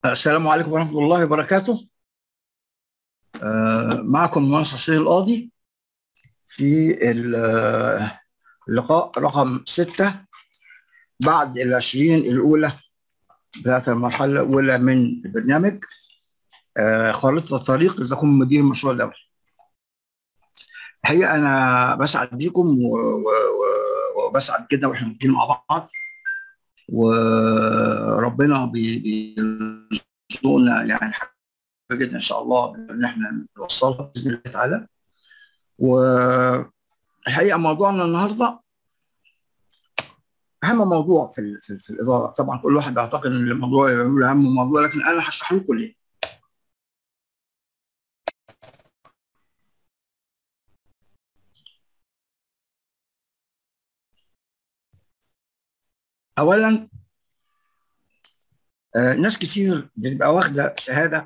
السلام عليكم ورحمة الله وبركاته آه، معكم مهندس حسين القاضي في اللقاء رقم ستة بعد العشرين الأولى بتاعت المرحلة الأولى من البرنامج آه، خارطة الطريق لتكون مدير مشروع دولي الحقيقة أنا بسعد بيكم و- و- و- وبسعد جدا واحنا موجودين مع بعض وربنا بي- بيرزقنا يعني حاجة جدا ان شاء الله ان احنا نوصلها باذن الله تعالى والحقيقه موضوعنا النهارده اهم موضوع في ال- في, في الاداره طبعا كل واحد بيعتقد ان الموضوع يقول اهم موضوع لكن انا هشرح لكم ليه اولا آه، ناس كتير بتبقى واخده شهاده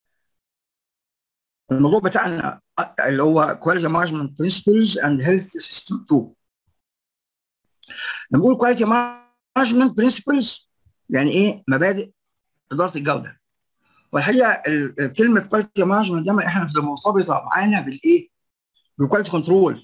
الموضوع بتاعنا اللي هو كواليتي مانجمنت برنسبلز اند هيلث سيستم 2 لما بقول كواليتي مانجمنت برنسبلز يعني ايه مبادئ اداره الجوده والحقيقه ال- كلمه كواليتي مانجمنت دايما احنا بتبقى مرتبطه معانا بالايه؟ بالكواليتي كنترول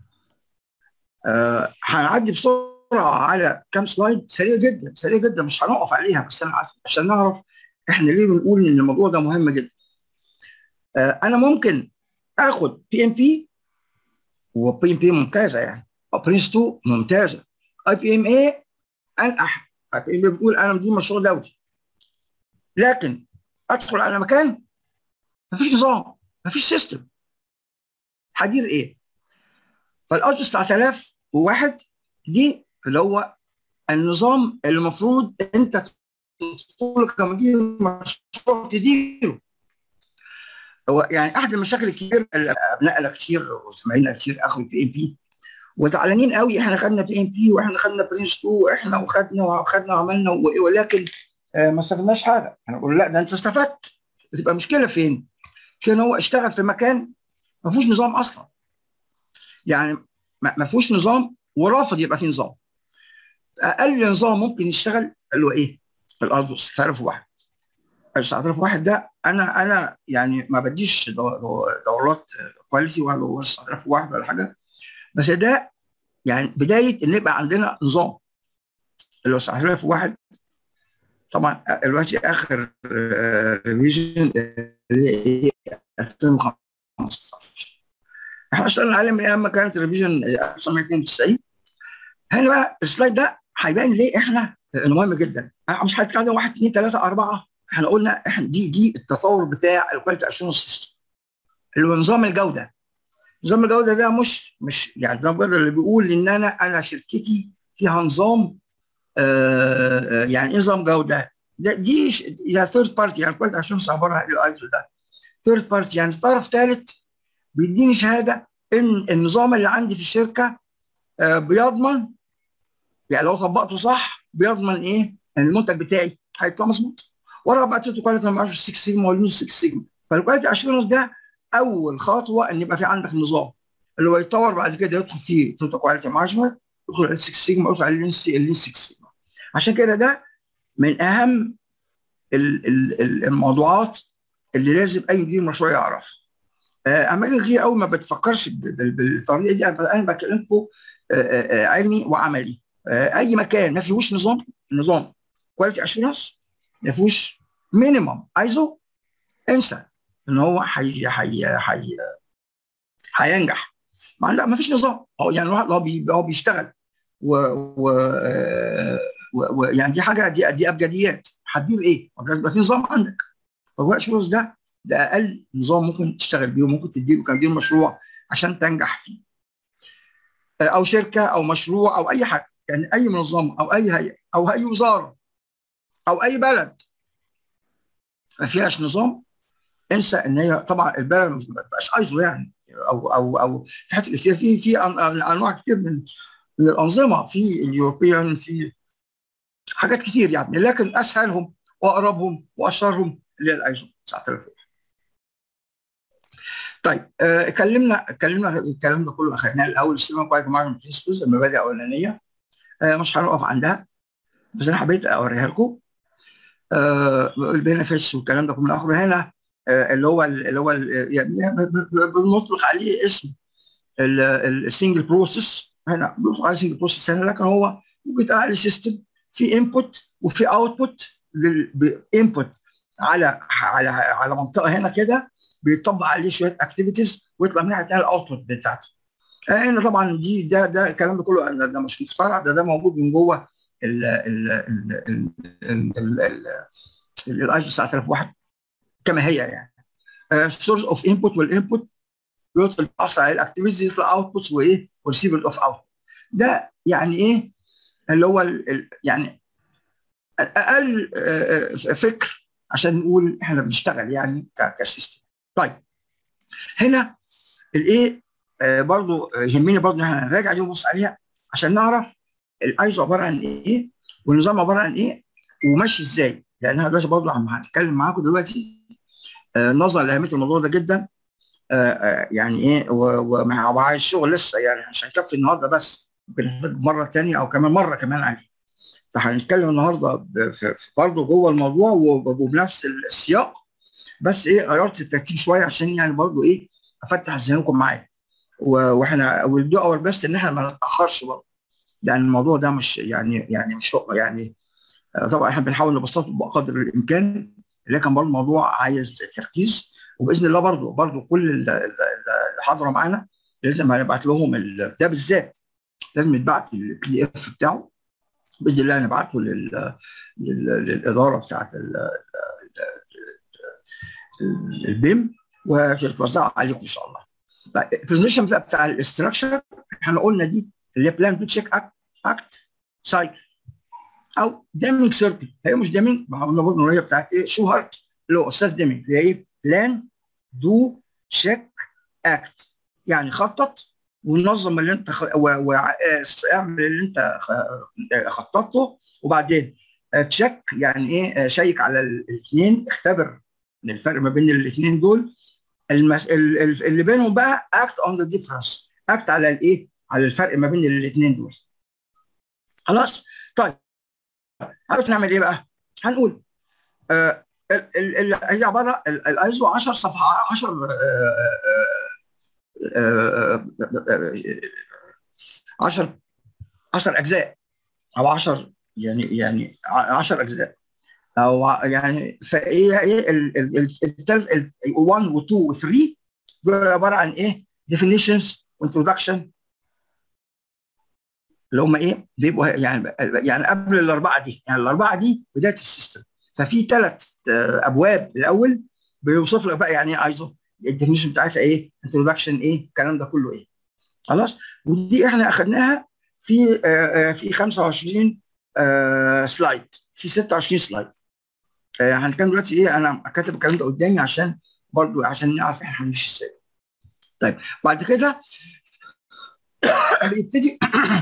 آه، هنعدي بسرعه على كام سلايد سريع جدا سريع جدا مش هنقف عليها بس انا عايز- عشان نعرف احنا ليه بنقول ان الموضوع ده مهم جدا آه، انا ممكن اخد بي ام بي وبي ام بي ممتازه يعني او برنس 2 ممتازه اي بي ام اي انقح اي بي ام اي بتقول انا مدير مشروع دولي لكن ادخل على مكان مفيش نظام مفيش سيستم هدير ايه؟ فالاوتوس 9001 دي اللي هو النظام اللي المفروض انت تدخل كمدير مشروع تديره هو يعني احد المشاكل الكبيره اللي ابنائنا كتير وزمايلنا كتير اخذوا بي ام بي وزعلانين قوي احنا خدنا بي ام بي واحنا خدنا برنس 2 واحنا وخدنا وخدنا وعملنا و- ولكن آه، ما استفدناش حاجه انا بقول لا ده انت استفدت بتبقى مشكله فين؟ فين هو اشتغل في مكان ما فيهوش نظام اصلا يعني ما ما فيهوش نظام ورافض يبقى فيه نظام اقل نظام ممكن يشتغل اللي هو ايه؟ الارض 9001 ال 9001 ده انا انا يعني ما بديش دو- دو- دورات كواليتي ولا هو 9001 ولا حاجه بس ده يعني بدايه ان يبقى عندنا نظام اللي هو 9001 طبعا دلوقتي اخر ريفيجن اللي هي 2015 احنا اشتغلنا عليه من ايام ما كانت ريفيجن 1992 هنا بقى السلايد ده هيبان ليه احنا انه مهم جدا أنا مش هتكلم واحد اثنين ثلاثه اربعه احنا قلنا احنا دي دي التطور بتاع الكواليتي 20 سيستم اللي هو نظام الجوده نظام الجوده ده مش مش يعني نظام الجوده اللي بيقول ان انا انا شركتي فيها نظام آه آه، يعني ايه نظام جوده؟ ده دي ش- يعني ثيرد بارتي يعني كواليتي 20 عباره عن الايزو ده ثيرد بارتي يعني طرف ثالث بيديني شهاده ان النظام اللي عندي في الشركه آه بيضمن يعني لو طبقته صح بيضمن ايه؟ ان المنتج بتاعي هيطلع مظبوط. ورا بقى توتو كواليتي ما 6 سيجما واليوز 6 سيجما فالكواليتي اشورنس ده اول خطوه ان يبقى في عندك نظام اللي هو يتطور بعد كده يدخل فيه توتو كواليتي مانجمنت يدخل على 6 سيجما يدخل على اللين 6 سيجما عشان كده ده من اهم ال- ال- ال- الموضوعات اللي لازم اي مدير مشروع يعرفها. آه، اماكن كتير قوي ما بتفكرش ب- ب- بالطريقه دي انا أنا بكلمكم آه، آه، آه، علمي وعملي. آه، اي مكان ما فيهوش نظام نظام كواليتي اشورنس ما فيهوش مينيمم عايزه انسى ان هو حي حي حي هينجح ما لا ما فيش نظام هو يعني الواحد هو بي- هو بيشتغل و, و, آه، و, و يعني دي حاجه دي دي ابجديات هتدير ايه؟ لازم يبقى في نظام عندك فهو اشورنس ده ده اقل نظام ممكن تشتغل بيه وممكن تديره كمدير مشروع عشان تنجح فيه آه، او شركه او مشروع او اي حاجه يعني اي منظمه او اي هيئه او اي وزاره او اي بلد ما فيهاش نظام انسى ان هي طبعا البلد مش ما بقاش ايزو يعني او او او في حته كتير في في أن- أن- انواع كتير من من الانظمه في اليوروبيان في حاجات كتير يعني لكن اسهلهم واقربهم واشهرهم اللي هي الايزو 9000 طيب آه، اتكلمنا اتكلمنا الكلام ده كله اخذناه الاول السيستم كواليتي مانجمنت برنسبلز المبادئ الاولانيه آه، مش هنقف عندها بس انا حبيت اوريها لكم آه البينفيتس والكلام ده كله اخره هنا آه اللي هو اللي هو يعني بنطلق عليه اسم السنجل بروسيس هنا بنطلق عليه سنجل بروسيس هنا لكن هو ممكن يتقال عليه سيستم في انبوت وفي اوتبوت انبوت على على على منطقه هنا كده بيطبق عليه شويه اكتيفيتيز ويطلع منها تاني الاوتبوت بتاعته. هنا طبعا دي ده ده الكلام ده كله ده مش مخترع ده ده موجود من جوه ال ال ال الايزو 9001 كما هي يعني. سورس اوف انبوت والانبوت بيدخل بيأثر على الاكتيفيتيز يطلع اوتبوتس وايه وريسيفر اوف اوت. ده يعني ايه اللي هو يعني اقل فكر عشان نقول احنا بنشتغل يعني كسيستم طيب هنا الايه آه برضو يهمني برضو ان احنا نراجع دي ونبص عليها عشان نعرف الايزو عباره عن ايه والنظام عباره عن ايه وماشي ازاي لان انا دلوقتي برضو عم هتكلم معاكم دلوقتي آه نظرا لاهميه الموضوع ده جدا آه يعني ايه ومع الشغل لسه يعني مش هيكفي النهارده بس بنحتاج مره ثانيه او كمان مره كمان عليه فهنتكلم النهارده برضه جوه الموضوع وبنفس السياق بس ايه غيرت الترتيب شويه عشان يعني برضه ايه افتح ذهنكم معايا واحنا ويل اور بيست ان احنا ما نتاخرش برضه لان الموضوع ده مش يعني يعني مش يعني طبعا احنا بنحاول نبسطه بقدر الامكان لكن برضه الموضوع عايز تركيز وباذن الله برضه برضه كل اللي حاضره معانا لازم هنبعت لهم ده بالذات لازم يتبعت البي دي اف بتاعه باذن الله نبعته لل... لل... للاداره بتاعت ال... البيم وتتوزع عليكم ان شاء الله. البرزنتيشن بتاع, بتاع الاستراكشر احنا قلنا دي اللي هي بلان تو تشيك اكت اكت سايكل او ديمينج سيركل هي مش ديمينج ما قلنا برضه هي بتاعت ايه شو هارت اللي هو استاذ ديمينج اللي هي ايه بلان دو تشيك اكت يعني خطط ونظم اللي انت خ... واعمل اللي انت خططته وبعدين تشيك يعني ايه شيك على الاثنين اختبر الفرق ما بين الاثنين دول المس... اللي بينهم بقى اكت اون ذا ديفرنس اكت على الايه على الفرق ما بين الاثنين دول خلاص طيب عرفت نعمل ايه بقى هنقول آه ال... ال... هي عباره الايزو 10 صفحه 10 10 10 اجزاء او 10 يعني يعني 10 اجزاء او يعني فايه ايه الثالث 1 و 2 و 3 دول عباره عن ايه؟ definitions وانترودكشن اللي هم ايه؟ بيبقوا يعني يعني قبل الاربعه دي يعني الاربعه دي بدايه السيستم ففي ثلاث ابواب الاول بيوصف لك بقى يعني ايه ايزو الديفينيشن بتاعتها ايه انترودكشن ايه الكلام ده كله ايه خلاص ودي احنا اخذناها في آه في 25 آه سلايد في 26 سلايد آه هنتكلم دلوقتي ايه انا كاتب الكلام ده قدامي عشان برضو عشان نعرف احنا هنمشي ازاي طيب بعد كده بيبتدي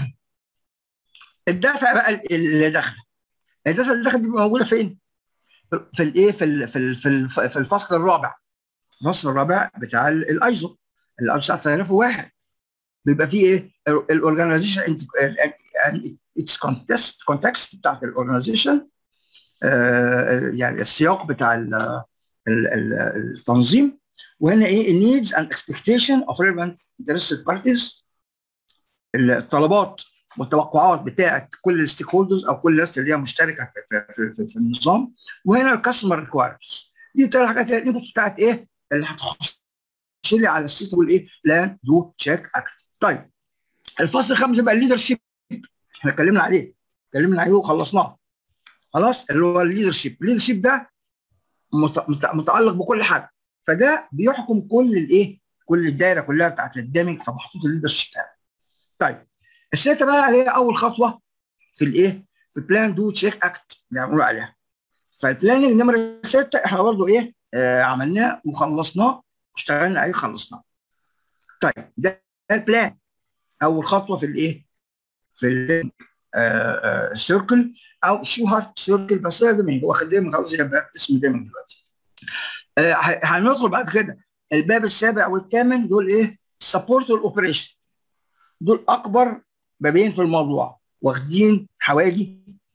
الداتا بقى اللي داخله الداتا اللي داخله دي موجوده فين؟ في الايه في في في الفصل الرابع الفصل الرابع بتاع الايزو الايزو 9001 بيبقى فيه ايه الاورجنايزيشن اتس كونتكست كونتكست بتاعت الاورجنايزيشن يعني السياق بتاع ال ال ال التنظيم وهنا ايه النيدز اند اكسبكتيشن اوف ريليفنت انترستد بارتيز الطلبات والتوقعات بتاعت كل الستيك هولدرز او كل الناس اللي هي مشتركه في, في, في, في النظام وهنا الكاستمر ريكوايرمنتس دي ثلاث حاجات الانبوت بتاعت ايه اللي هتخش لي على السيستم تقول ايه بلان دو تشيك اكت طيب الفصل الخامس بقى الليدر شيب احنا اتكلمنا عليه اتكلمنا عليه وخلصناه خلاص اللي هو الليدر شيب الليدر شيب ده متعلق بكل حاجه فده بيحكم كل الايه كل الدايره كلها بتاعت الدامج فمحطوط الليدر شيب ده طيب السته بقى اللي هي اول خطوه في الايه في بلان دو تشيك اكت اللي هنقول عليها فالبلاننج نمره سته احنا برضه ايه آه عملناه وخلصناه واشتغلنا عليه خلصناه طيب ده البلان اول خطوه في الايه في السيركل او شو هارت سيركل بس هي دايما هو خلينا خلاص يبقى اسم دايما دلوقتي آه هندخل بعد كده الباب السابع والثامن دول ايه السبورت والاوبريشن دول اكبر بابين في الموضوع واخدين حوالي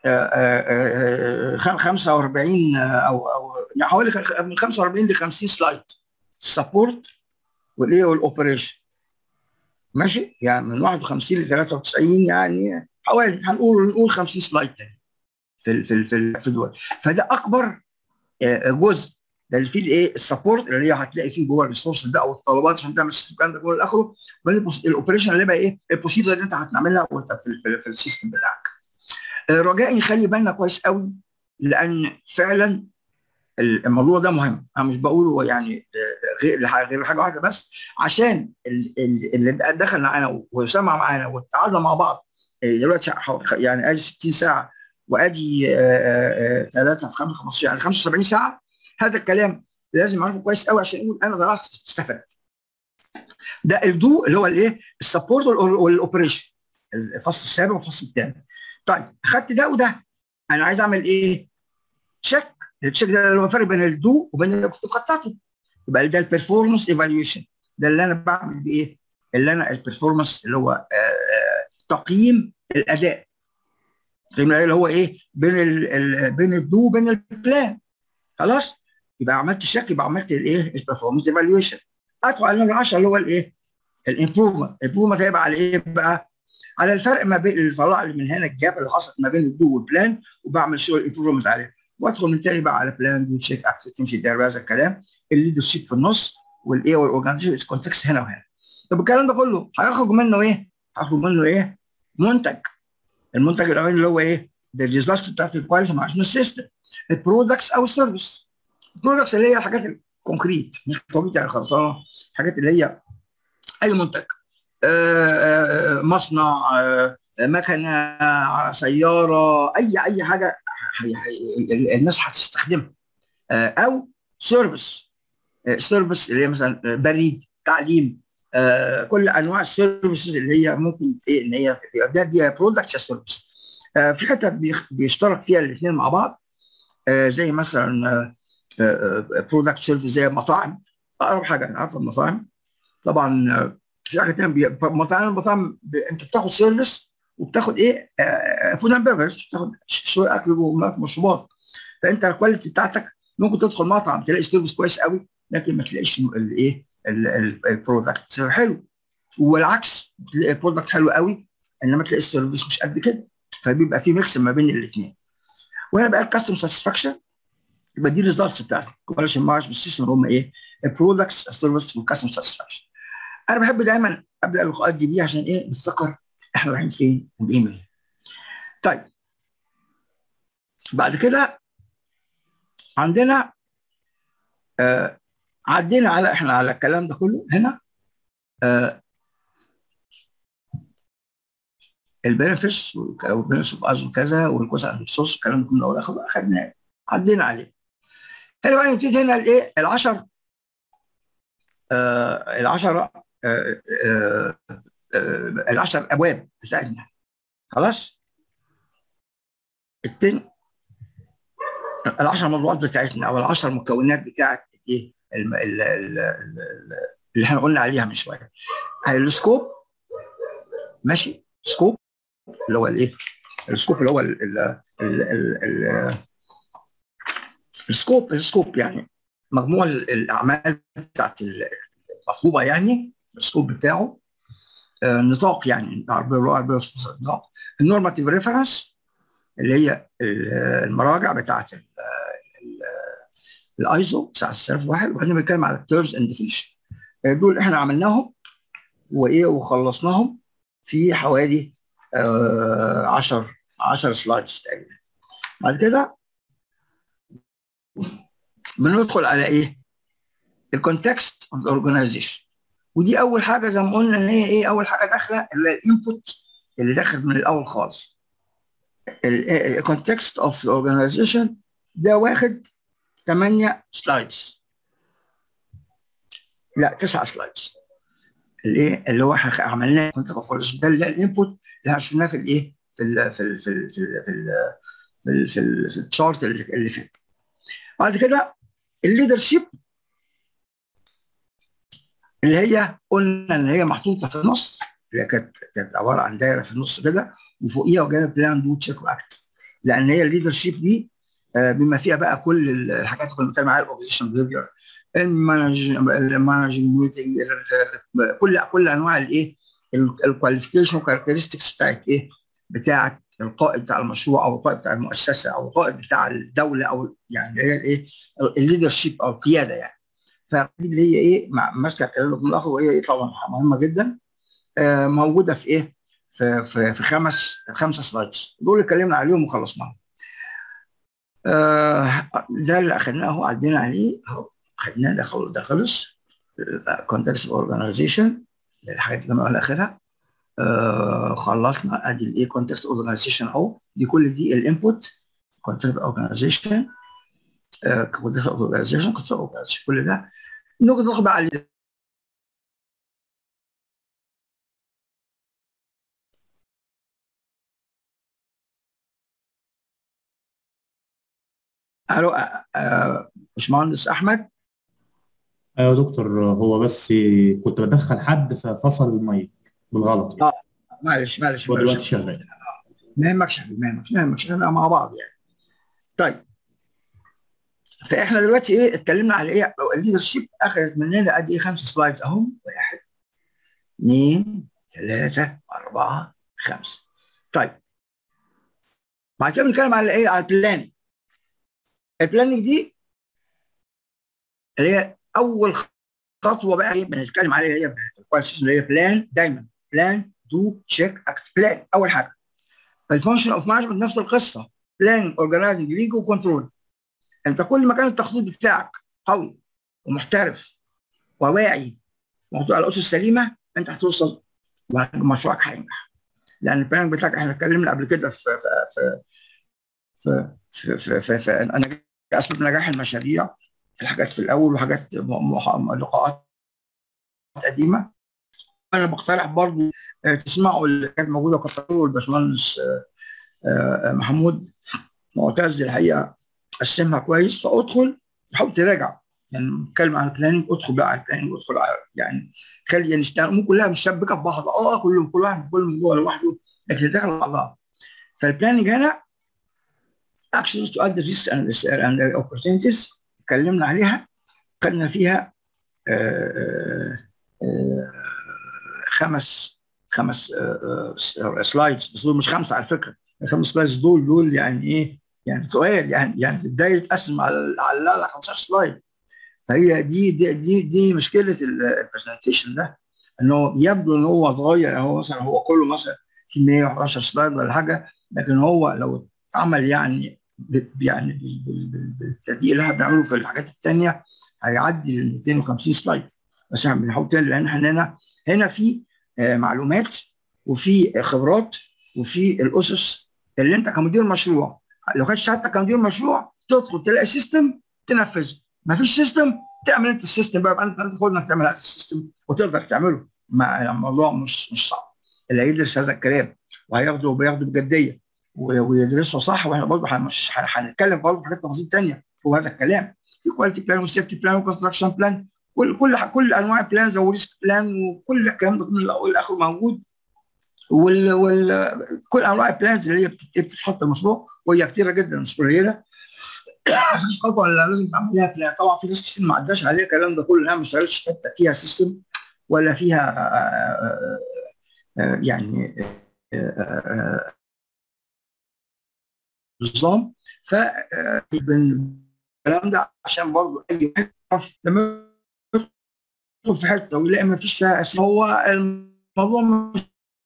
45 او او يعني حوالي من 45 ل 50 سلايد السبورت والايه والاوبريشن ماشي يعني من 51 ل 93 يعني حوالي هنقول نقول 50 سلايد تاني في في في في دول فده اكبر جزء ده اللي فيه الايه السبورت اللي هي هتلاقي فيه جوه الريسورس بقى والطلبات عشان تعمل الكلام ده كله لاخره الاوبريشن اللي بقى ايه البروسيجر اللي انت هتعملها وانت في, في, في السيستم بتاعك رجائي نخلي بالنا كويس قوي لان فعلا الموضوع ده مهم انا مش بقوله يعني غير غير حاجه واحده بس عشان اللي دخل معانا وسمع معانا وتعالوا مع بعض دلوقتي يعني ادي 60 ساعه وادي 3 في 5 15 يعني 75 ساعه هذا الكلام لازم اعرفه كويس قوي عشان اقول انا درست استفدت ده الدو اللي هو الايه السبورت والاوبريشن الفصل السابع والفصل الثامن طيب اخدت ده وده انا عايز اعمل ايه تشيك التشيك ده اللي هو الفرق بين الدو وبين اللي كنت مخططه يبقى ده البرفورمانس ايفالويشن ده اللي انا بعمل بايه اللي انا البرفورمانس اللي هو آآ تقييم الاداء تقييم الاداء اللي هو ايه بين ال بين الدو وبين البلان خلاص يبقى عملت الشك يبقى عملت الايه البرفورمانس ايفالويشن ادخل على النمره 10 اللي هو الايه الامبروفمنت الامبروفمنت هيبقى على ايه بقى على الفرق ما بين اللي طلع لي من هنا الجاب اللي حصلت ما بين الدو والبلان وبعمل شغل امبروفمنت عليه وادخل من تاني بقى على بلان دو تشيك اكت تمشي داير هذا الكلام الليدر شيب في النص والايه والاورجنايزيشن كونتكست هنا وهنا طب الكلام ده كله هيخرج منه ايه؟ هيخرج منه ايه؟ منتج المنتج الاولاني اللي هو ايه؟ ده الريزلتس بتاعت الكواليتي مانجمنت سيستم البرودكتس او السيرفيس البرودكتس اللي هي الحاجات الكونكريت مش كونكريت يعني خرسانه الحاجات اللي هي اي منتج آآ آآ مصنع آآ مكنه سياره اي اي حاجه الناس هتستخدمها او سيرفيس سيرفيس اللي هي مثلا بريد تعليم كل انواع السيرفيسز اللي هي ممكن ايه ان هي ده دي برودكت سيرفيس في حته بيشترك فيها الاثنين مع بعض زي مثلا برودكت سيرفيس زي المطاعم اقرب حاجه انا عارف المطاعم طبعا في حاجه ثانيه مطاعم المطاعم انت بتاخد سيرفيس وبتاخد ايه فود اند بيفرج بتاخد شويه اكل ومشروبات فانت الكواليتي بتاعتك ممكن تدخل مطعم تلاقي سيرفيس كويس قوي لكن ما تلاقيش الايه البرودكت حلو والعكس تلاقي البرودكت حلو قوي انما تلاقي السيرفيس مش قد كده فبيبقى في ميكس ما بين الاثنين وهنا بقى الكاستم ساتسفاكشن يبقى دي الريزلتس بتاعت الكواليتي مانجمنت سيستم هم ايه البرودكتس السيرفيس والكاستم ساتسفاكشن انا بحب دايما ابدا اللقاءات دي بيه عشان ايه نفتكر احنا رايحين فين وجايين منين طيب بعد كده عندنا آه عدينا على احنا على الكلام ده كله هنا آه البنفس والبنفس اوف از وكذا والكوست اند ريسورس الكلام ده كله اخذناه عدينا عليه هنا بقى نبتدي هنا الايه ال10 آه العشرة آه آه آه العشر ابواب بتاعتنا خلاص التن العشر موضوعات بتاعتنا او العشر مكونات بتاعت ايه اللي احنا قلنا عليها من شويه السكوب ماشي سكوب اللي هو الايه السكوب اللي هو ال ال ال ال السكوب السكوب يعني مجموع الاعمال بتاعت المطلوبه يعني السكوب بتاعه آه نطاق يعني نطاق النورماتيف ريفرنس اللي هي المراجع بتاعت الايزو 9001 وبعدين بنتكلم على التيرمز اند ديفينيشن دول احنا عملناهم وايه وخلصناهم في حوالي 10 آه 10 سلايدز تقريبا بعد كده بندخل على ايه؟ الكونتكست اوف ذا اورجانيزيشن ودي اول حاجه زي ما قلنا ان هي ايه اول حاجه داخله اللي هي الانبوت اللي داخل من الاول خالص الكونتكست اوف ذا اورجانيزيشن ده واخد 8 سلايدز لا 9 سلايدز الايه اللي هو احنا عملناه كنت ده اللي الانبوت اللي شفناه في الايه في ال في ال في ال في ال في ال في, ال في, ال في الشارت اللي, اللي فات بعد كده الليدرشيب اللي هي قلنا ان هي محطوطه في النص اللي كانت كانت عباره عن دايره في النص كده وفوقيها وجايه بلان دو تشيك واكت لان هي الليدر شيب دي بما فيها بقى كل الحاجات اللي بنتكلم عليها الاوبزيشن بيهيفير المانجنج ميتنج كل كل انواع الايه الكواليفيكيشن والكاركترستكس بتاعت ايه بتاعت القائد بتاع المشروع او القائد بتاع المؤسسه او القائد بتاع الدوله او يعني هي الايه الليدر شيب او القياده يعني فدي اللي هي ايه ماسكه الكلام من الاخر وهي ايه طبعا مهمه جدا آه موجوده في ايه في في, في خمس خمسه سلايدز دول اللي اتكلمنا عليهم وخلصناهم آه ده اللي اخذناه عدينا عليه خدناه ده خلص ده خلص كونتكست اورجانيزيشن الحاجات اللي انا اخرها آه خلصنا ادي الايه كونتكست اورجانيزيشن اهو دي كل دي الانبوت كونتكست اورجانيزيشن كونتكست اورجانيزيشن كونتكست اورجانيزيشن كل ده نقدر ناخد بقى على الو باشمهندس احمد ايوه يا دكتور هو بس كنت بدخل حد ففصل المايك بالغلط يعني. اه معلش معلش هو دلوقتي معلش شغال ما يهمكش يا حبيبي ما يهمكش ما يهمكش احنا مع بعض يعني طيب فاحنا دلوقتي ايه اتكلمنا على ايه الليدر شيب اخذت مننا ادي ايه خمس سلايدز اهم واحد اثنين ثلاثة أربعة خمسة طيب بعد كده بنتكلم على ايه على البلان البلاننج دي اللي هي اول خطوه بقى ايه بنتكلم عليها هي في الكواليفيكيشن اللي هي بلان دايما بلان دو تشيك اكت بلان اول حاجه الفانكشن اوف مانجمنت نفس القصه بلان اورجنايزنج ليج وكنترول انت كل ما كان التخطيط بتاعك قوي ومحترف وواعي ومحطوط على الاسس السليمه انت هتوصل ومشروعك هينجح لان البلان بتاعك احنا اتكلمنا قبل كده في في في في في, في, في انا اسباب نجاح المشاريع الحاجات في الاول وحاجات لقاءات قديمه انا بقترح برضو تسمعوا اللي كانت موجوده كانت تقول الباشمهندس محمود معتز الحقيقه قسمها كويس فادخل حاول تراجع يعني نتكلم عن البلاننج ادخل بقى على البلاننج ادخل على يعني خلي يعني الامور كلها مشبكه في بعض اه كلهم كل واحد كل موضوع لوحده لكن داخل على بعضها فالبلاننج هنا actions to add the risks and the opportunities اتكلمنا عليها خدنا فيها آآ آآ خمس خمس سلايدز بس دول مش خمسه على فكره الخمس سلايدز دول دول يعني ايه يعني تقال يعني يعني الدايره تتقسم على على 15 سلايد فهي دي دي دي, دي مشكله البرزنتيشن ده انه يبدو ان هو صغير هو مثلا هو كله مثلا 111 سلايد ولا حاجه لكن هو لو اتعمل يعني يعني بالتدقيق اللي احنا بنعمله في الحاجات الثانيه هيعدي ال 250 سلايد بس احنا بنحاول تاني لان احنا هنا هنا في معلومات وفي خبرات وفي الاسس اللي انت كمدير مشروع لو كانت شهادتك كمدير مشروع تدخل تلاقي سيستم تنفذه ما فيش سيستم تعمل انت السيستم بقى انت تدخل انك تعمل هذا السيستم وتقدر تعمله ما الموضوع مش مش صعب اللي هيدرس هذا الكلام وهياخده وبياخده بجديه ويدرسه صح واحنا برضه مش هنتكلم برضه في حاجات تفاصيل ثانيه هو هذا الكلام في كواليتي بلان وسيفتي بلان وكونستراكشن بلان كل كل كل انواع البلانز وريسك بلان وكل الكلام ده من الاول لاخره موجود وال وال كل انواع البلانز اللي هي بتتحط المشروع وهي كتيره جدا مش قليله خطوه اللي لازم تعمل لها بلان طبعا في ناس كتير ما عداش عليها الكلام ده كله انها ما اشتغلتش حته فيها سيستم ولا فيها يعني نظام ف الكلام ده عشان برضه اي واحد لما يدخل في حته ويلاقي ما فيش فيها اسم هو الموضوع مش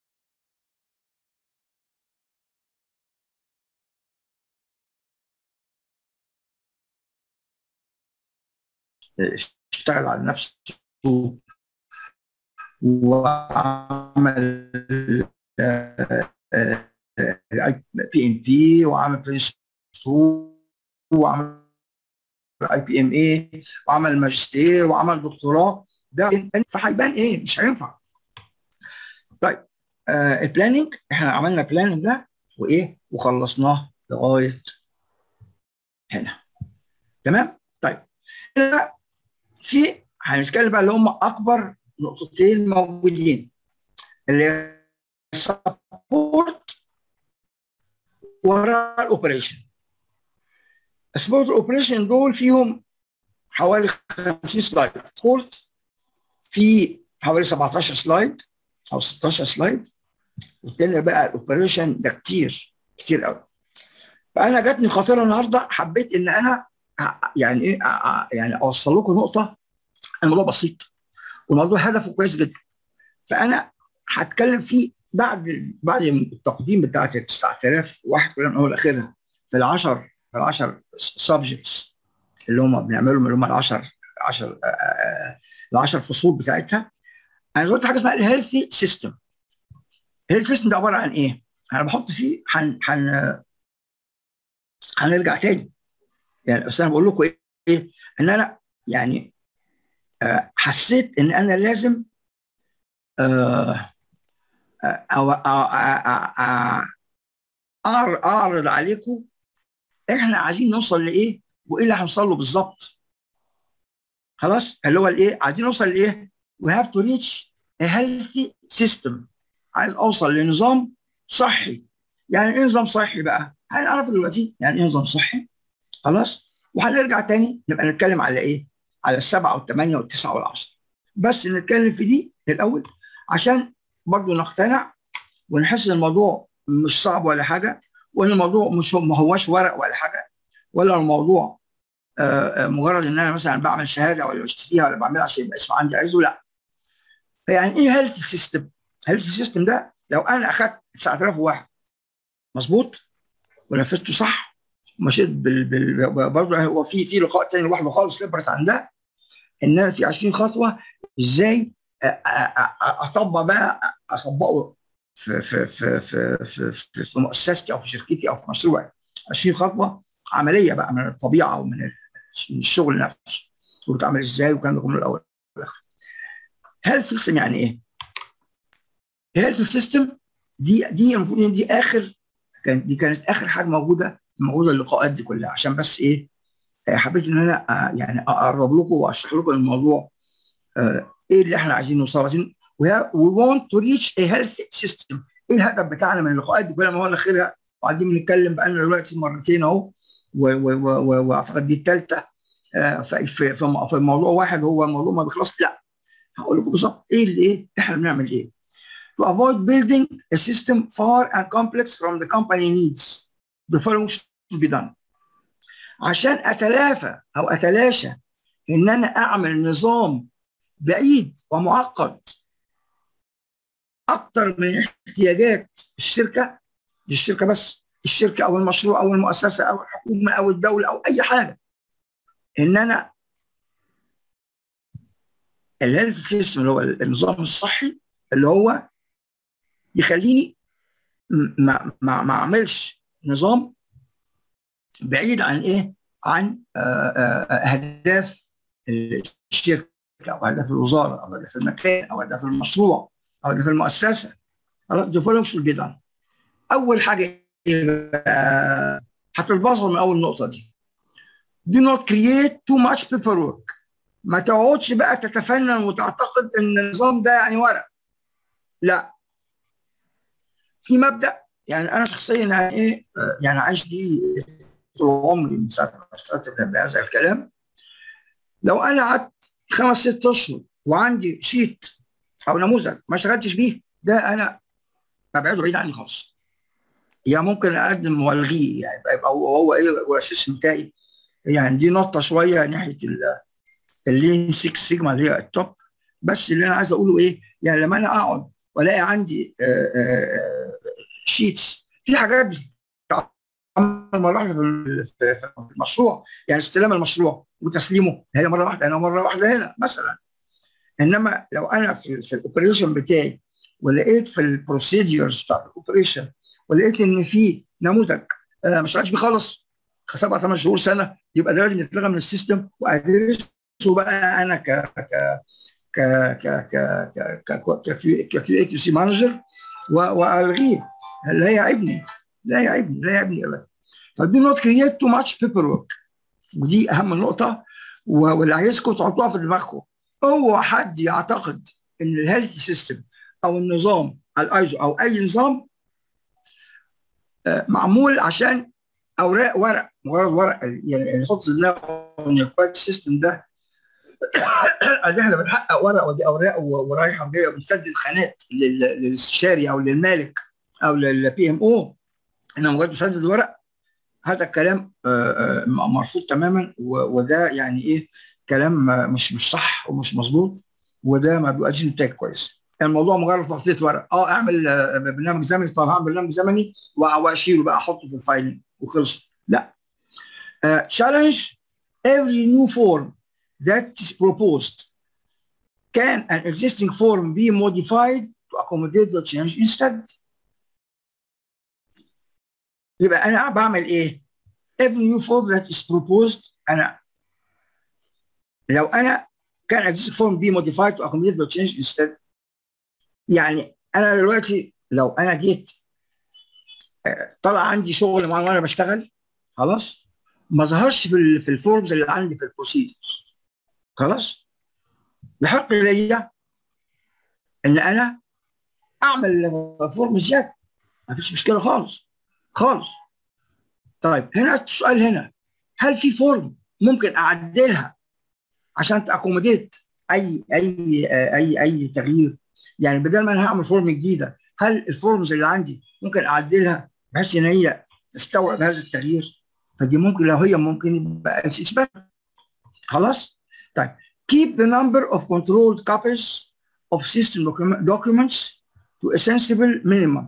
اشتغل على نفسه وعمل بي ام بي وعمل برنس 2 وعمل اي بي ام اي وعمل ماجستير وعمل دكتوراه ده فهيبان ايه مش هينفع طيب آه البلاننج احنا عملنا بلاننج ده وايه وخلصناه لغايه هنا تمام طيب هنا في هنتكلم بقى اللي هم اكبر نقطتين موجودين اللي سبورت وراء الاوبريشن سبورت الاوبريشن دول فيهم حوالي 50 سلايد سبورت في حوالي 17 سلايد او 16 سلايد والتاني بقى الاوبريشن ده كتير كتير قوي فانا جاتني خاطره النهارده حبيت ان انا يعني ايه يعني اوصل لكم نقطه الموضوع بسيط والموضوع هدفه كويس جدا فانا هتكلم فيه بعد بعد التقديم بتاعت ال 9000 واحد كلها من اول لاخرها في ال 10 في ال 10 سبجكتس اللي هم بنعملهم اللي هم ال 10 10 ال 10 فصول بتاعتها انا قلت حاجه اسمها الهيلثي سيستم الهيلثي سيستم ده عباره عن ايه؟ انا بحط فيه هن هن هنرجع تاني يعني بس انا بقول لكم ايه, إيه؟ ان انا يعني آه حسيت ان انا لازم آه أو اعرض عليكم احنا عايزين نوصل لايه وايه اللي هنوصل له بالظبط خلاص اللي هو الايه عايزين نوصل لايه we have to reach a healthy system عايز اوصل لنظام صحي يعني ايه نظام صحي بقى هنعرف دلوقتي يعني ايه نظام صحي خلاص وهنرجع تاني نبقى نتكلم على ايه على السبعه والثمانيه والتسعه والعشره بس نتكلم في دي الاول عشان برضه نقتنع ونحس ان الموضوع مش صعب ولا حاجه وان الموضوع مش ما هواش ورق ولا حاجه ولا الموضوع آه مجرد ان انا مثلا بعمل شهاده ولا بشتريها ولا بعملها عشان يبقى اسم عندي عايزه لا يعني ايه هيلث سيستم؟ هيلث سيستم ده لو انا اخذت 9001 مظبوط ونفذته صح ومشيت بال, بال... برضه هو في في لقاء تاني لوحده خالص سيبرت عن ده ان انا في 20 خطوه ازاي اطبق بقى اطبقه في في في في في, في, في مؤسستي او في شركتي او في مشروعي 20 خطوه عمليه بقى من الطبيعه ومن الشغل نفسه وبتعمل ازاي وكان ده من الاول والاخر هيلث سيستم يعني ايه؟ هيلث سيستم دي دي المفروض ان دي اخر كانت دي كانت اخر حاجه موجوده موجوده اللقاءات دي كلها عشان بس ايه حبيت ان انا يعني اقرب لكم واشرح لكم الموضوع ايه اللي احنا عايزين نوصل عايزين we want to reach a healthy system ايه الهدف بتاعنا من اللقاءات دي كلها ما هو اخرها وقاعدين بنتكلم بقى لنا دلوقتي مرتين اهو واعتقد دي الثالثه في في في موضوع واحد هو الموضوع ما بيخلصش لا هقول لكم بالظبط ايه اللي ايه احنا بنعمل ايه to avoid building a system far and complex from the company needs the following should be done عشان اتلافى او اتلاشى ان انا اعمل نظام بعيد ومعقد اكتر من احتياجات الشركه مش الشركه بس الشركه او المشروع او المؤسسه او الحكومه او الدوله او اي حاجه ان انا الهيلث سيستم اللي هو النظام الصحي اللي هو يخليني ما ما ما اعملش نظام بعيد عن ايه؟ عن اهداف الشركه او اهداف الوزاره او اهداف المكان او اهداف المشروع او اهداف المؤسسه خلاص the following should be done اول حاجه هتتبصر من اول نقطه دي do not create too much paperwork ما تقعدش بقى تتفنن وتعتقد ان النظام ده يعني ورق لا في مبدا يعني انا شخصيا يعني ايه يعني عايش دي طول عمري من ساعه ما اشتغلت بهذا الكلام لو انا قعدت خمس ست اشهر وعندي شيت او نموذج ما اشتغلتش بيه ده انا ببعده بعيد عني خالص يعني ممكن اقدم والغيه يعني يبقى هو, هو ايه هو السيستم بتاعي يعني دي نقطه شويه ناحيه اللين 6 سيجما اللي هي التوب بس اللي انا عايز اقوله ايه يعني لما انا اقعد والاقي عندي آآ آآ شيتس في حاجات بتتعمل مره واحده في المشروع يعني استلام المشروع وتسليمه هي مره واحده هنا ومره واحده هنا مثلا انما لو انا في, في الاوبريشن بتاعي ولقيت في البروسيدجرز بتاعت الاوبريشن ولقيت ان في نموذج آه مش عارف بيخلص سبع ثمان شهور سنه يبقى ده لازم يتلغى من السيستم وادرسه بقى انا ك ك ك ك ك ك كيو اي كيو سي مانجر والغيه لا يعيبني لا يعيبني لا يعيبني ابدا فدي نوت كرييت تو ماتش بيبر ورك ودي اهم نقطه واللي عايزكم تحطوها في دماغكم هو حد يعتقد ان الهيلث سيستم او النظام الايزو او اي نظام معمول عشان اوراق ورق مجرد ورق يعني اللي يحط دماغه ان الكواليتي سيستم ده ادي احنا بنحقق ورق ودي اوراق ورايحه جايه بنسدد خانات للاستشاري او للمالك او للبي ام او انا مجرد بسدد ورق هذا الكلام مرفوض تماما وده يعني ايه كلام مش مش صح ومش مظبوط وده ما بيبقاش نتائج كويس الموضوع مجرد تغطيه ورق اه اعمل برنامج زمني طب هعمل برنامج زمني واشيله بقى احطه في الفايل وخلص لا challenge every new form that is proposed can an existing form be modified to accommodate the change instead يبقى انا بعمل ايه every new form that is proposed انا لو انا كان existing form be modified to accommodate the change instead يعني انا دلوقتي لو انا جيت طلع عندي شغل معين وانا بشتغل خلاص ما ظهرش في في الفورمز اللي عندي في البروسيجر خلاص يحق ليا ان انا اعمل فورم زياده ما فيش مشكله خالص خالص طيب هنا السؤال هنا هل في فورم ممكن اعدلها عشان تاكوموديت اي اي اي اي تغيير يعني بدل ما انا هعمل فورم جديده هل الفورمز اللي عندي ممكن اعدلها بحيث ان هي تستوعب هذا التغيير فدي ممكن لو هي ممكن يبقى اثبات خلاص طيب keep the number of controlled copies of system documents to a sensible minimum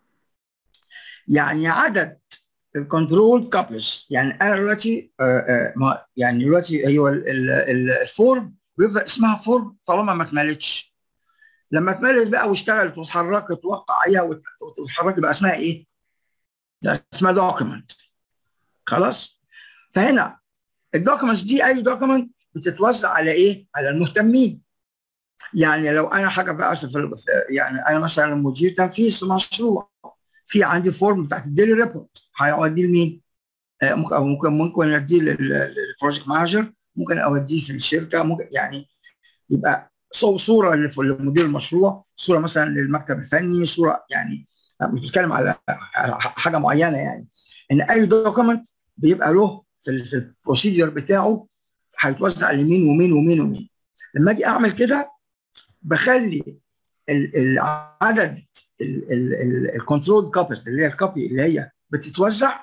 يعني عدد الكنترول كابيز يعني انا دلوقتي ما يعني دلوقتي هي الفورم بيفضل اسمها فورم طالما ما اتملتش لما اتملت بقى واشتغلت واتحركت ووقع عليها واتحركت بقى اسمها ايه؟ اسمها دوكيمنت خلاص؟ فهنا الدوكيمنتس دي اي دوكيمنت بتتوزع على ايه؟ على المهتمين يعني لو انا حاجه بقى في يعني انا مثلا مدير تنفيذ في مشروع في عندي فورم بتاعت الديلي ريبورت هيوديه لمين؟ آه ممكن ممكن ممكن اديه للبروجكت مانجر ممكن اوديه في الشركه ممكن يعني يبقى صوره لمدير المشروع صوره مثلا للمكتب الفني صوره يعني مش بتكلم على حاجه معينه يعني ان اي دوكيمنت بيبقى له في, في البروسيجر بتاعه هيتوزع لمين ومين ومين ومين لما اجي اعمل كده بخلي العدد الكنترول كوبيز اللي هي الكوبي اللي هي بتتوزع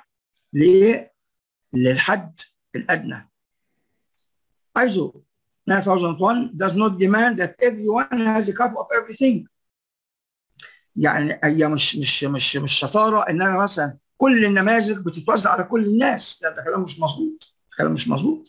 للحد الادنى ISO 9001 does not demand that everyone has a copy of everything يعني هي مش مش مش مش شطاره ان انا مثلا كل النماذج بتتوزع على كل الناس لا ده كلام مش مظبوط كلام مش مظبوط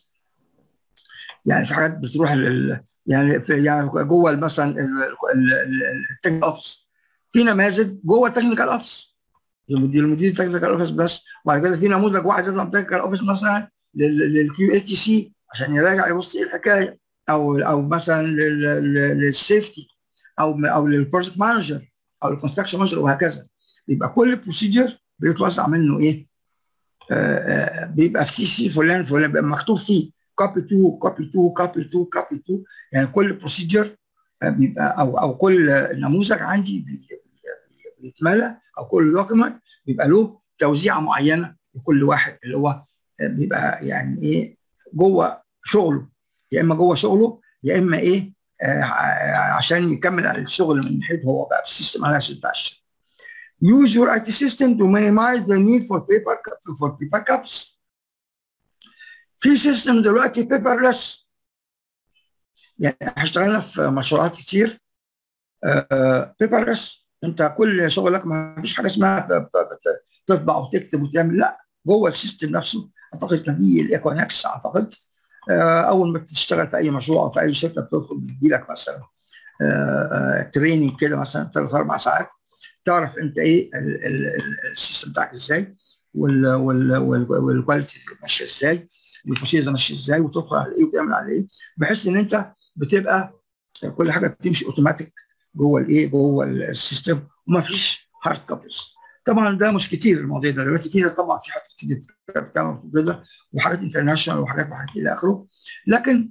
يعني في حاجات بتروح لل يعني في يعني جوه مثلا التكنيكال اوفيس في نماذج جوه التكنيكال اوفيس المدير المدير التكنيكال اوفيس بس وبعد كده في نموذج واحد يطلع من التكنيكال اوفيس مثلا للكيو اي تي سي عشان يراجع يبص ايه الحكايه او او مثلا للسيفتي او او للبروجكت مانجر او الكونستراكشن مانجر وهكذا يبقى كل بروسيجر بيتوزع منه ايه؟ آآ آآ بيبقى في سي سي فلان فلان بيبقى مكتوب فيه كوبي 2 كوبي 2 كوبي 2 كوبي 2 يعني كل بروسيجر بيبقى او او كل نموذج عندي بيتملى او كل دوكيمنت بيبقى له توزيعه معينه لكل واحد اللي هو بيبقى يعني ايه جوه شغله يا اما جوه شغله يا اما ايه آه عشان يكمل على الشغل من ناحيته هو بقى السيستم على بتاع الشغل. Use your IT system to minimize the need for paper for paper cups. في سيستم دلوقتي بيبرلس يعني اشتغلنا في مشروعات كتير بيبرلس انت كل شغلك ما فيش حاجه اسمها تطبع وتكتب وتعمل لا جوه السيستم نفسه اعتقد كان في الايكونكس اعتقد اول ما بتشتغل في اي مشروع او في اي شركه بتدخل بتجي لك مثلا تريننج كده مثلا ثلاث اربع ساعات تعرف انت ايه السيستم بتاعك ازاي والكواليتي ماشيه ازاي والبروسيجر ماشيه ازاي وتدخل على ايه وتعمل على ايه بحيث ان انت بتبقى كل حاجه بتمشي اوتوماتيك جوه الايه جوه السيستم وما فيش هارد كوبيز طبعا ده مش كتير المواضيع ده دلوقتي في طبعا في حاجات كتير بتعمل كده وحاجات انترناشونال وحاجات وحاجات الى اخره لكن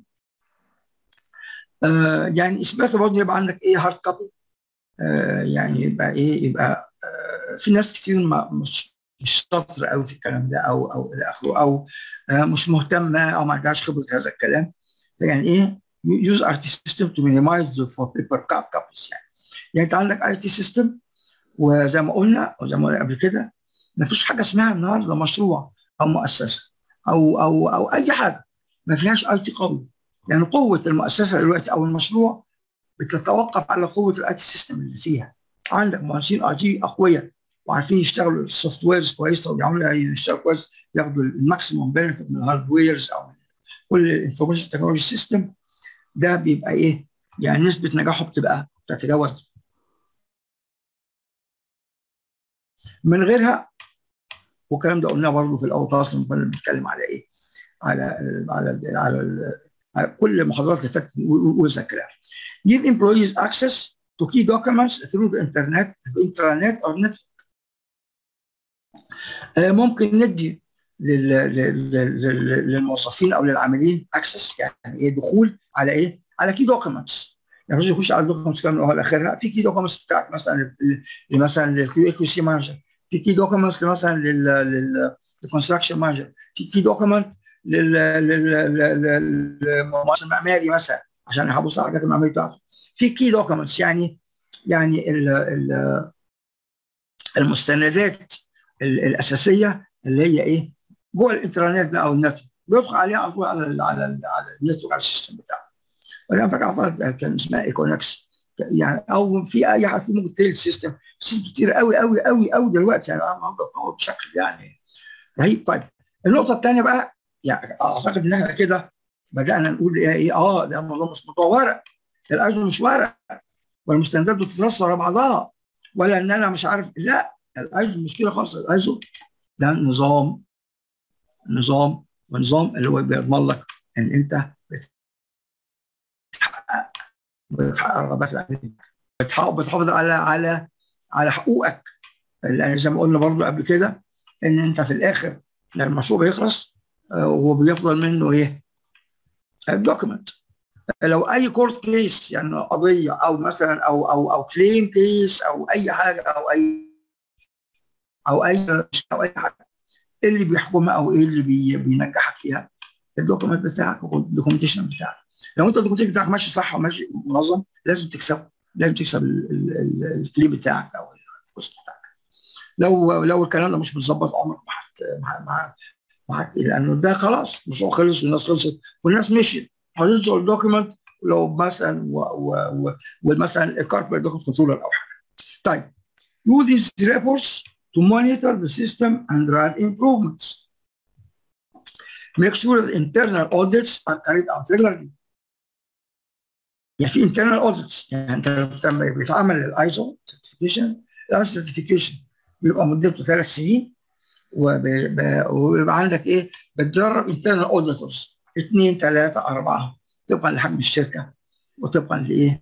آه يعني اثبات برضه يبقى عندك ايه هارد كوبي آه يعني يبقى ايه يبقى آه في ناس كتير ما مش مش شاطر قوي في الكلام ده او او الى اخره او آه مش مهتمه او ما عندهاش خبره هذا الكلام يعني ايه يوز ار تي سيستم تو مينيمايز فور بيبر كاب كابلز يعني يعني انت عندك اي تي سيستم وزي ما قلنا وزي ما قلنا قبل كده ما فيش حاجه اسمها النهارده مشروع او مؤسسه او او او اي حاجه ما فيهاش اي تي قوي يعني قوه المؤسسه دلوقتي او المشروع بتتوقف على قوه الاي تي سيستم اللي فيها عندك مهندسين اي تي اقوياء وعارفين يشتغلوا السوفت ويرز كويس وبيعملوا يشتغلوا كويس ياخدوا الماكسيموم بنفيت من الهاردويرز او كل الانفورميشن تكنولوجي سيستم ده بيبقى ايه؟ يعني نسبه نجاحه بتبقى تتجاوز من غيرها والكلام ده قلناه برضه في الاول خالص لما كنا بنتكلم على ايه؟ على على على, على كل المحاضرات اللي فاتت والذاكره. Give employees access to key documents through the internet, the intranet or network. ممكن ندي للموظفين او للعاملين اكسس يعني ايه دخول على ايه؟ على كي دوكيومنتس يعني مش يخش على الدوكيومنتس كامل اول اخرها في كي دوكيومنتس بتاعت مثلا مثلا للكيو اي كيو سي مانجر في كي دوكيومنتس مثلا للكونستراكشن مانجر في كي دوكيومنت للمؤسسه المعماري مثلا عشان يحافظ على الحاجات المعماريه بتاعته في كي دوكيومنتس يعني يعني ال ال المستندات الاساسيه اللي هي ايه جوه الانترنت بقى او النت بيدخل عليها على طول على ال على ال على النتورك على السيستم بتاعه ولما فاكر اعتقد كان اسمها ايكونكس يعني او في اي حاجه في ممكن تيل سيستم سيستم كتير قوي قوي قوي قوي دلوقتي يعني النهارده بشكل يعني رهيب طيب النقطه الثانيه بقى يعني اعتقد ان احنا كده بدانا نقول ايه ايه اه ده الموضوع مش موضوع ورق الاجر مش ورق والمستندات بتترص ورا بعضها ولا ان انا مش عارف لا الايزو مش كده خالص الايزو ده نظام نظام ونظام اللي هو بيضمن لك ان انت بتحقق بتحقق رغبات العميل بتحافظ على على على حقوقك لان زي ما قلنا برضو قبل كده ان انت في الاخر لما المشروع بيخلص هو بيفضل منه ايه؟ الدوكيمنت لو اي كورت كيس يعني قضيه او مثلا او او او كليم كيس او اي حاجه او اي او اي او اي حاجه ايه اللي بيحكمها او ايه اللي بي بينجحك فيها الدوكيمنت بتاعك والدوكيومنتيشن بتاعك لو انت الدوكيومنتيشن بتاعك ماشي صح وماشي منظم لازم تكسبه لازم تكسب الكليم بتاعك او الفلوس بتاعك لو لو الكلام ده مش متظبط عمرك ما حت مع مع لانه ده خلاص المشروع خلص والناس خلصت والناس مشيت هتنزل الدوكيمنت لو مثلا ومثلا الكاربريت دوكيمنت كنترولر او حاجه طيب use these reports to monitor the system and drive improvements. Make sure that internal audits are carried out regularly. يعني في internal audits يعني انت لما بيتعمل الايزو سيرتيفيكيشن الايزو سيرتيفيكيشن بيبقى مدته ثلاث سنين وبيبقى عندك ايه بتدرب internal auditors اثنين ثلاثه اربعه طبقا لحجم الشركه وطبقا لايه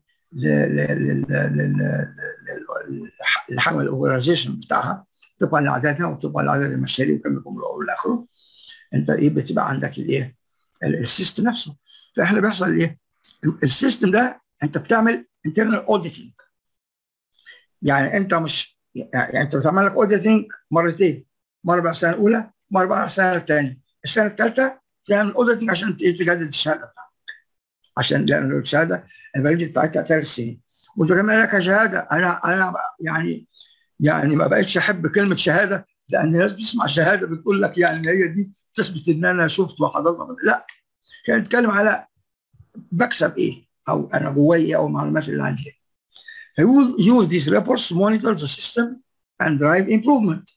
لحجم الاورجنايزيشن بتاعها طبقا لعددها وطبقا لعدد المشاريع وكم يكون الى اخره انت ايه بتبقى عندك الايه السيستم نفسه فاحنا بيحصل ايه السيستم ده انت بتعمل انترنال اوديتنج يعني انت مش يعني انت بتعمل لك اوديتنج مرتين مره بقى السنه الاولى مره بقى السنه الثانيه السنه الثالثه تعمل اوديتنج عشان تجدد الشهاده بتاعتك عشان لان الشهاده الفاليديتي بتاعتها ثلاث سنين وتعمل لك شهاده انا انا يعني يعني ما بقتش احب كلمه شهاده لان الناس بتسمع شهاده بتقول لك يعني هي دي تثبت ان انا شفت وحضرت لا كان نتكلم على بكسب ايه او انا جوايا ايه او المعلومات اللي عندي use these reports to monitor the system and drive improvement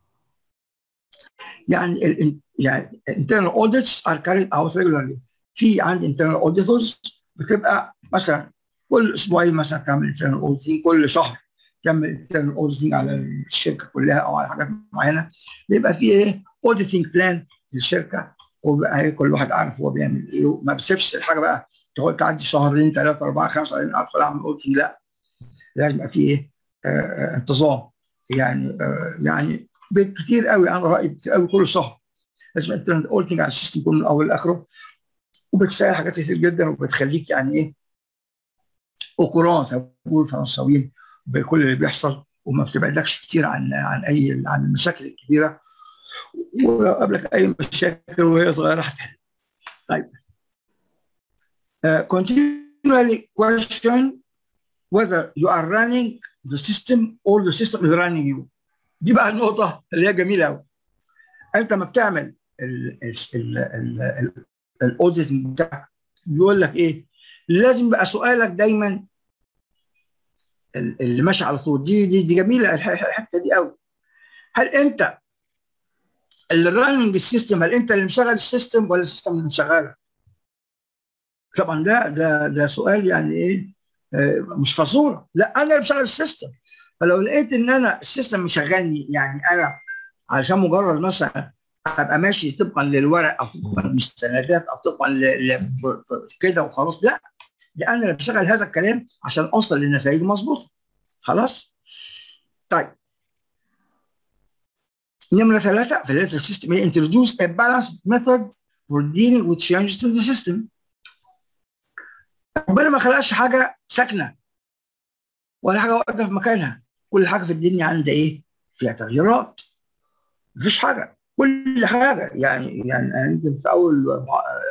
يعني ال يعني internal audits are carried out regularly في عندي internal auditors بتبقى مثلا كل اسبوعين مثلا تعمل internal auditing كل شهر تعمل تعمل اوديتنج على الشركه كلها او على حاجات معينه بيبقى في ايه اوديتنج بلان للشركه وبقى ايه كل واحد عارف هو بيعمل ايه وما بيسيبش الحاجه بقى تقعد تعدي شهرين ثلاثه اربعه خمسه بعدين ادخل اعمل اوديتنج لا لازم يبقى في ايه آه انتظام يعني آه يعني كتير قوي انا رايي كتير قوي كل شهر لازم انت اوديتنج على السيستم كله من اول لاخره وبتسهل حاجات كتير جدا وبتخليك يعني ايه اوكوران زي ما بيقولوا الفرنساويين بكل اللي بيحصل وما بتبعدكش كتير عن عن اي عن المشاكل الكبيره ولو قابلك اي مشاكل وهي صغيره هتحل. طيب uh, continually question whether you are running the system or the system is running you. دي بقى النقطه اللي هي جميله قوي. انت ما بتعمل الاوديت بتاعك بيقول لك ايه؟ لازم يبقى سؤالك دايما اللي ماشي على طول دي دي دي جميله الحته دي قوي. هل انت اللي راننج السيستم هل انت اللي مشغل السيستم ولا السيستم اللي مشغلك؟ طبعا ده ده ده سؤال يعني ايه آه مش فصوله لا انا اللي بشغل السيستم فلو لقيت ان انا السيستم مشغلني يعني انا علشان مجرد مثلا ابقى ماشي طبقا للورق او طبقا للمستندات او طبقا كده وخلاص لا ده انا اللي بشغل هذا الكلام عشان اوصل لنتائج مظبوطه خلاص طيب نمرة ثلاثة في الليتر سيستم introduce a balanced method for dealing with changes to the system. ربنا ما خلقش حاجة ساكنة ولا حاجة واقفة في مكانها، كل حاجة في الدنيا عندها إيه؟ فيها تغييرات. مفيش حاجة، كل حاجة يعني يعني أنا يمكن في أول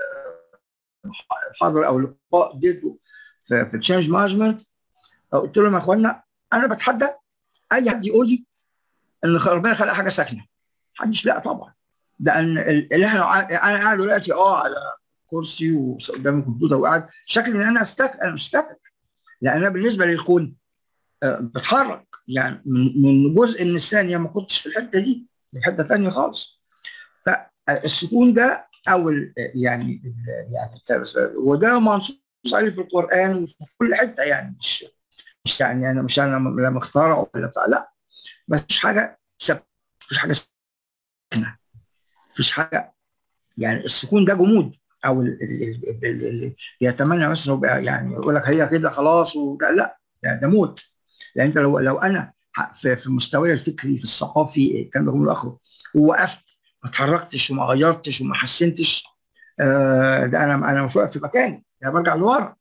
محاضرة أو لقاء اديته في في تشينج مانجمنت قلت لهم يا إخوانا أنا بتحدى أي حد يقول لي ان ربنا خلق حاجه ساكنه محدش لا طبعا ده ان اللي احنا انا قاعد دلوقتي اه على كرسي وقدام الكمبيوتر وقاعد شكل ان انا استك انا مش ستاتيك لان انا بالنسبه للكون آه بتحرك يعني من من جزء من الثانيه ما كنتش في الحته دي في حته ثانيه خالص فالسكون ده او يعني يعني وده منصوص عليه في القران وفي كل حته يعني مش مش يعني انا مش انا لا مخترع ولا بتاع لا مفيش حاجه ثابته مفيش حاجه ساكنه مفيش حاجه يعني السكون ده جمود او اللي يتمنى مثلا يبقى يعني يقول لك هي كده خلاص وده لا يعني ده موت يعني انت لو لو انا في, في مستواي الفكري في الثقافي الكلام ده كله اخره ووقفت ما اتحركتش وما غيرتش وما حسنتش آه ده انا انا مش واقف في مكاني ده برجع لورا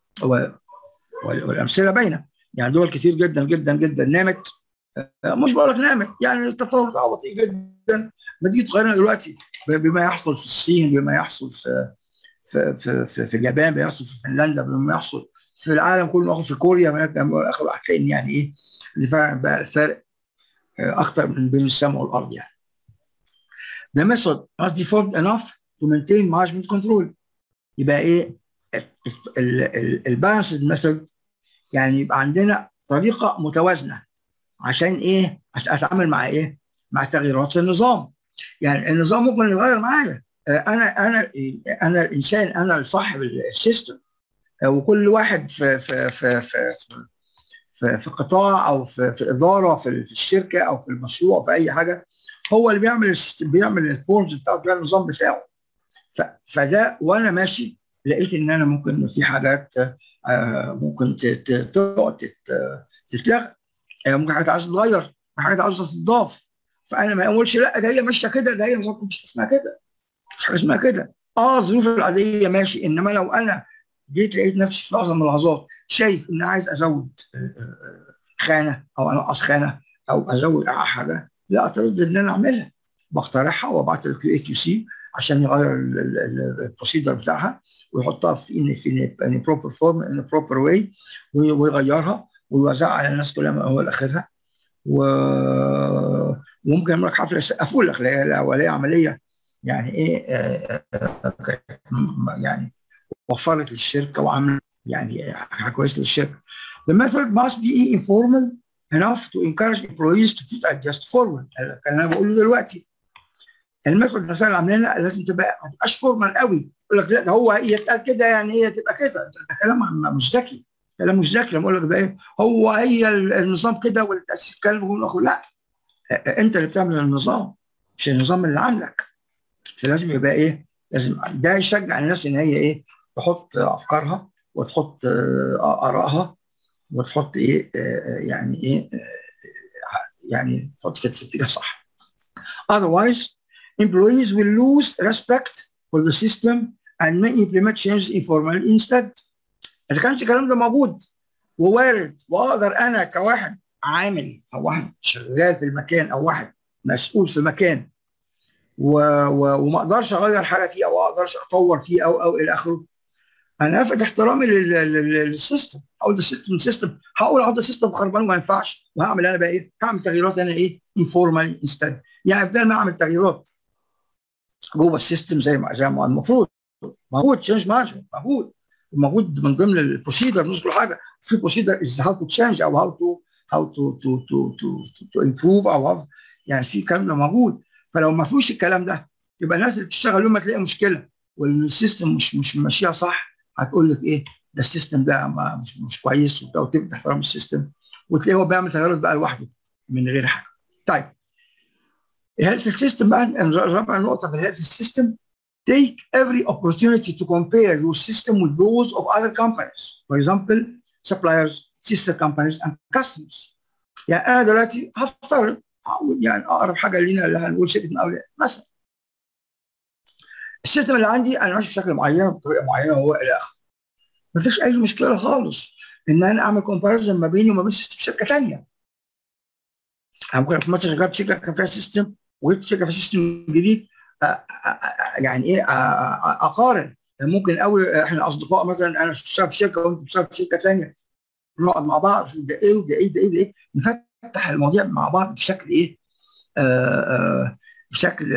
والامثله باينه يعني دول كتير جدا جدا جدا نامت مش بقول لك نامت يعني التطور بتاعه بطيء جدا ما تيجي تقارنها دلوقتي بما يحصل في الصين بما يحصل في في في في, في اليابان بما يحصل في فنلندا بما يحصل في العالم كله في كوريا هتلاقي يعني ايه اللي فعلا بقى الفرق اكتر من بين السماء والارض يعني. The method must be formed enough to maintain management control. يبقى ايه البالانسد ميثود يعني يبقى عندنا طريقه متوازنه عشان ايه؟ عشان اتعامل مع ايه؟ مع تغييرات في النظام. يعني النظام ممكن يتغير معايا. انا انا انا الانسان انا صاحب السيستم وكل واحد في في في في في, في قطاع او في, في اداره في الشركه او في المشروع في اي حاجه هو اللي بيعمل بيعمل الفورمز بتاعته النظام بتاعه. فده وانا ماشي لقيت ان انا ممكن في حاجات ممكن تقعد تتلغى ممكن حاجات عايزه تتغير حاجات عايزه تضاف فانا ما اقولش لا ده هي ماشيه كده ده هي نظام مش اسمها كده مش حاجه اسمها كده اه الظروف العاديه ماشي انما لو انا جيت لقيت نفسي في لحظه من اللحظات شايف ان عايز ازود خانه او انقص خانه او ازود حاجه لا اتردد ان انا اعملها بقترحها وابعت للكيو اي كيو سي عشان يغير البروسيدر بتاعها ويحطها في في ان بروبر فورم ان بروبر واي ويغيرها ويوزعها على الناس كلها من اول لاخرها و... وممكن يعمل لك حفله يسقفوا لك لو هي عمليه يعني ايه آه يعني وفرت للشركه وعملت يعني حاجه كويسه للشركه. The method must be informal enough to encourage employees to put at just forward اللي انا بقوله دلوقتي. الميثود مثلا اللي عاملينها لازم تبقى ما تبقاش فورمال قوي يقول لك لا ده هو يتقال كده يعني هي تبقى كده ده كلام مش ذكي كلام مش ذكي لما اقول لك ده ايه هو هي النظام كده والتاسيس الكلام بقول لا انت اللي بتعمل النظام مش النظام اللي عاملك فلازم يبقى ايه لازم ده يشجع الناس ان هي ايه تحط افكارها وتحط ارائها وتحط ايه يعني ايه يعني تحط في اتجاه صح otherwise employees will lose respect for the system and may implement changes informally instead. إذا كانش الكلام ده موجود ووارد واقدر انا كواحد عامل او واحد شغال في المكان او واحد مسؤول في مكان و... و... وما اقدرش اغير حاجه فيه او اقدرش اطور فيه او او الى اخره انا افقد احترامي لل... لل... للسيستم اقول ده سيستم سيستم هقول اقعد السيستم خربان وما ينفعش وهعمل انا بقى ايه؟ هعمل تغييرات انا ايه؟ انفورمال انستنت يعني بدل ما اعمل تغييرات جوه السيستم زي ما زي ما المفروض موجود تشينج مانجمنت موجود موجود من ضمن البروسيدر مش كل حاجه في بروسيدر از هاو تو تشينج او هاو تو هاو تو تو تو تو تو امبروف او يعني في الكلام ده موجود فلو ما فيهوش الكلام ده يبقى الناس اللي بتشتغل يوم ما تلاقي مشكله والسيستم مش مش ماشيه صح هتقول لك ايه ده السيستم ده ما مش, مش كويس وتبدا احترام السيستم وتلاقيه هو بيعمل تغيرات بقى لوحده من غير حاجه. طيب الهيلث سيستم بقى رابع نقطه في الهيلث سيستم take every opportunity to compare your system with those of other companies. For example, suppliers, sister companies, and customers. يعني انا دلوقتي هفترض يعني اقرب حاجه لينا اللي هنقول شركه مقاولات مثلا. السيستم اللي عندي انا ماشي بشكل معين بطريقه معينه وهو الى اخره. ما فيش اي مشكله خالص ان انا اعمل كومباريزون ما بيني وما بين سيستم شركه ثانيه. انا ممكن اكون مثلا شغال في شركه كان فيها سيستم وجبت شركه في سيستم جديد يعني ايه اقارن ممكن قوي احنا اصدقاء مثلا انا بشتغل في شركه وانت بتشتغل في شركه ثانيه نقعد مع بعض ده ايه وده ايه ده ايه ده ايه نفتح المواضيع مع بعض بشكل ايه آآ آآ بشكل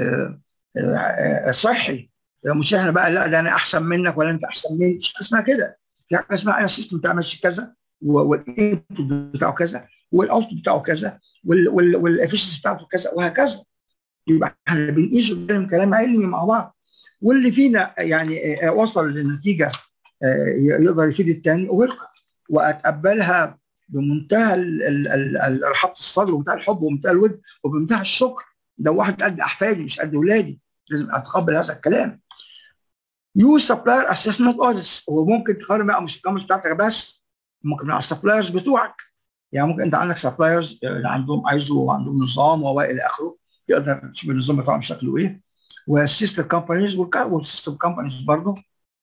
آآ صحي مش احنا بقى لا ده انا احسن منك ولا انت احسن مني مش اسمها كده في حاجه اسمها انا السيستم بتاعي ماشي كذا والانبوت بتاعه كذا والاوتبوت بتاعه كذا والافشنسي بتاعته كذا وهكذا يبقى احنا بنقيس قدام كلام علمي مع بعض واللي فينا يعني وصل لنتيجه يقدر يفيد الثاني ويلقى واتقبلها بمنتهى رحابه الصدر ومنتهى الحب ومنتهى الود وبمنتهى الشكر ده واحد قد احفادي مش قد اولادي لازم اتقبل هذا الكلام يو سبلاير اسسمنت اوديتس وممكن تقارن بقى مش الكاميرا بتاعتك بس ممكن مع السبلايرز بتوعك يعني ممكن انت عندك سبلايرز عندهم ايزو وعندهم نظام والى اخره يقدر تشوف النظام بتاعهم شكله ايه والسيستم كومبانيز والسيستم كومبانيز برضه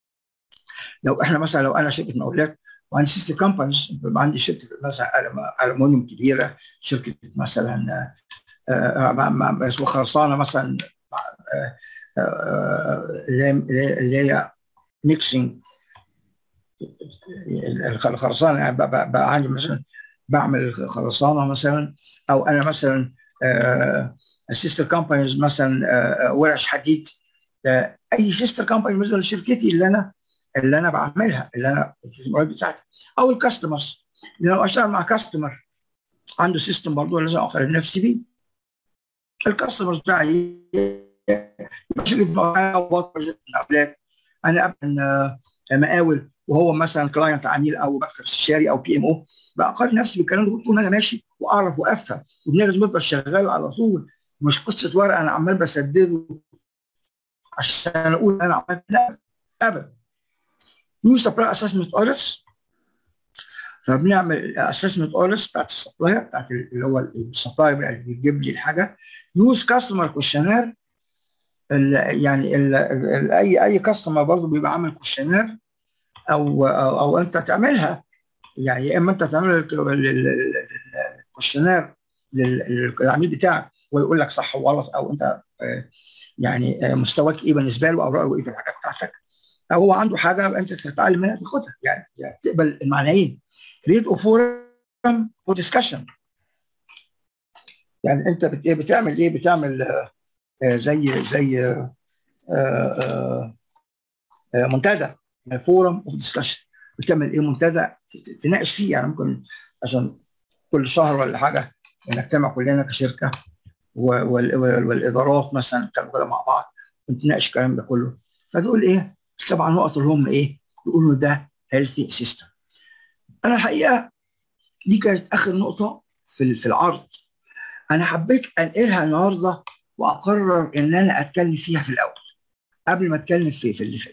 لو احنا مثلا لو انا شركه مقاولات وعندي سيستم كومبانيز يبقى عندي شركه مثلا المونيوم كبيره شركه مثلا اسمه خرسانه مثلا اللي هي ميكسينج الخرسانه يعني بقى عندي مثلا بعمل خرسانه مثلا او انا مثلا السيستر كومبانيز مثلا ورش حديد اي سيستر كومباني بالنسبه لشركتي اللي انا اللي انا بعملها اللي انا بتاعتي او الكاستمرز لو اشتغل مع كاستمر عنده سيستم برضه لازم اقارن نفسي بيه الكاستمرز بتاعي شركه مقاولات انا قبل مقاول وهو مثلا كلاينت عميل او مكتب استشاري او بي ام او بقارن نفسي بالكلام ده طول ما انا ماشي واعرف وافهم ودماغي بفضل شغال على طول مش قصه ورقه انا عمال بسدده عشان اقول انا عملت لا ابدا نيو سبلاي اسسمنت اوديتس فبنعمل اسسمنت اوديتس بتاعت السبلاير بتاعت اللي هو السبلاير بقى اللي بيجيب لي الحاجه يوز كاستمر كويشنير يعني ال ال اي اي كاستمر برضه بيبقى عامل كويشنير او او, أو انت تعملها يعني يا اما انت تعمل الكويشنير للعميل بتاعك ويقول لك صح وغلط او انت يعني مستواك ايه بالنسبه له او رايه ايه في الحاجات بتاعتك او هو عنده حاجه انت تتعلم منها تاخدها يعني, يعني تقبل المعنيين create a forum for discussion يعني انت بتعمل ايه بتعمل زي زي منتدى فورم اوف ديسكشن بتعمل ايه منتدى تناقش فيه يعني ممكن عشان كل شهر ولا حاجه نجتمع كلنا كشركه والادارات مثلا نتكلم كده مع بعض ونتناقش الكلام ده كله فتقول ايه سبع نقط اللي هم ايه يقولوا ده هيلثي سيستم انا الحقيقه دي كانت اخر نقطه في في العرض انا حبيت انقلها النهارده واقرر ان انا اتكلم فيها في الاول قبل ما اتكلم في في اللي فات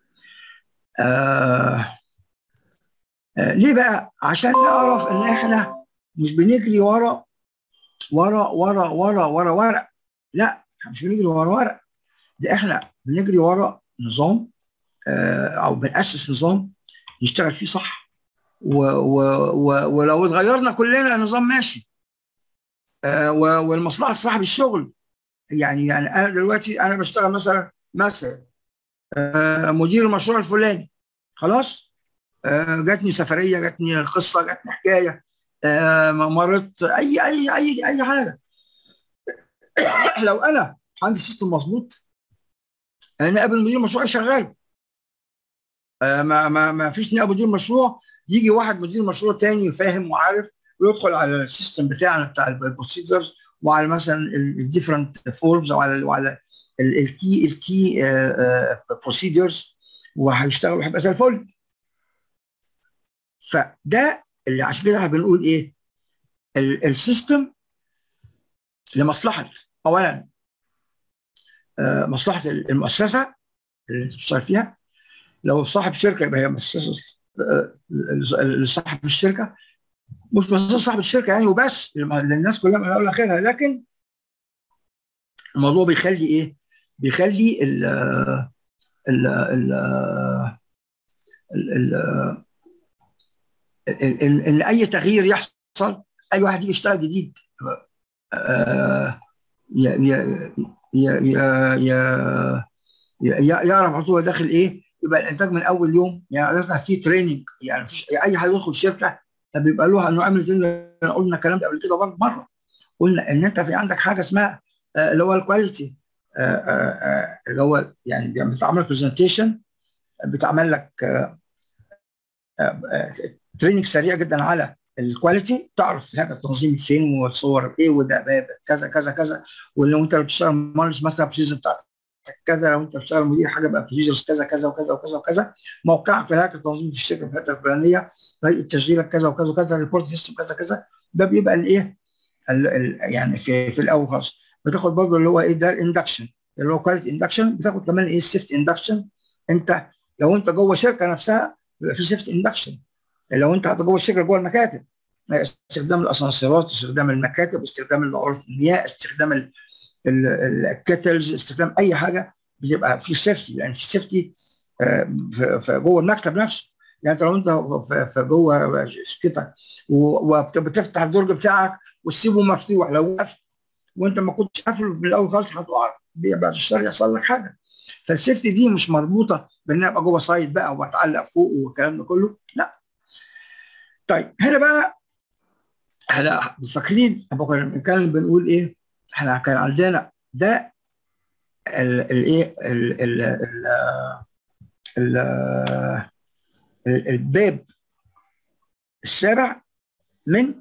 آه آه ليه بقى عشان نعرف ان احنا مش بنجري ورا ورا ورا ورا ورا ورق لا احنا مش بنجري ورا ورق ده احنا بنجري ورا نظام آه او بنأسس نظام نشتغل فيه صح و و و ولو اتغيرنا كلنا النظام ماشي آه والمصلحه صاحب الشغل يعني يعني انا دلوقتي انا بشتغل مثلا مثلا آه مدير المشروع الفلاني خلاص آه جاتني سفريه جاتني قصه جاتني حكايه آه مرضت اي اي اي اي حاجه لو انا عندي سيستم مظبوط انا قبل مدير المشروع شغال آه ما ما ما فيش نائب مدير مشروع يجي واحد مدير مشروع تاني فاهم وعارف ويدخل على السيستم بتاعنا بتاع البروسيدرز وعلى مثلا الديفرنت فورمز وعلى وعلى الكي الكي بروسيدرز وهيشتغل هيبقى زي الفل فده اللي عشان كده بنقول ايه السيستم لمصلحه اولا آه مصلحه المؤسسه اللي بتشتغل فيها لو صاحب شركه يبقى هي مؤسسه لصاحب الشركه مش مؤسسه صاحب الشركه يعني وبس للناس كلها من اول لاخرها لكن الموضوع بيخلي ايه؟ بيخلي ال ال ال ال ان اي تغيير يحصل اي واحد يجي يشتغل جديد يعرف على طول داخل ايه يبقى الانتاج من اول يوم يعني لازم في تريننج يعني مفيش اي حد يدخل شركه بيبقى له انه عامل زي قلنا الكلام ده قبل كده برضه مره قلنا ان انت في عندك حاجه اسمها اللي هو الكواليتي اللي هو يعني بتعمل برزنتيشن بتعمل لك تريننج سريع جدا على الكواليتي تعرف هذا التنظيم فين والصور ايه وده كذا كذا كذا ولو انت بتشتغل مهندس مثلا البروسيجر بتاعتك كذا لو انت بتشتغل مدير حاجه بقى بروسيجرز كذا كذا وكذا وكذا وكذا موقعك في هيئه التنظيم في الشركه في الحته الفلانيه طريقه تسجيلك كذا وكذا وكذا ريبورت سيستم كذا كذا ده بيبقى الايه يعني في في الاول خالص بتاخد برضه اللي هو ايه ده الاندكشن اللي هو كواليتي اندكشن بتاخد كمان ايه السيفت اندكشن انت لو انت جوه شركه نفسها بيبقى في سيفت اندكشن لو انت جوه الشركه جوه المكاتب استخدام الاسانسيرات استخدام المكاتب استخدام المعروف المياه استخدام الكتلز استخدام اي حاجه بيبقى في سيفتي لان في سيفتي جوه المكتب نفسه يعني لو انت في جوه شركتك وبتفتح الدرج بتاعك وتسيبه مفتوح لو وقفت وانت ما كنتش قافله في الاول خالص هتقع بعد الشر يحصل لك حاجه فالسيفتي دي مش مربوطه بان ابقى جوه سايت بقى واتعلق فوق والكلام ده كله لا طيب هنا بقى احنا فاكرين ابو كان بنقول ايه احنا كان عندنا ده الايه الباب السابع من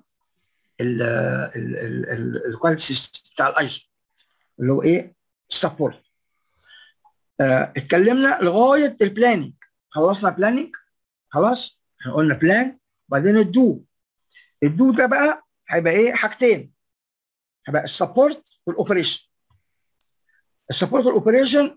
الكواليتي سيستم بتاع الايزو اللي هو ايه سبورت اه اتكلمنا لغايه البلاننج خلصنا بلاننج خلاص احنا قلنا بلان وبعدين الدو الدو ده بقى هيبقى ايه حاجتين هيبقى السبورت والاوبريشن السبورت والاوبريشن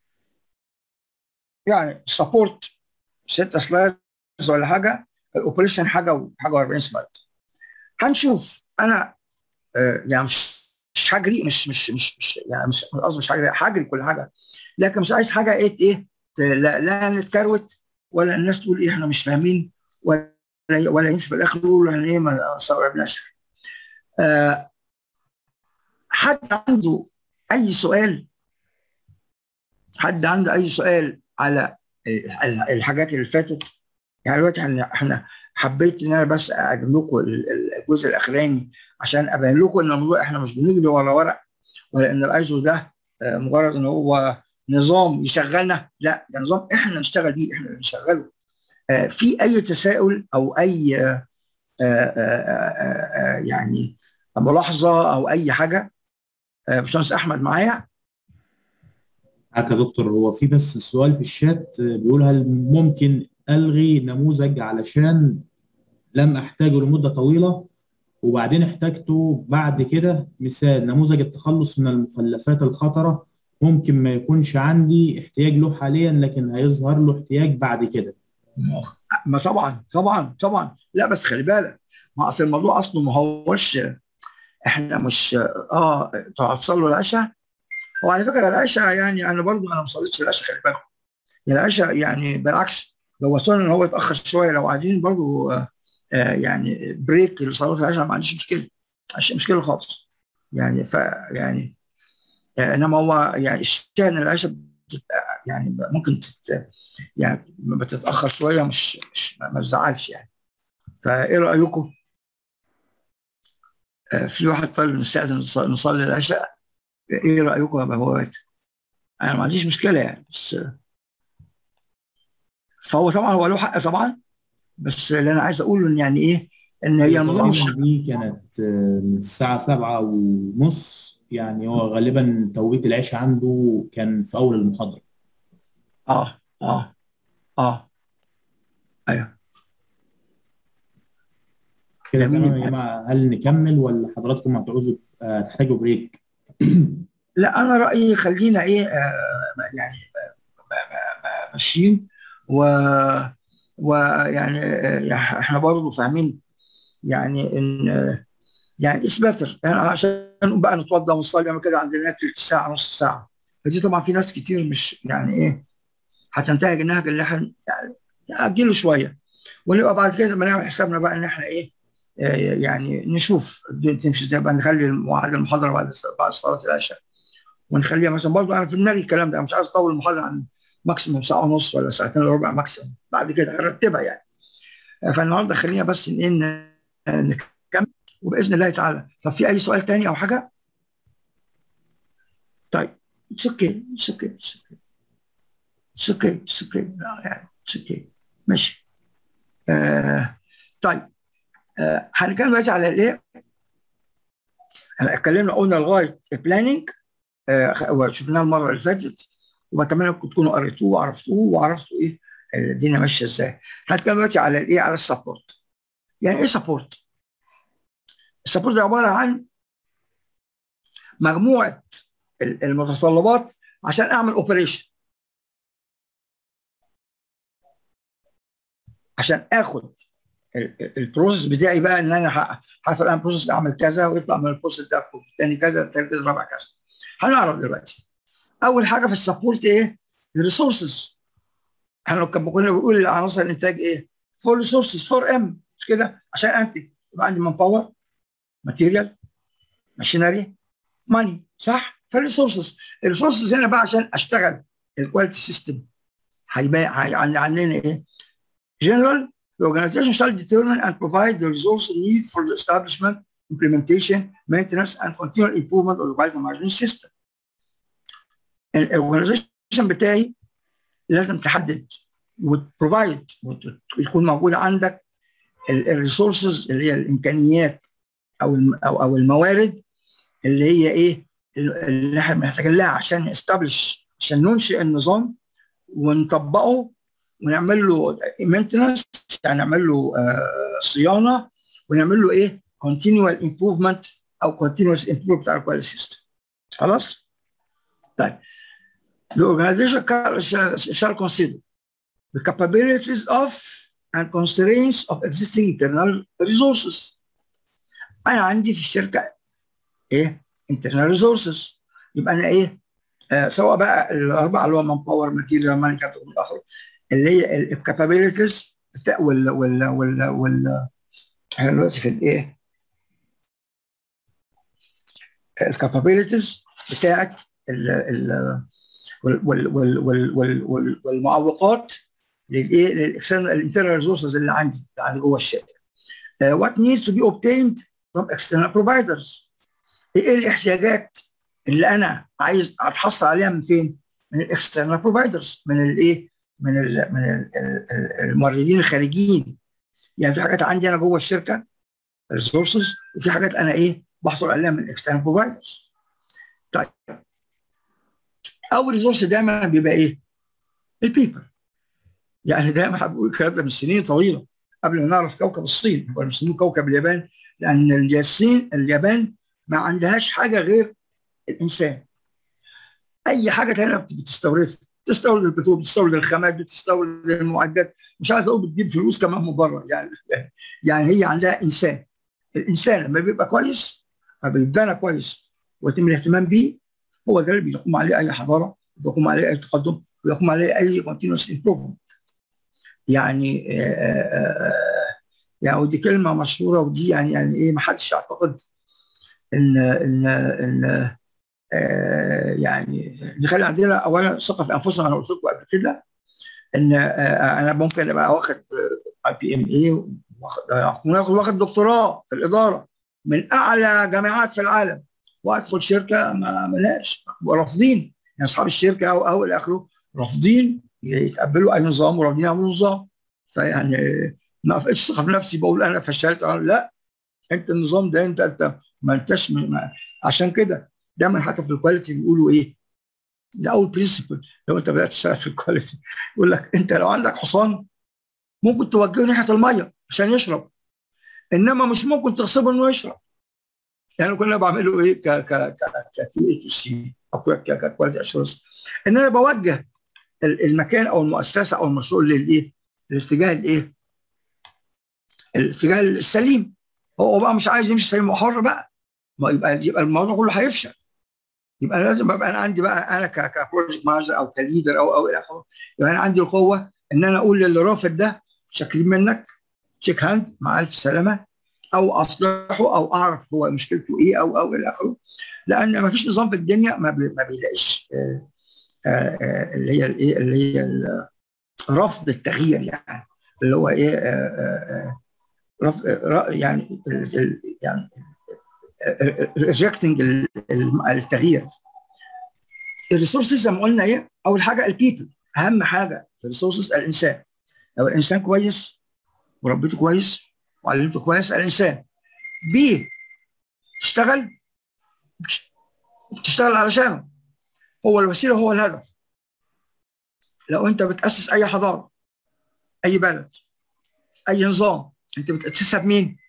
يعني السبورت ستة سلايدز ولا حاجه الاوبريشن حاجه وحاجه و40 سلايد هنشوف انا آه يعني مش مش هجري مش مش مش, مش يعني مش قصدي مش هجري هجري كل حاجه لكن مش عايز حاجه ايه ايه لا, لا نتكروت ولا الناس تقول ايه احنا مش فاهمين ولا ولا يمشي في الاخر يقول احنا ايه ما استوعبناش آه حد عنده اي سؤال حد عنده اي سؤال على الحاجات اللي فاتت يعني دلوقتي احنا احنا حبيت ان انا بس اجيب لكم الجزء الاخراني عشان ابين لكم ان الموضوع احنا مش بنجري ورا ورق ولا ان الايزو ده مجرد ان هو نظام يشغلنا لا ده نظام احنا نشتغل بيه احنا اللي نشغله في اي تساؤل او اي يعني ملاحظه او اي حاجه باشمهندس احمد معايا معاك يا دكتور هو في بس سؤال في الشات بيقول هل ممكن الغي نموذج علشان لم احتاجه لمده طويله وبعدين احتاجته بعد كده مثال نموذج التخلص من المخلفات الخطره ممكن ما يكونش عندي احتياج له حاليا لكن هيظهر له احتياج بعد كده ما طبعا طبعا طبعا لا بس خلي بالك ما اصل الموضوع اصله ما هوش احنا مش اه تصلوا العشاء هو على فكره العشاء يعني انا برضو انا ما صليتش العشاء خلي بالكم العشاء يعني بالعكس لو وصلنا ان هو يتاخر شويه لو عايزين برضه آه يعني بريك لصلاه العشاء ما عنديش مشكله مش مشكله خالص يعني ف يعني انما هو يعني الشان العشاء يعني ممكن تت يعني بتتاخر شويه مش مش ما تزعلش يعني فايه رايكم؟ في واحد طالب نستاذن نصلي العشاء ايه رايكم يا بابوات؟ انا ما عنديش مشكله يعني بس فهو طبعا هو له حق طبعا بس اللي انا عايز اقوله ان يعني ايه ان هي الموضوع مش دي كانت من الساعه 7 ونص يعني هو غالبا توقيت العشاء عنده كان في اول المحاضره اه اه اه ايوه كده تمام يا جماعه هل نكمل ولا حضراتكم هتعوزوا آه تحتاجوا بريك؟ لا انا رايي خلينا ايه آه يعني ماشيين و ويعني آه احنا برضه فاهمين يعني ان يعني اتس بيتر يعني عشان بقى نتوضا ونصلي كده عندنا تلت ساعه نص ساعه فدي طبعا في ناس كتير مش يعني ايه هتنتهج النهج اللي احنا يعني اجله شويه ونبقى بعد كده لما نعمل حسابنا بقى ان احنا ايه يعني نشوف الدنيا تمشي ازاي بقى نخلي ميعاد المحاضره بعد بعد صلاه العشاء ونخليها مثلا برضه انا في دماغي الكلام ده مش عايز اطول المحاضره عن ماكسيموم ساعه ونص ولا ساعتين الا ربع ماكسيموم بعد كده هرتبها يعني فالنهارده خلينا بس ان نكمل وباذن الله تعالى طب في اي سؤال تاني او حاجه؟ طيب اتس اوكي اتس اوكي اتس اوكي اتس اوكي اتس اوكي يعني اتس اوكي ماشي آه طيب آه هنتكلم دلوقتي على الايه؟ احنا اتكلمنا قلنا لغايه البلاننج آه وشفناه المره اللي فاتت وبتمنى انكم تكونوا قريتوه وعرفتوه وعرفتوا ايه الدنيا ماشيه ازاي. هنتكلم دلوقتي على الايه؟ على السبورت. يعني ايه سبورت؟ السبورت ده عباره عن مجموعه المتطلبات عشان اعمل اوبريشن عشان اخد البروسيس بتاعي بقى ان انا حصل انا بروسيس اعمل كذا ويطلع من البروسيس ده الثاني كذا الثالث كذا الرابع كذا هنعرف دلوقتي اول حاجه في السبورت ايه؟ الريسورسز احنا كنا بنقول عناصر الانتاج ايه؟ فور ريسورسز فور ام مش كده عشان انتج يبقى عندي مان باور ماتيريال ماشينري ماني صح؟ فالريسورسز الريسورسز هنا بقى عشان اشتغل الكواليتي سيستم هيبقى عندنا ايه؟ general the organization shall determine and provide the resources needed for the establishment, implementation, maintenance, and continual improvement of the quality management system. الاورجنايزيشن بتاعي لازم تحدد وتبروفايد وتكون موجوده عندك الريسورسز اللي هي الامكانيات او او او الموارد اللي هي ايه اللي احنا محتاجين لها عشان نستبلش عشان ننشئ النظام ونطبقه ونعمل له مينتنس يعني نعمل له آه صيانه ونعمل له ايه continual improvement او continuous improvement بتاع الكواليتي سيستم خلاص طيب the organization shall consider the capabilities of and constraints of existing internal resources انا عندي في الشركه ايه internal resources يبقى انا ايه آه سواء بقى الاربعه اللي هو مان باور ماتيريال مان كابيتال والاخر اللي هي الكابابيلتيز وال وال وال وال احنا دلوقتي في الايه؟ الكابابيلتيز بتاعت ال ال وال وال وال وال والمعوقات للايه؟ للاكسترنال الانترنال ريسورسز اللي عندي اللي عندي جوه الشركه. وات needs to be obtained from external providers. ايه الاحتياجات اللي انا عايز اتحصل عليها من فين؟ من الاكسترنال بروفايدرز من الايه؟ من ال من ال الموردين الخارجيين يعني في حاجات عندي انا جوه الشركه ريسورسز وفي حاجات انا ايه بحصل عليها من اكسترنال بروفايدرز طيب اول ريسورس دايما بيبقى ايه؟ البيبل يعني دايما بقول الكلام ده من سنين طويله قبل ما نعرف كوكب الصين كنا بنسميه كوكب اليابان لان الصين اليابان ما عندهاش حاجه غير الانسان اي حاجه ثانيه بتستوردها بتستورد البترول بتستورد الخامات بتستورد المعدات مش عايز اقول بتجيب فلوس كمان من بره يعني يعني هي عندها انسان الانسان لما بيبقى كويس بيتبنى كويس ويتم الاهتمام بيه هو ده اللي بيقوم عليه اي حضاره بيقوم عليه اي تقدم بيقوم عليه اي كونتينوس امبروفمنت يعني يعني ودي كلمه مشهوره ودي يعني يعني ايه ما حدش يعتقد ان ان ان آه يعني نخلي عندنا اولا ثقه في انفسنا انا قلت لكم قبل كده ان آه انا ممكن ابقى واخد اي بي ام اي واخد واخد دكتوراه في الاداره من اعلى جامعات في العالم وادخل شركه ما ملهاش رافضين يعني اصحاب الشركه او او الى اخره رافضين يتقبلوا اي نظام ورافضين يعملوا نظام فيعني ما فقتش ثقه في نفسي بقول انا فشلت أنا لا انت النظام ده انت انت ما انتش ما عشان كده دايما حتى في الكواليتي بيقولوا ايه ده اول برنسبل لو انت بدات تشتغل في الكواليتي يقول لك انت لو عندك حصان ممكن توجهه ناحيه الميه عشان يشرب انما مش ممكن تغصبه انه يشرب يعني كنا بعمله ايه ك ك ك كيو اي تو سي او ككواليتي اشورنس ان انا بوجه المكان او المؤسسه او المشروع للايه؟ للاتجاه الايه؟ الاتجاه السليم هو بقى مش عايز يمشي سليم وحر بقى ما يبقى يبقى الموضوع كله هيفشل يبقى لازم ابقى انا عندي بقى انا كبروجكت مانجر او كليدر او او الى اخره يبقى انا عندي القوه ان انا اقول للي رافض ده شاكرين منك تشيك هاند مع الف سلامه او اصلحه او اعرف هو مشكلته ايه او او الى اخره لان ما فيش نظام في الدنيا ما, بي ما بيلاقيش اللي هي الايه اللي هي رفض التغيير يعني اللي هو ايه رفض يعني يعني ريجكتنج التغيير الريسورسز زي ما قلنا ايه اول حاجه البيبل اهم حاجه في الريسورسز الانسان لو الانسان كويس وربيته كويس وعلمته كويس الانسان بي تشتغل بتشتغل علشانه هو الوسيله هو الهدف لو انت بتاسس اي حضاره اي بلد اي نظام انت بتاسسها بمين؟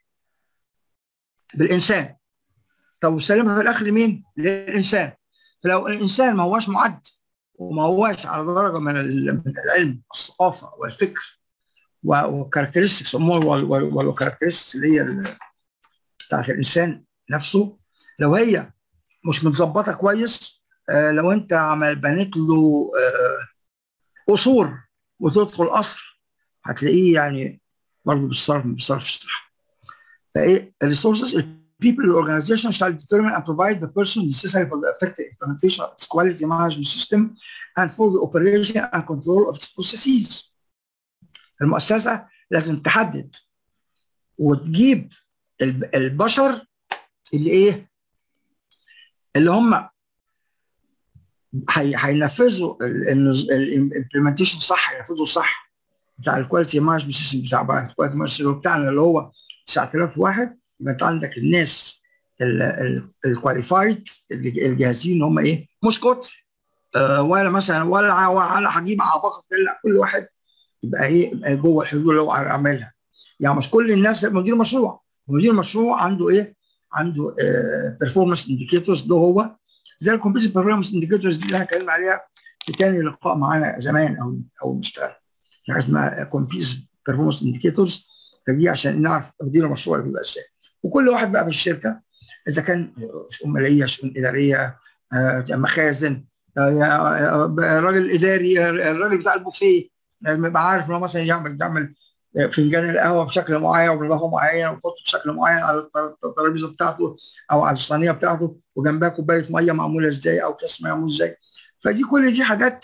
بالانسان طب وسلمها في الاخر لمين؟ للانسان فلو الانسان ما هواش معد وما هواش على درجه من العلم والثقافه والفكر وكاركترستكس امور والكاركترستكس اللي هي بتاعت الانسان نفسه لو هي مش متظبطه كويس آه لو انت عمل بنيت له آه قصور وتدخل قصر هتلاقيه يعني برضه بالصرف بالصرف الصح فايه الريسورسز people in the organization shall determine and provide the person necessary for the effective implementation of its quality management system and for the operation and control of its processes. المؤسسة لازم تحدد وتجيب البشر اللي ايه اللي هم هينفذوا الامبلمنتيشن صح هينفذوا صح بتاع الكواليتي مانجمنت سيستم بتاع الكواليتي مانجمنت بتاعنا اللي هو 9000 واحد يبقى انت عندك الناس الكواليفايد الجاهزين هم ايه مش كتر آه ولا مثلا ولا ولا هجيب عباقره لا كل واحد يبقى ايه يبقى جوه الحدود اللي هو عاملها يعني مش كل الناس مدير مشروع مدير مشروع عنده ايه عنده بيرفورمانس انديكيتورز ده هو زي الكومبيتيتيف بيرفورمانس انديكيتورز دي اللي احنا اتكلمنا عليها في تاني لقاء معانا زمان او او مشتغل حاجه اسمها كومبيتيتيف بيرفورمانس انديكيتورز فدي عشان نعرف مدير المشروع بيبقى ازاي وكل واحد بقى في الشركه اذا كان شؤون ماليه شؤون اداريه آه، مخازن آه، الراجل الاداري الراجل بتاع البوفيه يبقى عارف انه مثلا يعمل يعمل فنجان القهوه بشكل معين وبنظافه معين ويحطه بشكل معين على الترابيزه بتاعته او على الصينيه بتاعته وجنبها كوبايه ميه معموله ازاي او كاس معمول ازاي فدي كل دي حاجات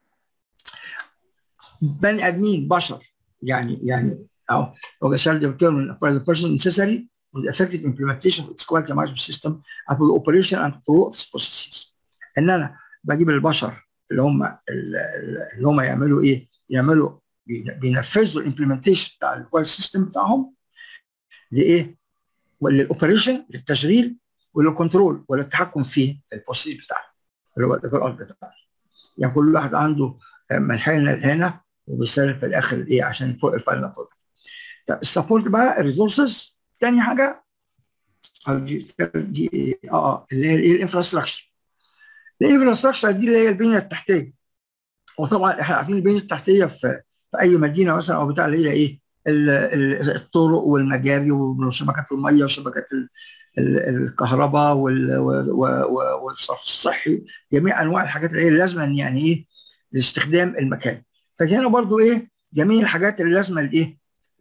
بني ادمين بشر يعني يعني او هو shall determine for the person necessary for the effective implementation of its quality management system and for the operation and control of its processes. ان انا بجيب البشر اللي هم اللي هم يعملوا ايه؟ يعملوا بينفذوا الامبلمنتيشن بتاع الكواليتي سيستم بتاعهم لايه؟ وللاوبريشن للتشغيل وللكنترول وللتحكم فيه في البروسيس بتاعه اللي هو الاجراءات بتاعته. يعني كل واحد عنده من هنا لهنا وبيسلم في الاخر ايه عشان فوق الفاينل برودكت. السبورت بقى الريسورسز تاني حاجه دي, دي اه اللي هي الانفراستراكشر الانفراستراكشر دي اللي هي البنيه التحتيه وطبعا احنا عارفين البنيه التحتيه في في اي مدينه مثلا او بتاع اللي هي ايه الطرق والمجاري وشبكات الميه وشبكات الكهرباء والصرف الصحي جميع انواع الحاجات اللي هي لازم يعني ايه لاستخدام المكان فهنا برضو ايه جميع الحاجات اللي لازمه لايه؟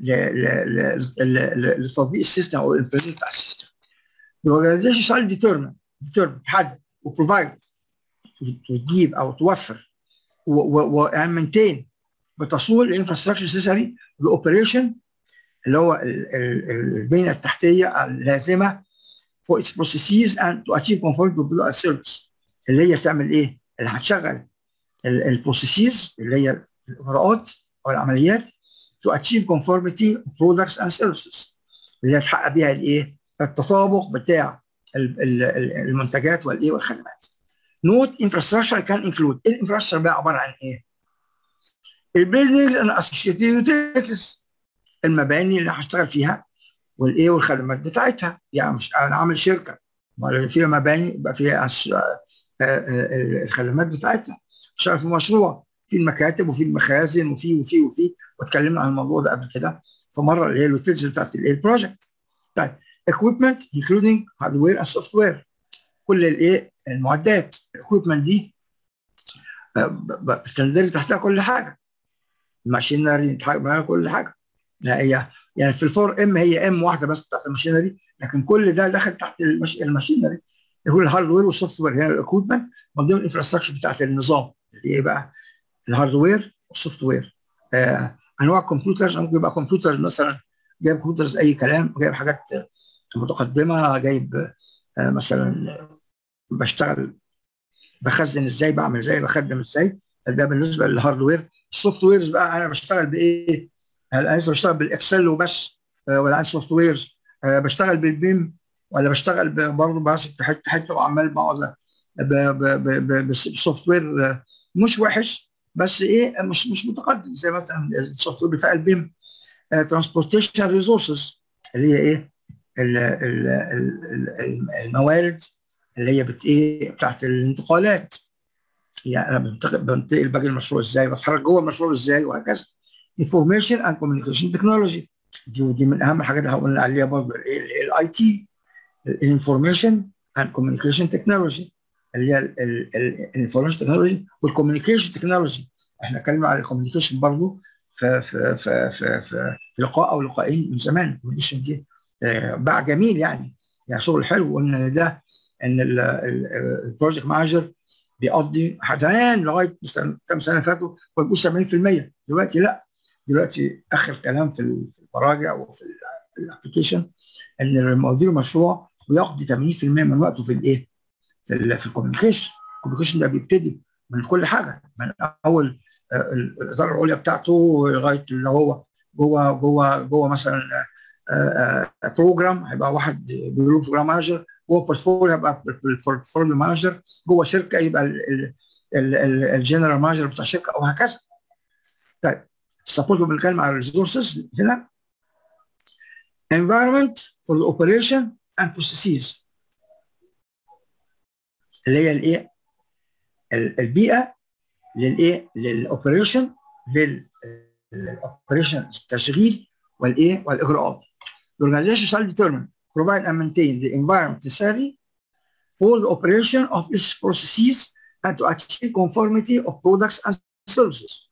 لتطبيق السيستم او الامبلمنت بتاع السيستم. الاورجنايزيشن شال ديترمن ديترمن تحدد وبروفايد وتجيب او توفر ومنتين بتصول الانفراستراكشر نسيسري الاوبريشن اللي هو البنيه التحتيه اللازمه for its processes and to achieve conformity with the service اللي هي تعمل ايه؟ اللي هتشغل البروسيسز اللي هي الاجراءات او العمليات to achieve conformity of products and services اللي هي تحقق بيها الايه؟ التطابق بتاع المنتجات والايه والخدمات. نوت انفراستراكشر كان انكلود الانفراستراكشر بقى عباره عن ايه؟ البيلدينجز اند اسوشيتد يوتيليتيز المباني اللي هشتغل فيها والايه والخدمات بتاعتها يعني مش انا عامل شركه فيها مباني يبقى فيها الخدمات بتاعتها اشتغل في مشروع في المكاتب وفي المخازن وفي وفي وفي واتكلمنا عن الموضوع ده قبل كده في مره اللي هي اليوتيلز بتاعت الايه البروجكت طيب equipment including hardware and software كل الايه المعدات الاكويبمنت دي بتندرج تحتها كل حاجه الماشينري كل حاجه هي يعني في الفور ام هي ام واحده بس تحت الماشينري لكن كل ده دخل تحت المش... الماشينري اللي هو الهاردوير والسوفت وير يعني الاكويبمنت من ضمن الانفراستراكشر بتاعت النظام اللي هي بقى الهاردوير والسوفت وير آه انواع الكمبيوترز ممكن يبقى كمبيوتر مثلا جايب كمبيوترز اي كلام جايب حاجات متقدمه جايب آه مثلا بشتغل بخزن ازاي بعمل ازاي بخدم ازاي ده بالنسبه للهاردوير السوفت ويرز بقى انا بشتغل بايه؟ هل عايز بشتغل بالاكسل وبس ولا عايز سوفت ويرز بشتغل بالبيم ولا بشتغل برضه ماسك حته حته وعمال بقعد بسوفت وير مش وحش بس ايه مش مش متقدم زي مثلا السوفت وير بتاع البيم ترانسبورتيشن ريسورسز اللي هي ايه ال ال ال الموارد اللي هي بت ايه بتاعت الانتقالات يعني انا بنتقل باجي المشروع ازاي بتحرك جوه المشروع ازاي وهكذا انفورميشن اند كوميونيكيشن تكنولوجي دي ودي من اهم الحاجات اللي هقول عليها برضه الاي تي الانفورميشن اند كوميونيكيشن تكنولوجي اللي هي الانفورميشن تكنولوجي والكوميونيكيشن تكنولوجي احنا اتكلمنا على الكوميونيكيشن برضه في في في في في, في لقاء او لقاءين من زمان الكوميونيكيشن دي باع جميل يعني يعني شغل حلو وان ده ان البروجكت مانجر بيقضي زمان لغايه مثلا كام سنه فاتوا بيقول 70% دلوقتي لا دلوقتي اخر كلام في المراجع وفي الابلكيشن ان مدير المشروع بيقضي 80% من وقته في الايه؟ في, في الكوميونيكيشن الكوميونيكيشن ده بيبتدي من كل حاجه من اول الاداره العليا بتاعته لغايه اللي هو جوه جوه جوه مثلا بروجرام هيبقى واحد بيقولوا بروجرام مانجر جوه بورتفوليو هيبقى بورتفوليو مانجر جوه شركه يبقى الجنرال مانجر بتاع الشركه وهكذا طيب السبورت بنتكلم على الريسورسز هنا environment for the operation and processes اللي هي الايه البيئه للايه للاوبريشن للاوبريشن التشغيل والايه والاجراءات The organization shall determine, provide and maintain the environment necessary for the operation of its processes and to achieve conformity of products and services.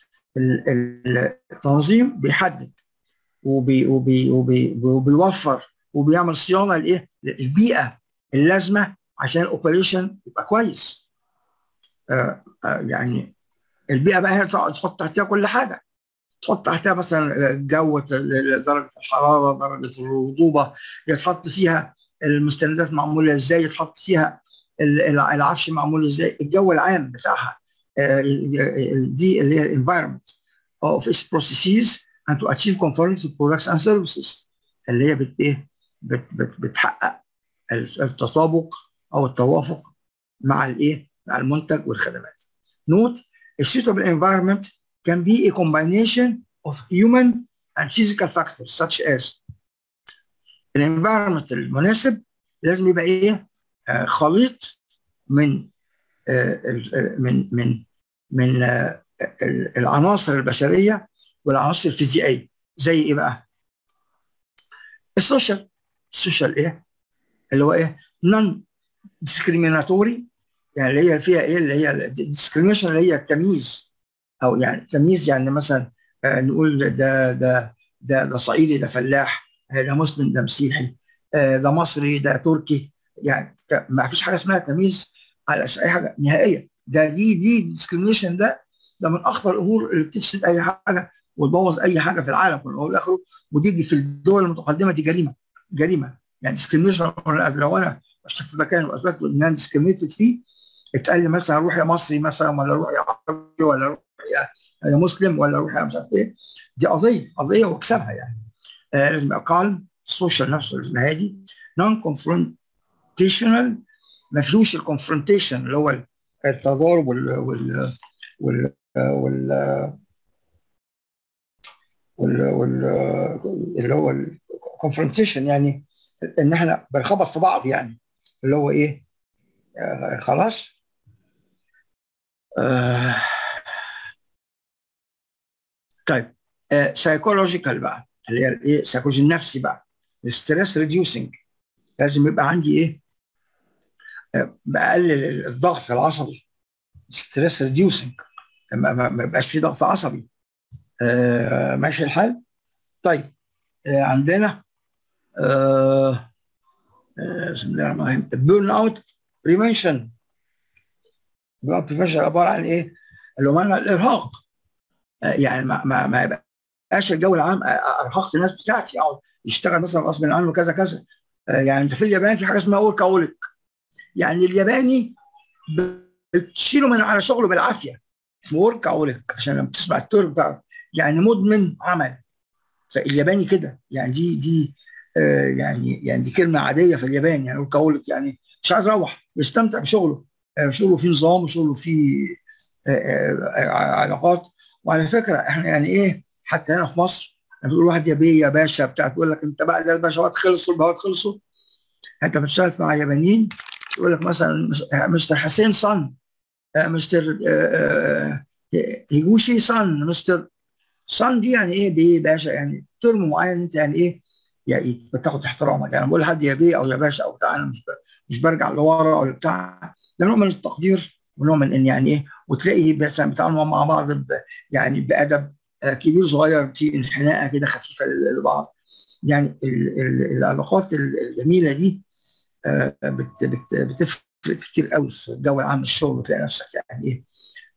التنظيم بيحدد وبي وبي وبي وبيوفر وبيعمل صيانه لايه؟ للبيئه اللازمه عشان الاوبريشن يبقى كويس. آه آه يعني البيئه بقى هي تحط تحتها كل حاجه. تحط تحتها مثلا جو درجه الحراره، درجه الرطوبه، يتحط فيها المستندات معموله ازاي، يتحط فيها العفش معمول ازاي، الجو العام بتاعها دي اللي هي الانفايرمنت of its processes and to achieve conformity to products and services اللي هي بت ايه بت بت بتحقق التطابق او التوافق مع الايه مع المنتج والخدمات. Note a suitable environment can be a combination of human and physical factors such as الانفايرمنت المناسب لازم يبقى ايه آه خليط من من من من العناصر البشريه والعناصر الفيزيائيه زي ايه بقى؟ السوشيال السوشيال ايه؟ اللي هو ايه؟ نون ديسكريميناتوري يعني اللي هي فيها ايه اللي هي الديسكريميشن اللي هي التمييز او يعني تمييز يعني مثلا آه نقول ده ده ده ده صعيدي ده فلاح ده مسلم ده مسيحي آه ده مصري ده تركي يعني ما فيش حاجه اسمها تمييز على اساس اي حاجه نهائيا ده دي دي ديسكريميشن ده ده من اخطر الامور اللي بتفسد اي حاجه وتبوظ اي حاجه في العالم كله والاخره ودي في الدول المتقدمه دي جريمه جريمه يعني ديسكريميشن لو انا اشتغل في مكان واثبت ان انا ديسكريميتد فيه اتقال لي مثلا روح يا مصري مثلا ولا روح يا عربي ولا روح يا, يا مسلم ولا روح يا مش عارف ايه دي قضيه قضيه واكسبها يعني آه لازم يبقى كالم السوشيال نفسه لازم هادي نون كونفرونتيشنال ما فيهوش الكونفرونتيشن اللي هو التضارب وال وال وال وال وال, وال اللي هو الكونفرونتيشن يعني ان احنا بنخبط في بعض يعني اللي هو ايه آه خلاص آه طيب سايكولوجيكال آه بقى اللي هي الايه السيكولوجي النفسي بقى الستريس ريديوسنج لازم يبقى عندي ايه آه بقلل الضغط العصبي ستريس ريديوسنج ما, ما يبقاش في ضغط عصبي آه ماشي الحال طيب آه عندنا آه بسم الله الرحمن الرحيم بيرن اوت بريفنشن بيرن اوت بريفنشن عباره عن ايه؟ اللي هو الارهاق يعني ما ما, ما يبقاش الجو العام ارهقت الناس بتاعتي اقعد يشتغل مثلا غصب عنه كذا كذا يعني انت في اليابان في حاجه اسمها ورك اوليك يعني الياباني بتشيله من على شغله بالعافيه ورك اوليك عشان لما تسمع التورك بتاعه يعني مدمن عمل فالياباني كده يعني دي دي آه يعني يعني دي كلمه عاديه في اليابان يعني ورك اوليك يعني مش عايز يروح بيستمتع بشغله آه شغله فيه نظام وشغله فيه آه علاقات وعلى فكره احنا يعني ايه حتى هنا في مصر بتقول واحد يا بيه يا باشا بتاع تقول لك انت بقى ده الباشوات خلصوا البهوات خلصوا انت بتشتغل مع يابانيين يقول لك مثلا مستر حسين صن مستر هيجوشي صن مستر صن دي يعني ايه بيه باشا يعني ترم معين انت يعني ايه يعني بتاخد احترامك يعني بقول لحد يا بيه او يا باشا او بتاع انا مش مش برجع لورا او بتاع ده نوع من التقدير ونوع من ان يعني ايه وتلاقي مثلا بيتعاملوا مع بعض يعني بادب كبير صغير في انحناءه كده خفيفه لبعض يعني ال ال العلاقات الجميله دي بت بت بتفرق كتير قوي في الجو العام الشغل تلاقي نفسك يعني ايه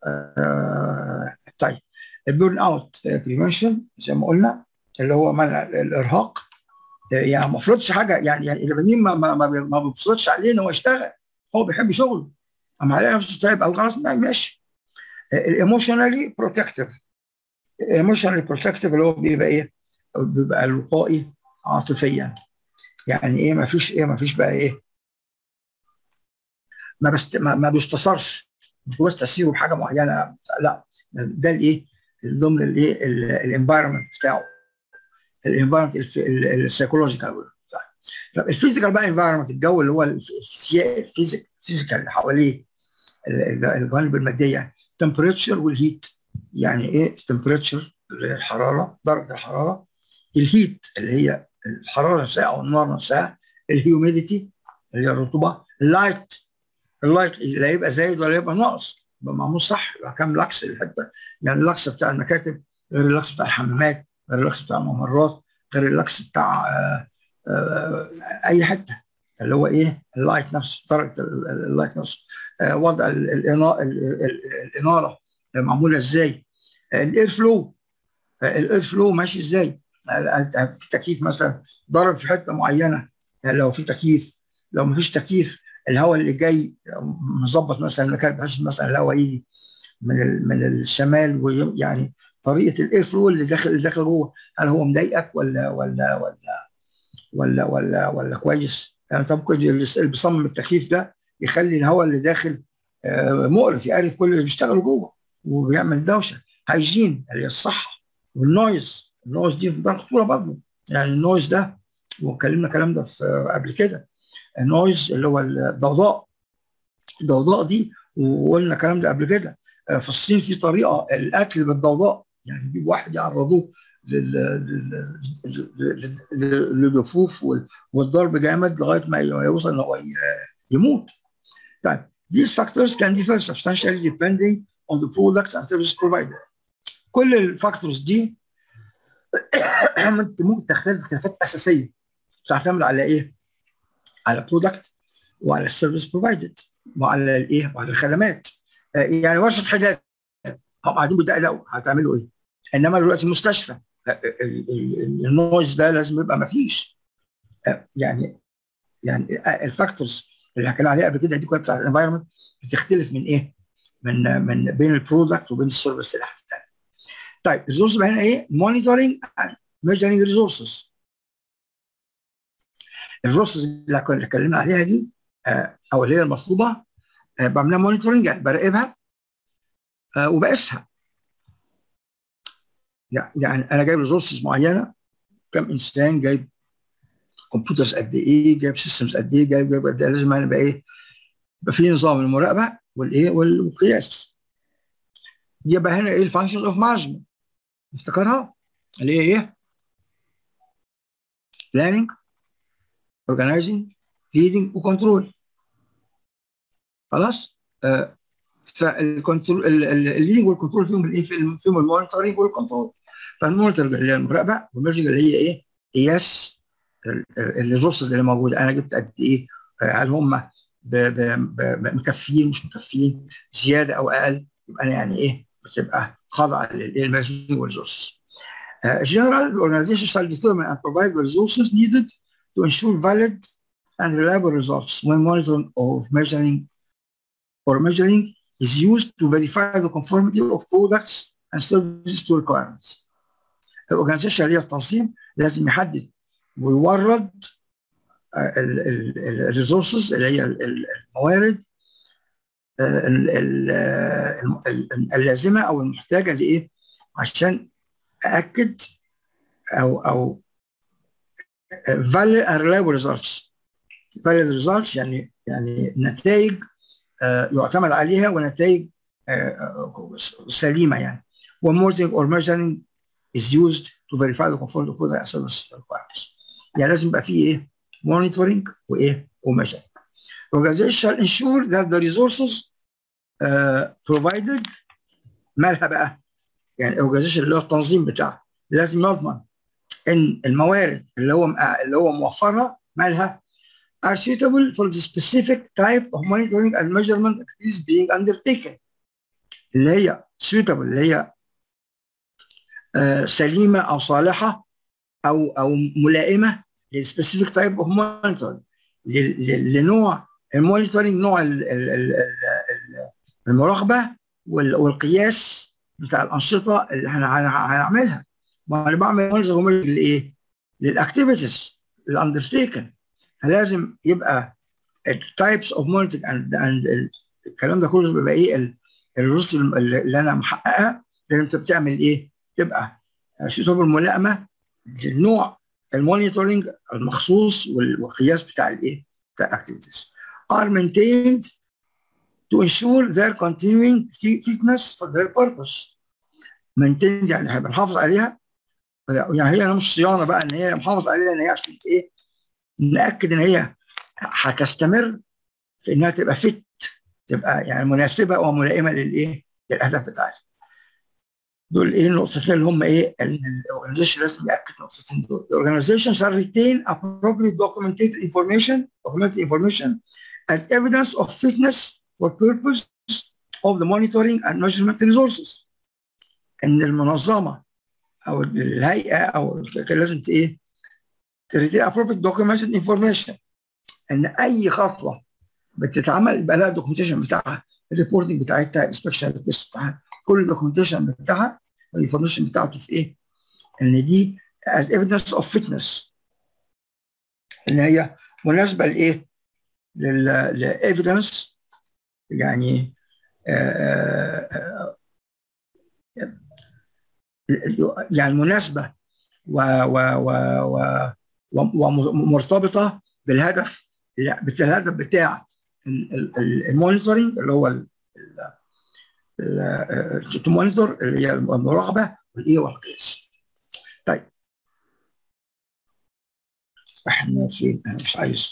آه طيب البيرن اوت بريفنشن زي ما قلنا اللي هو منع الارهاق يعني ما فرضش حاجه يعني يعني اليابانيين ما ما ما بيفرضش عليه ان هو يشتغل هو بيحب شغله اما عليه نفسه طيب او خلاص ماشي الايموشنالي بروتكتيف ايموشنالي بروتكتيف اللي هو بيبقى ايه؟ بيبقى الوقائي عاطفيا يعني ايه ما فيش ايه ما فيش بقى ايه ما بست ما, ما بيستصرش مش بس تاثيره بحاجه معينه لا ده الايه ضمن الايه الانفايرمنت بتاعه الانفايرمنت السيكولوجيكال طب الفيزيكال بقى انفايرمنت الجو اللي هو الفيزيك الفيزيكال اللي حواليه الجوانب الماديه تمبريتشر والهيت يعني ايه التمبريتشر اللي هي الحراره درجه الحراره الهيت اللي هي الحراره نفسها او النار نفسها الهيوميديتي اللي هي الرطوبه اللايت اللايت لا يبقى زايد ولا يبقى ناقص يبقى معمول صح يبقى كام لكس الحته يعني اللكس بتاع المكاتب غير اللكس بتاع الحمامات غير اللكس بتاع الممرات غير اللكس بتاع آآ آآ اي حته اللي هو ايه اللايت نفسه درجه اللايت نفسه وضع الاناره معموله ازاي الاير فلو الاير فلو ماشي ازاي في تكييف مثلا ضرب في حته معينه يعني لو في تكييف لو ما فيش تكييف الهواء اللي جاي مظبط مثلا المكان بحيث مثلا الهواء يجي من من الشمال ويعني طريقه الاير فلو اللي داخل اللي داخل جوه هل هو مضايقك ولا ولا ولا ولا ولا ولا كويس يعني طب ممكن اللي بيصمم التكييف ده يخلي الهواء اللي داخل مقرف يعرف كل اللي بيشتغلوا جوه وبيعمل دوشه هايجين اللي هي الصحه والنويز النويز دي في خطوره برضه يعني النويز ده واتكلمنا الكلام ده في قبل كده النويز اللي هو الضوضاء الضوضاء دي وقلنا الكلام ده قبل كده في الصين في طريقه الاكل بالضوضاء يعني يجيب واحد يعرضوه للجفوف والضرب جامد لغايه ما يوصل ان هو يموت. طيب these factors can differ substantially depending on the products and services provided. كل الفاكتورز دي ممكن تختلف اختلافات اساسيه تعتمد على ايه؟ على البرودكت وعلى السيرفيس بروفايدد وعلى الايه؟ وعلى الخدمات يعني ورشه حداد هم قاعدين بيدققوا هتعملوا ايه؟ انما دلوقتي المستشفى النويز ده لازم يبقى ما فيش يعني يعني الفاكتورز اللي حكينا عليها قبل كده دي كلها بتاعت الانفايرمنت بتختلف من ايه؟ من من بين البرودكت وبين السيرفيس اللي احنا طيب الريسورس بقى هنا ايه؟ مونيتورنج اند ميجرنج ريسورسز الريسورسز اللي كنا اتكلمنا عليها دي آه او اللي هي المطلوبه آه بعملها مونيتورنج يعني براقبها آه وبقيسها يعني انا جايب ريسورسز معينه كم انسان جايب كمبيوترز قد ايه جايب سيستمز قد ايه جايب جايب قد ايه لازم انا بقى ايه يبقى في نظام المراقبه والايه والقياس يبقى هنا ايه الفانكشنز اوف مانجمنت نفتكرها اللي هي ايه؟ planning organizing leading وكنترول خلاص؟ آه فالكنترول الليدنج والكنترول فيهم الايه؟ فيهم المونيتورنج والكنترول فالمونيتورنج اللي هي المراقبه والميرجنج اللي هي ايه؟ قياس الريسورسز اللي موجوده انا جبت قد ايه؟ هل هم مكفيين مش مكفيين زياده او اقل يبقى انا يعني ايه؟ بتبقى خاضعه للمانجمنت والريسورسز. Uh, general, the organization shall determine and provide the resources needed to ensure valid and reliable results when monitoring or measuring or measuring is used to verify the conformity of products and services to requirements. الاورجنايزيشن اللي هي التنظيم لازم يحدد ويورد الريسورسز اللي هي الموارد اللازمه او المحتاجه لايه عشان ااكد او او valid and reliable results valid results يعني يعني نتائج يعتمد عليها ونتائج سليمه يعني when monitoring or measuring is used to verify the conformity of product and service requirements يعني لازم يبقى فيه ايه monitoring وايه وmeasuring organization shall ensure that the resources uh, provided مالها بقى يعني الاورجنايزيشن اللي هو التنظيم بتاعه لازم يضمن ان الموارد اللي هو اللي هو موفرها مالها are suitable for the specific type of monitoring and measurement activities being undertaken اللي هي suitable اللي هي آه سليمه او صالحه او او ملائمه للسبيسيفيك تايب اوف مونيتورنج لنوع المونيتورنج نوع المراقبه والقياس بتاع الانشطه اللي احنا هنعملها ما انا بعمل مونيتورنج لايه؟ للاكتيفيتيز الاندرتيكن فلازم يبقى التايبس اوف مونيتورنج اند الكلام ده كله بيبقى ايه الرسل اللي انا محققها لازم انت بتعمل ايه؟ تبقى سيتوب الملائمه للنوع المونيتورنج المخصوص والقياس بتاع الايه؟ بتاع الاكتيفيتيز are maintained to ensure their continuing fitness for their purpose. maintained يعني احنا بنحافظ عليها يعني هي مش صيانه بقى ان هي محافظ عليها ان هي عشان ايه؟ ناكد ان هي هتستمر في انها تبقى فت تبقى يعني مناسبه وملائمه للايه؟ للاهداف بتاعتها. دول ايه النقطتين اللي هم ايه؟ الاورجنايزيشن لازم ياكد النقطتين دول. The organization shall retain appropriate documented information, documented information as evidence of fitness for purpose of the monitoring and measurement resources. ان المنظمه او الهيئه او لازم ايه؟ تريتين appropriate documented information ان اي خطوه بتتعمل يبقى لها دوكيومنتيشن بتاعها الريبورتنج بتاعتها الانسبكشن ريكوست بتاعها كل الدوكيومنتيشن بتاعها الانفورميشن بتاعته في ايه؟ ان دي as evidence of fitness ان هي مناسبه لايه؟ للايفيدنس يعني آآ آآ يعني مناسبه و و و و ومرتبطه بالهدف بالهدف بتاع المونيتورنج اللي هو المونيتور اللي هي المراقبه والايه والقياس. طيب احنا فين؟ انا مش عايز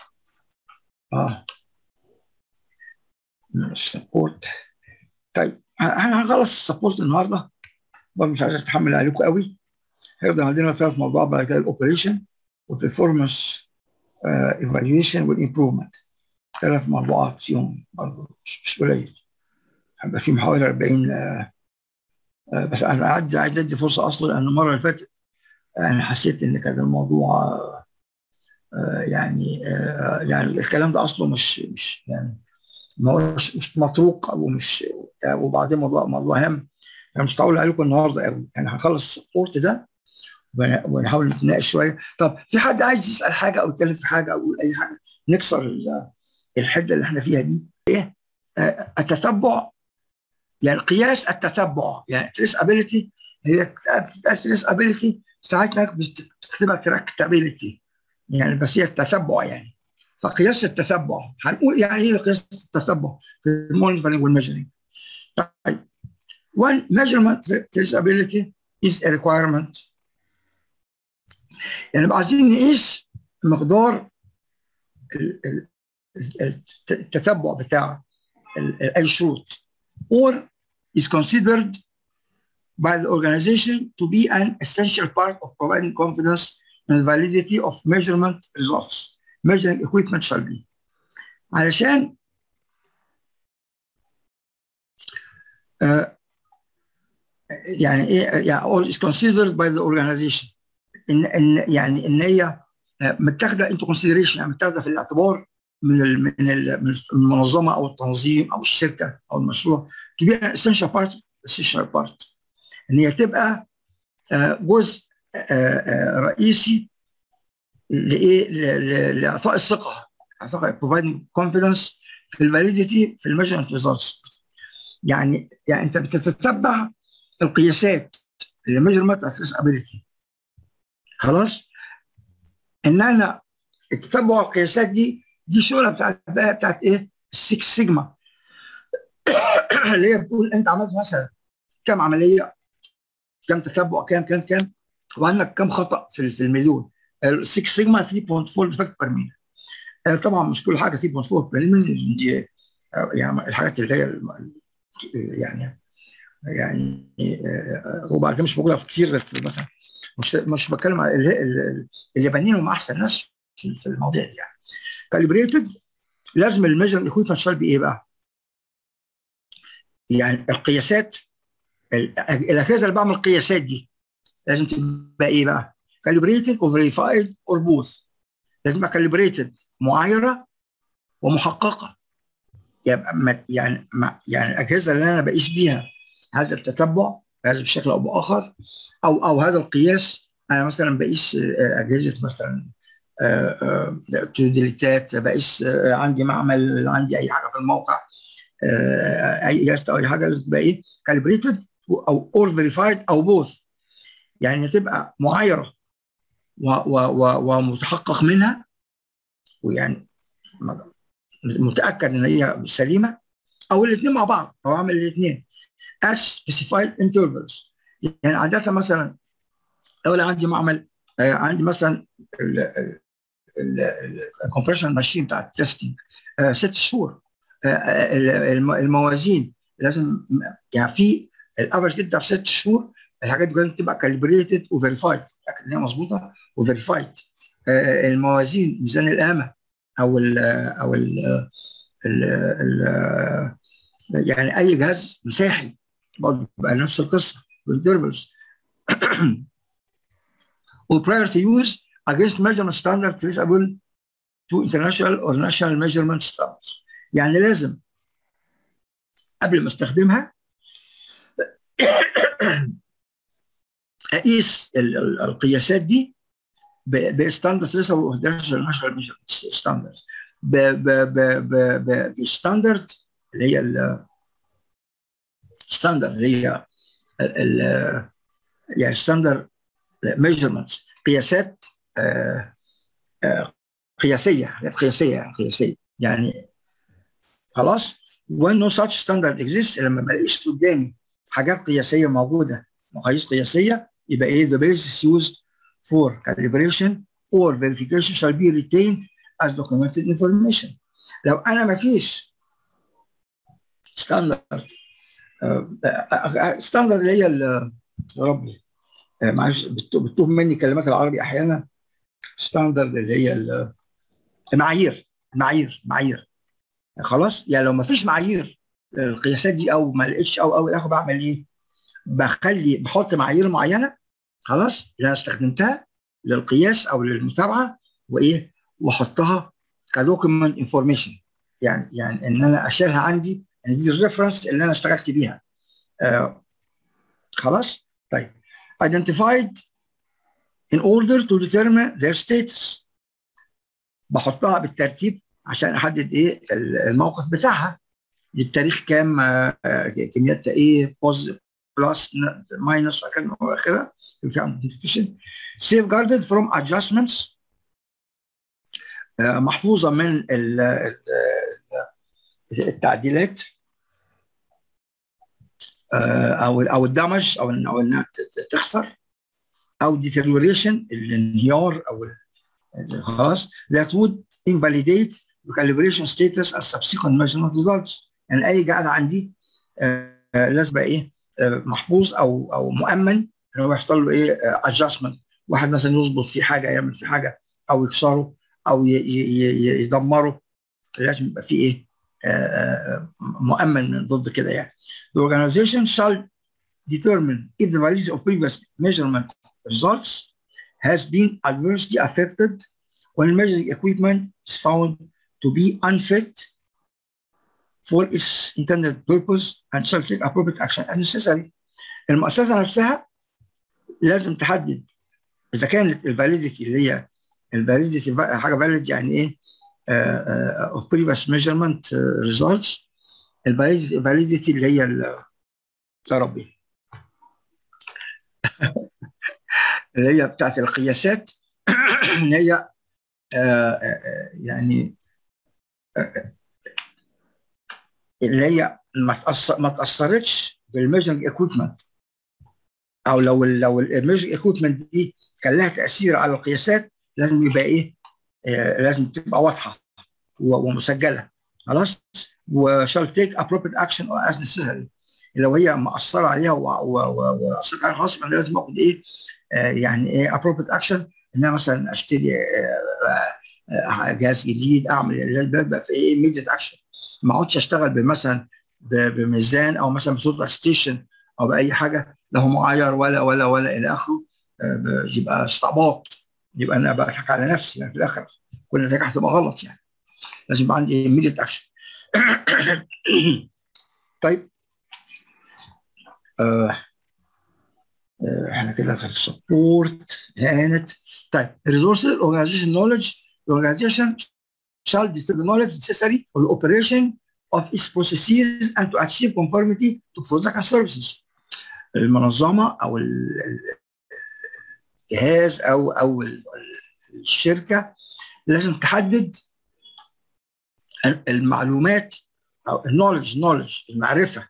اه مش سبورت طيب احنا هنخلص السبورت النهارده برضه مش عايز اتحمل عليكم قوي هيفضل عندنا ثلاث موضوعات بعد كده الاوبريشن والبرفورمانس ايفالويشن والامبروفمنت ثلاث موضوعات فيهم برضه مش مش قليل هيبقى في حوالي 40 آه، آه، بس انا عايز عايز ادي فرصه اصلا لان المره اللي فاتت انا حسيت ان كان الموضوع آه، آه، يعني آه، يعني الكلام ده اصله مش مش يعني ما هوش مش مطروق او مش بتاع، وبعدين موضوع موضوع هام انا مش هطول عليكم النهارده قوي يعني هنخلص السبورت ده ون- ونحاول نتناقش شويه طب في حد عايز يسال حاجه او يتكلم في حاجه او يقول اي حاجه نكسر ال- الحده اللي احنا فيها دي ايه آه، التتبع يعني قياس التتبع يعني تريسابيلتي هي بتتقال تريسابيلتي ساعات هناك بتكتبها تراكتابيلتي يعني بس هي التتبع يعني فقياس التتبع هنقول يعني ايه قياس التتبع في المونيتورنج والميجرنج طيب one measurement traceability is a requirement يعني نبقى عايزين نقيس مقدار ال- ال- ال- التتبع بتاع ال- ال- اي شروط or is considered by the organization to be an essential part of providing confidence in the validity of measurement results. Measuring equipment shall be. علشان آه، يعني ايه يعني all is considered by the organization ان ان يعني ان هي آه، متاخده into consideration يعني متاخده في الاعتبار من ال من ال من المنظمه او التنظيم او الشركه او المشروع to be an essential part essential part ان هي تبقى آه، جزء آه، آه، رئيسي لايه ل- ل- لاعطاء الثقه اعطاء providing confidence في الفاليديتي في الميجرمنت ريزلتس يعني يعني انت بتتتبع القياسات الميجرمنت ابيليتي خلاص ان انا التتبع القياسات دي دي شغله بتاعت بقى بتاعت ايه؟ السكس سيجما اللي هي بتقول انت عملت مثلا كم عمليه كم تتبع كام كام كام وعندك كم خطا في في المليون السكس سيجما 3.4 ديفكت بير مين طبعا مش كل حاجه 3.4 بير مين دي آه، يعني الحاجات اللي هي الم- يعني يعني آه، وبعدين مش موجوده في كتير في مثلا مش مش بتكلم على ال- ال- اليابانيين هم احسن ناس في في المواضيع دي يعني كاليبريتد لازم الميجر ايكويبمنت شال بايه بقى؟ يعني القياسات ال- الاجهزه اللي بعمل القياسات دي لازم تبقى ايه بقى؟ كاليبريتد او فيريفايد اور بوث لازم تبقى كاليبريتد معايره ومحققه يبقى ما- يعني ما يعني الاجهزه اللي انا بقيس بيها هذا التتبع هذا بشكل او باخر او او هذا القياس انا مثلا بقيس آه، اجهزه مثلا آه، آه، تدريتات بقيس آه، عندي معمل عندي اي حاجه في الموقع آه، اي جهاز او اي حاجه لازم تبقى ايه كاليبريتد او اور فيريفايد او بوث يعني تبقى معايره و- و- و- ومتحقق منها ويعني م- متاكد ان هي سليمه او الاثنين مع بعض او اعمل الاثنين as specified intervals يعني عاده مثلا لو انا عندي معمل آه، عندي مثلا الكومبريشن ماشين بتاع التستنج ست شهور آه، آه، الم- الموازين لازم يعني في الافرج بتاع ست شهور الحاجات دي لازم تبقى كاليبريتد وفيريفايد لكن ان هي مظبوطه وفيريفايد الموازين ميزان القامه او ال او ال ال ال يعني اي جهاز مساحي برضه بقى نفس القصه والديربلز وprior to use against measurement standard traceable to international or national measurement standards يعني لازم قبل ما استخدمها اقيس ال- ال- القياسات دي بستاندرد تريسابل انترناشونال ميجرمنت ستاندردز بستاندرد اللي هي الستاندرد اللي هي ال- ال- يعني ستاندرد ميجرمنت قياسات آه، آه، قياسيه حاجات قياسيه يعني قياسيه يعني خلاص when no such standard exists لما ما الاقيش قدامي حاجات قياسيه موجوده مقاييس قياسيه يبقى ايه the basis used for calibration or verification shall be retained as documented information لو انا ما فيش ستاندرد ستاندرد اللي هي يا ربي معلش بتوه مني كلمات العربي احيانا ستاندرد اللي هي المعايير معايير معايير خلاص يعني لو ما فيش معايير القياسات دي او ما لقيتش او او اخد بعمل ايه؟ بخلي بحط معايير معينه خلاص اللي انا استخدمتها للقياس او للمتابعه وايه؟ واحطها كدوكيمنت انفورميشن يعني يعني ان انا اشيلها عندي ان دي الريفرنس اللي انا اشتغلت بيها آه خلاص؟ طيب identified in order to determine their status بحطها بالترتيب عشان احدد ايه الموقف بتاعها للتاريخ كام كمياتها ايه بوزيتيف بلس ماينس وهكذا واخره في ايدنتيفيكيشن سيف جاردد فروم ادجستمنتس محفوظه من التعديلات او او الدمج او او انها تخسر او ديتيريوريشن الانهيار او خلاص that would invalidate the calibration status as subsequent measurement results يعني اي جهاز عندي آه لازم ايه آه محفوظ او او مؤمن ان هو يحصل له ايه adjustment واحد مثلا يظبط فيه حاجه يعمل فيه حاجه او يكسره او يدمره لازم يبقى فيه ايه آه مؤمن من ضد كده يعني the organization shall determine if the validity of previous measurement results has been adversely affected when measuring equipment is found to be unfit for its intended purpose and shall take appropriate action as necessary. المؤسسة نفسها لازم تحدد إذا كانت الفاليديتي اللي هي الفاليديتي حاجة فاليد يعني إيه uh, uh, of previous measurement uh, results الفاليديتي اللي هي يا ربي اللي هي بتاعت القياسات اللي هي آه يعني آه اللي هي ما تأثر ما تاثرتش بالميجرنج اكويبمنت او لو ال لو الميجرنج اكويبمنت دي كان لها تاثير على القياسات لازم يبقى ايه آه لازم تبقى واضحه ومسجله خلاص وشال تيك ابروبريت اكشن از نيسيسري لو هي مأثره عليها واثرت عليها خلاص انا لازم اخد ايه آه يعني ايه ابروبريت اكشن ان انا مثلا اشتري آه جهاز جديد اعمل اللي بقى في ايه ايميديت اكشن ما اقعدش اشتغل مثلا بميزان او مثلا بسوبر ستيشن او باي حاجه له معايير ولا ولا ولا الى اخره يبقى استعباط يبقى انا بضحك على نفسي يعني في الاخر كل نتائج هتبقى غلط يعني لازم يبقى عندي ايميديت اكشن طيب آه احنا كده في السبورت هانت طيب الريسورسز اورجانيزيشن نولج الاورجانيزيشن shall distribute the knowledge necessary for the operation of its processes and to achieve conformity to products and services. المنظمه او الجهاز او او الشركه لازم تحدد المعلومات او النولج نولج المعرفه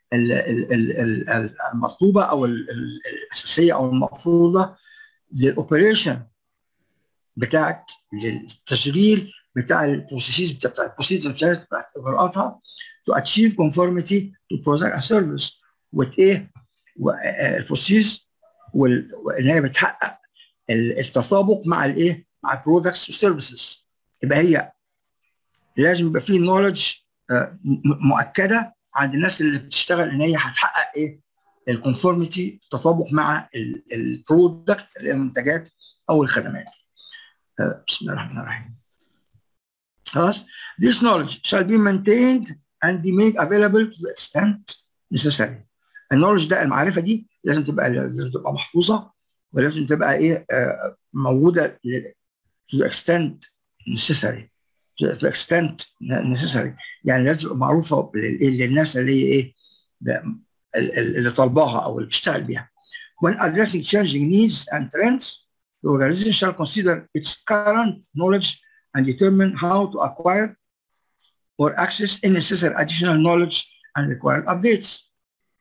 المطلوبه او الاساسيه او المفروضه للاوبريشن بتاعت للتشغيل بتاع البروسيسز بتاع البروسيجر بتاعت اجراءاتها to achieve conformity to product and service وايه البروسيس وان هي بتحقق التطابق مع الايه مع البرودكتس والسيرفيسز يبقى هي لازم يبقى في نولج مؤكده عند الناس اللي بتشتغل ان هي هتحقق ايه الكونفورميتي التطابق مع البرودكت اللي هي المنتجات او الخدمات بسم الله الرحمن الرحيم خلاص this knowledge shall be maintained and be made available to the extent necessary النولج ده المعرفه دي لازم تبقى لازم تبقى محفوظه ولازم تبقى ايه آه موجوده to the extent necessary to the extent necessary يعني لازم تبقى معروفه للناس اللي هي ايه اللي طالباها او اللي بتشتغل بيها when addressing changing needs and trends the organization shall consider its current knowledge and determine how to acquire or access any necessary additional knowledge and required updates.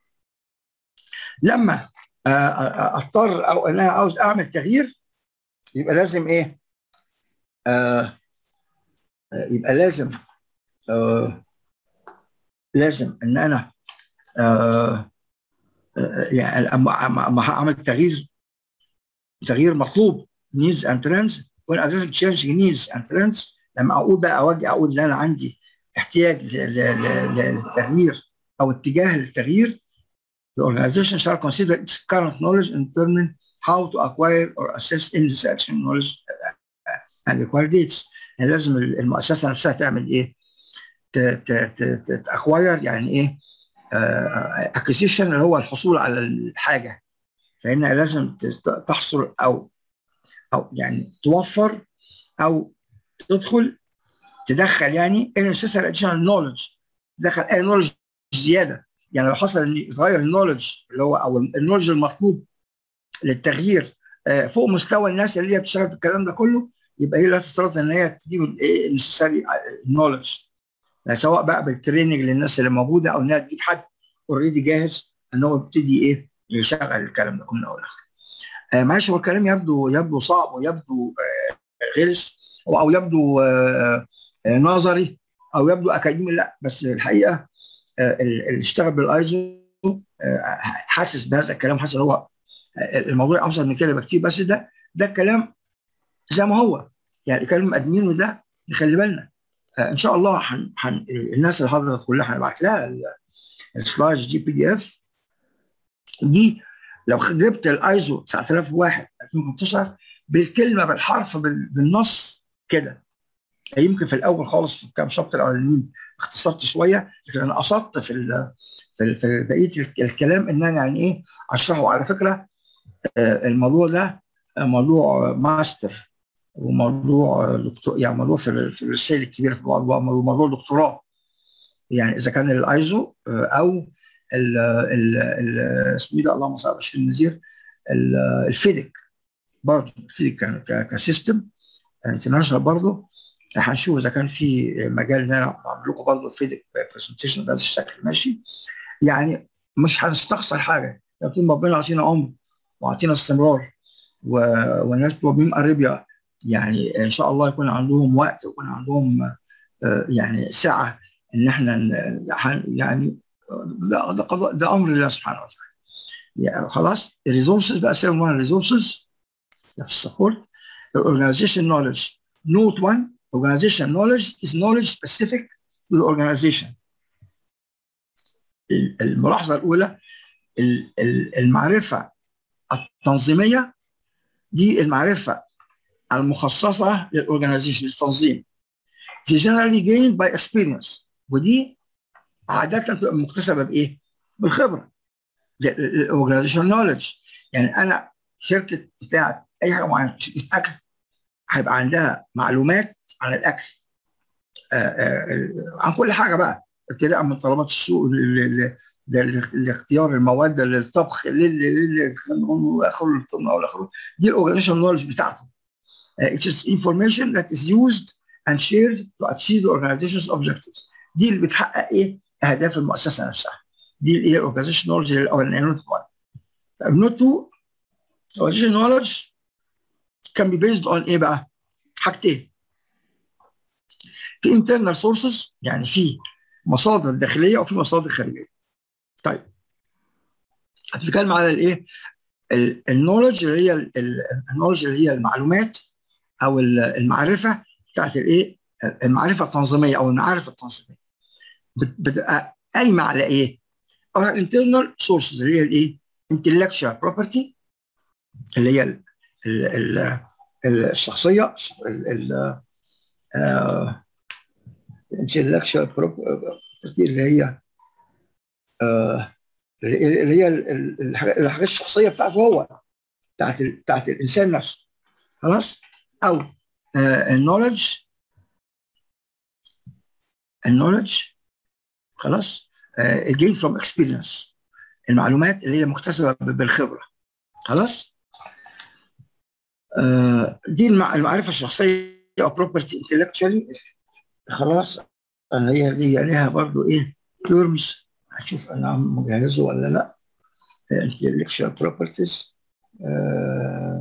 لما اضطر او ان انا عاوز اعمل تغيير يبقى لازم ايه؟ آه يبقى لازم آه لازم ان انا آه يعني اما هعمل تغيير تغيير مطلوب needs and trends when addressing change needs and trends لما اقول بقى اواجه اقول ان انا عندي احتياج للتغيير او اتجاه للتغيير the organization shall consider its current knowledge and determine how to acquire or assess in this action knowledge and require dates يعني لازم المؤسسه نفسها تعمل ايه؟ تاكواير يعني ايه؟ اكوزيشن اللي هو الحصول على الحاجه فانها لازم تحصل او او يعني توفر او تدخل تدخل يعني ان necessary additional knowledge تدخل اي نولج زياده يعني لو حصل ان يتغير النولج اللي هو او النولج المطلوب للتغيير فوق مستوى الناس اللي هي بتشتغل في الكلام ده كله يبقى هي لا تفترض ان هي تجيب الايه necessary knowledge سواء بقى بالتريننج للناس اللي موجوده او انها تجيب حد اوريدي جاهز ان هو يبتدي ايه يشغل الكلام ده كله من اول لاخر. آه معلش هو الكلام يبدو يبدو صعب ويبدو آه غلس او يبدو آه آه نظري او يبدو اكاديمي لا بس الحقيقه آه اللي اشتغل بالايزو آه حاسس بهذا الكلام حاسس هو آه الموضوع ابسط من كده بكتير بس ده ده الكلام زي ما هو يعني الكلام مقدمينه ده نخلي بالنا آه ان شاء الله حن حن الناس اللي حضرت كلها هنبعت لها السلايدز دي بي دي اف دي لو جبت الايزو 9001 2015 بالكلمه بالحرف بالنص كده يمكن في الاول خالص في كام شابتر الاولانيين اختصرت شويه لكن انا قصدت في ال في, ال في بقيه الكلام ان انا يعني ايه اشرحه على فكره الموضوع ده موضوع ماستر وموضوع دكتور يعني موضوع في في الرسائل الكبيره في موضوع دكتوراه يعني اذا كان الايزو او ال ال ال اسمه ده اللهم صل على بشير النذير الفيدك برضه الفيدك كان كسيستم انترناشونال برضه هنشوف اذا كان في مجال ان انا اعمل لكم برضه فيدك برزنتيشن بهذا الشكل ماشي يعني مش هنستخسر حاجه لكن ربنا يعطينا عمر ويعطينا استمرار والناس بتوع بيم اريبيا يعني ان شاء الله يكون عندهم وقت ويكون عندهم يعني سعه ان احنا يعني ده ده قضاء ده امر الله سبحانه وتعالى يعني خلاص الريسورسز بقى سيرم 1 ريسورسز في السبورت الاورجنايزيشن نولج نوت 1 organization knowledge is knowledge specific to the organization الملاحظه الاولى المعرفه التنظيميه دي المعرفه المخصصه للاورجنايزيشن للتنظيم دي generally gained by experience ودي عاده بتبقى مكتسبه بايه؟ بالخبره الاورجنايزيشن نولج يعني انا شركه بتاعت اي حاجه معينه شركه اكل هيبقى عندها معلومات عن الاكل آآ آآ عن كل حاجه بقى ابتداء من طلبات السوق لاختيار المواد للطبخ واخره اخره دي الاورجنايزيشن نولج بتاعته it is information that is used and shared to achieve the organization's objectives دي اللي بتحقق ايه اهداف المؤسسه نفسها دي اللي هي الاورجنايزيشن نولج الاولانيه نوت 1 طيب نوت 2 الاورجنايزيشن نولج can be based on ايه بقى؟ حاجتين في internal sources يعني في مصادر داخليه وفي مصادر خارجيه. طيب هتتكلم على الايه؟ النولج اللي هي النولج اللي هي المعلومات او المعرفه بتاعت الايه؟ المعرفه التنظيميه او المعارف التنظيميه. بتبقى قايمه على ايه؟ على internal sources اللي هي الايه؟ intellectual property اللي هي ال ال ال الشخصيه ال intellectual property اللي هي آه اللي هي الحاجات الشخصيه بتاعته هو بتاعت بتاعت الانسان نفسه خلاص او النولج النولج خلاص الجين فروم اكسبيرينس المعلومات اللي هي مكتسبه بالخبره خلاص آه دي المعرفه الشخصيه او بروبرتي انتلكشوالي خلاص انا هي ليها ليها برضه ايه تيرمز هشوف انا مجهزه ولا لا intellectual properties آه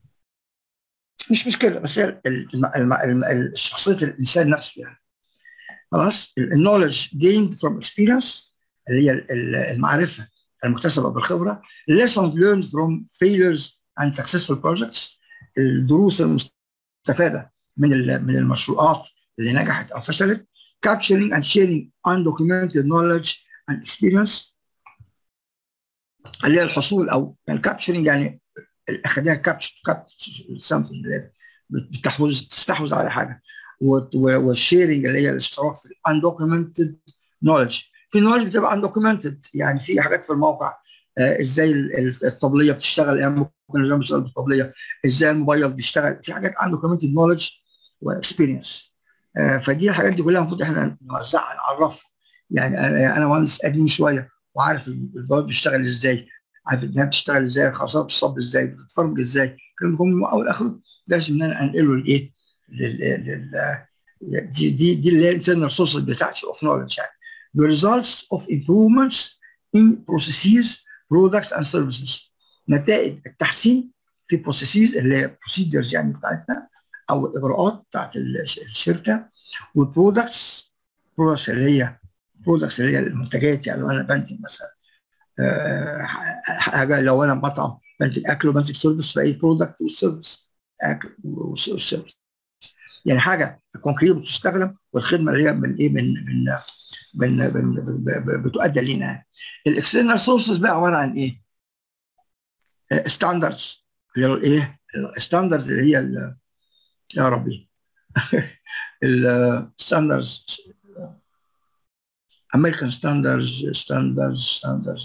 مش مشكله بس هي شخصيه الانسان نفسه يعني خلاص النولج gained from experience اللي هي المعرفه المكتسبه بالخبره lessons learned from failures and successful projects الدروس المستفاده من من المشروعات اللي نجحت او فشلت capturing and sharing undocumented knowledge and experience اللي هي الحصول او يعني capturing يعني خلينا كابتش كابتش something بتحوز تستحوذ على حاجه والشيرنج اللي هي الاشتراك في undocumented knowledge في knowledge بتبقى undocumented يعني في حاجات في الموقع آه ازاي الطبليه بتشتغل يعني ممكن الرجال بيشتغل بالطبليه ازاي الموبايل بيشتغل في حاجات undocumented knowledge واكسبيرينس آه فدي الحاجات دي كلها المفروض احنا نوزعها نعرفها يعني انا انا مهندس قديم شويه وعارف البوابه بيشتغل ازاي عارف الدنيا بتشتغل ازاي الخرسانه بتصب ازاي بتتفرج ازاي الكلام ده من اول لاخره لازم ان انا انقله لايه دي دي دي اللي هي الانترنال سورسز بتاعتي اوف نولج يعني the results of improvements in processes products and services نتائج التحسين في processes اللي هي procedures يعني بتاعتنا او الاجراءات بتاعت الشركه والبرودكتس برودكتس اللي هي برودكتس اللي هي المنتجات يعني لو انا بنتج مثلا أه حاجه لو انا مطعم بنتج اكل وبنتج سيرفيس فاي برودكت والسيرفيس اكل والسيرفيس يعني حاجه كونكريت بتستخدم والخدمه اللي هي من ايه من من من, من بتؤدى لنا الاكسترنال سورسز بقى عباره عن ايه؟ ستاندردز اللي هي الايه؟ الستاندردز اللي هي يا ربي الستاندردز امريكان ستاندردز ستاندردز ستاندردز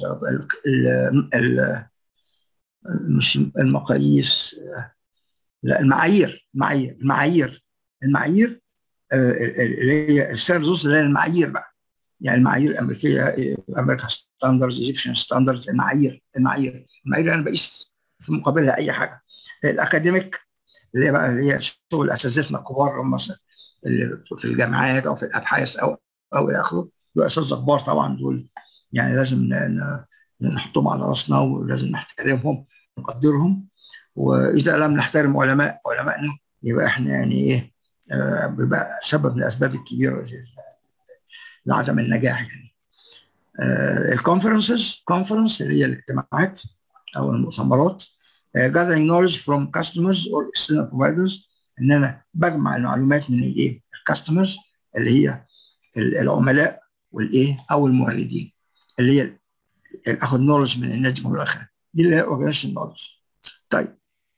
مش المقاييس لا المعايير المعايير المعايير المعايير اللي هي الستاندردز اللي هي المعايير بقى يعني المعايير الامريكيه امريكان ستاندردز ايجيبشن ستاندردز المعايير المعايير المعايير انا بقيس في مقابلها اي حاجه الاكاديميك اللي هي بقى اللي هي شغل اساتذتنا الكبار مثلا اللي في الجامعات او في الابحاث او او الى اخره دول اساتذه كبار طبعا دول يعني لازم نحطهم على راسنا ولازم نحترمهم ونقدرهم واذا لم نحترم علماء علمائنا يبقى احنا يعني ايه آه بيبقى سبب من الاسباب الكبيره لعدم النجاح يعني آه الكونفرنسز كونفرنس اللي هي الاجتماعات او المؤتمرات uh, gathering knowledge from customers or external providers ان انا بجمع المعلومات من الايه الكاستمرز اللي هي العملاء والايه او الموردين اللي هي اخد نولج من الناس دي من الاخر دي اللي هي اورجانيزيشن نولج طيب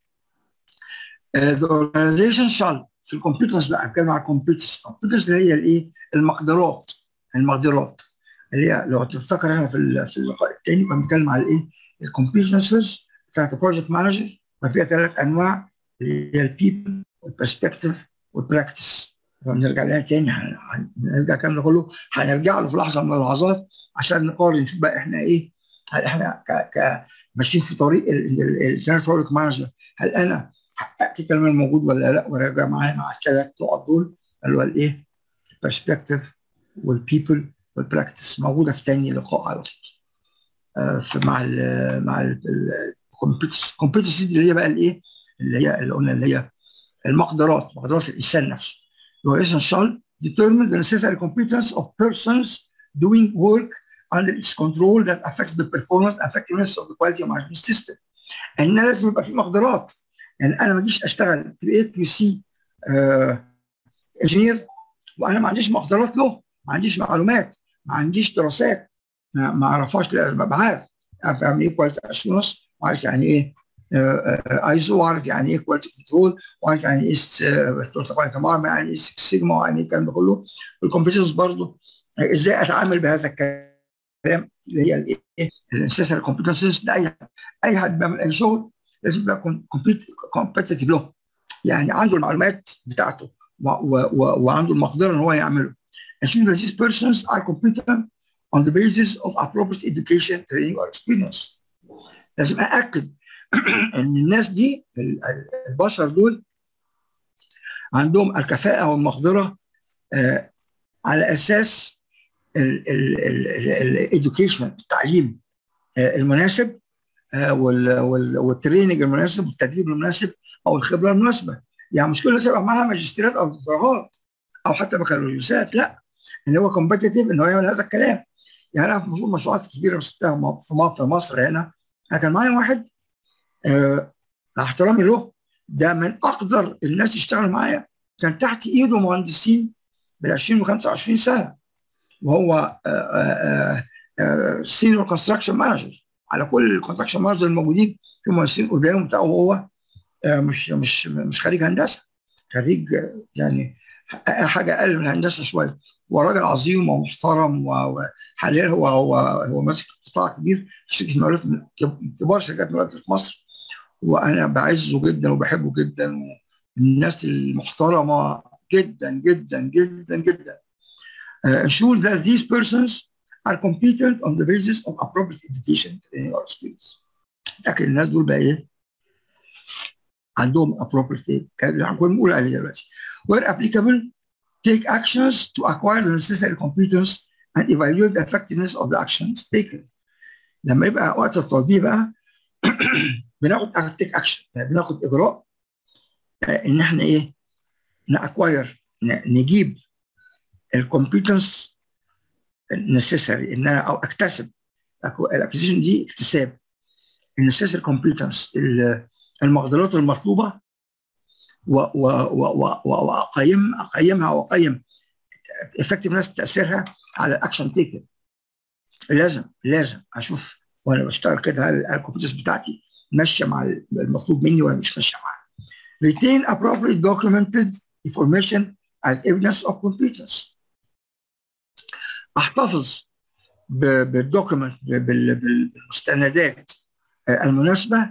ذا اورجانيزيشن شال في الكمبيوترز بقى بتكلم على الكمبيوترز الكمبيوترز اللي هي الايه المقدرات المقدرات اللي هي لو تفتكر احنا في في اللقاء الثاني كنا بنتكلم على الايه الكومبيتنسز بتاعت البروجكت مانجر وفيها ثلاث انواع اللي هي البيبل والبرسبكتيف والبراكتس نرجع لها تاني هنرجع الكلام ده كله هنرجع له في لحظه من اللحظات عشان نقارن نشوف بقى احنا ايه هل احنا ك ك ماشيين في طريق الجنرال بروجكت مانجر هل انا حققت الكلام الموجود ولا لا وراجع معايا مع الثلاث نقط دول اللي هو الايه؟ البرسبكتيف والبيبل والبراكتس موجوده في تاني لقاء على طول آه مع ال مع الكمبيوترز الكمبيوترز دي اللي هي بقى الايه؟ اللي هي اللي قلنا اللي هي المقدرات مقدرات الانسان نفسه هو essential determine the necessary competence of persons doing work under its control that affects the performance effectiveness of the quality management system ان لازم يبقى في مقدرات يعني انا ما اجيش اشتغل كريت كيو سي انجينير وانا ما عنديش مقدرات له ما عنديش معلومات ما عنديش دراسات ما اعرفهاش لازم عارف عارف يعني ايه كواليتي اشورنس وعارف يعني ايه ايزو وعارف يعني ايه كواليتي كنترول وعارف يعني ايه طبعا يعني ايه سيجما ويعني ايه الكلام ده كله الكومبيتيشنز برضه ازاي اتعامل بهذا الكلام اللي هي الايه الانسيسري كومبيتنسز لاي اي حد بيعمل اي شغل لازم يبقى كومبيتيتيف له يعني عنده المعلومات بتاعته و و و وعنده المقدره ان هو يعمله ensure that these persons are competent on the basis of appropriate education training or experience لازم ااكد ان الناس دي البشر دول عندهم الكفاءه والمقدره آه على اساس الاديوكيشن التعليم آه المناسب آه والتريننج المناسب والتدريب المناسب او الخبره المناسبه يعني مش كل الناس يبقى معاها ماجستيرات او دكتوراهات او حتى بكالوريوسات لا ان هو كومبتيتيف ان هو يعمل هذا الكلام يعني انا في مشروعات كبيره مسكتها في مصر هنا انا كان معايا واحد آه احترامي له ده من اقدر الناس يشتغلوا معايا كان تحت ايده مهندسين بال 20 و 25 سنه وهو سينيور كونستراكشن مانجر على كل الكونستراكشن مانجر الموجودين في مهندسين قدام بتاعه وهو آه مش مش مش خريج هندسه خريج يعني حاجه اقل من الهندسه شويه وراجل عظيم ومحترم وحاليا هو هو هو ماسك قطاع كبير في شركه مقاولات من كبار شركات مقاولات في مصر وانا بعزه جدا وبحبه جدا الناس المحترمه جدا جدا جدا جدا uh, ensure that these persons are competent on the basis of appropriate education training or skills لكن الناس دول بقى ايه عندهم appropriate كان هنكون بنقول عليه دلوقتي where applicable take actions to acquire the necessary competence and evaluate the effectiveness of the actions taken لما يبقى وقت التطبيق بقى بناخد تيك اكشن بناخد اجراء ان احنا ايه ناكواير نجيب الكومبيتنس necessary ان انا او اكتسب الاكوزيشن دي اكتساب النسيسري كومبيتنس المقدرات المطلوبه واقيم اقيمها واقيم افكتفنس تاثيرها على الاكشن تيكن لازم لازم اشوف وانا بشتغل كده هل الكومبيتنس بتاعتي ماشيه مع المطلوب مني ولا مش ماشيه معاه. Retain appropriate documented information as evidence of competence. احتفظ بالدوكيمنت بالمستندات المناسبه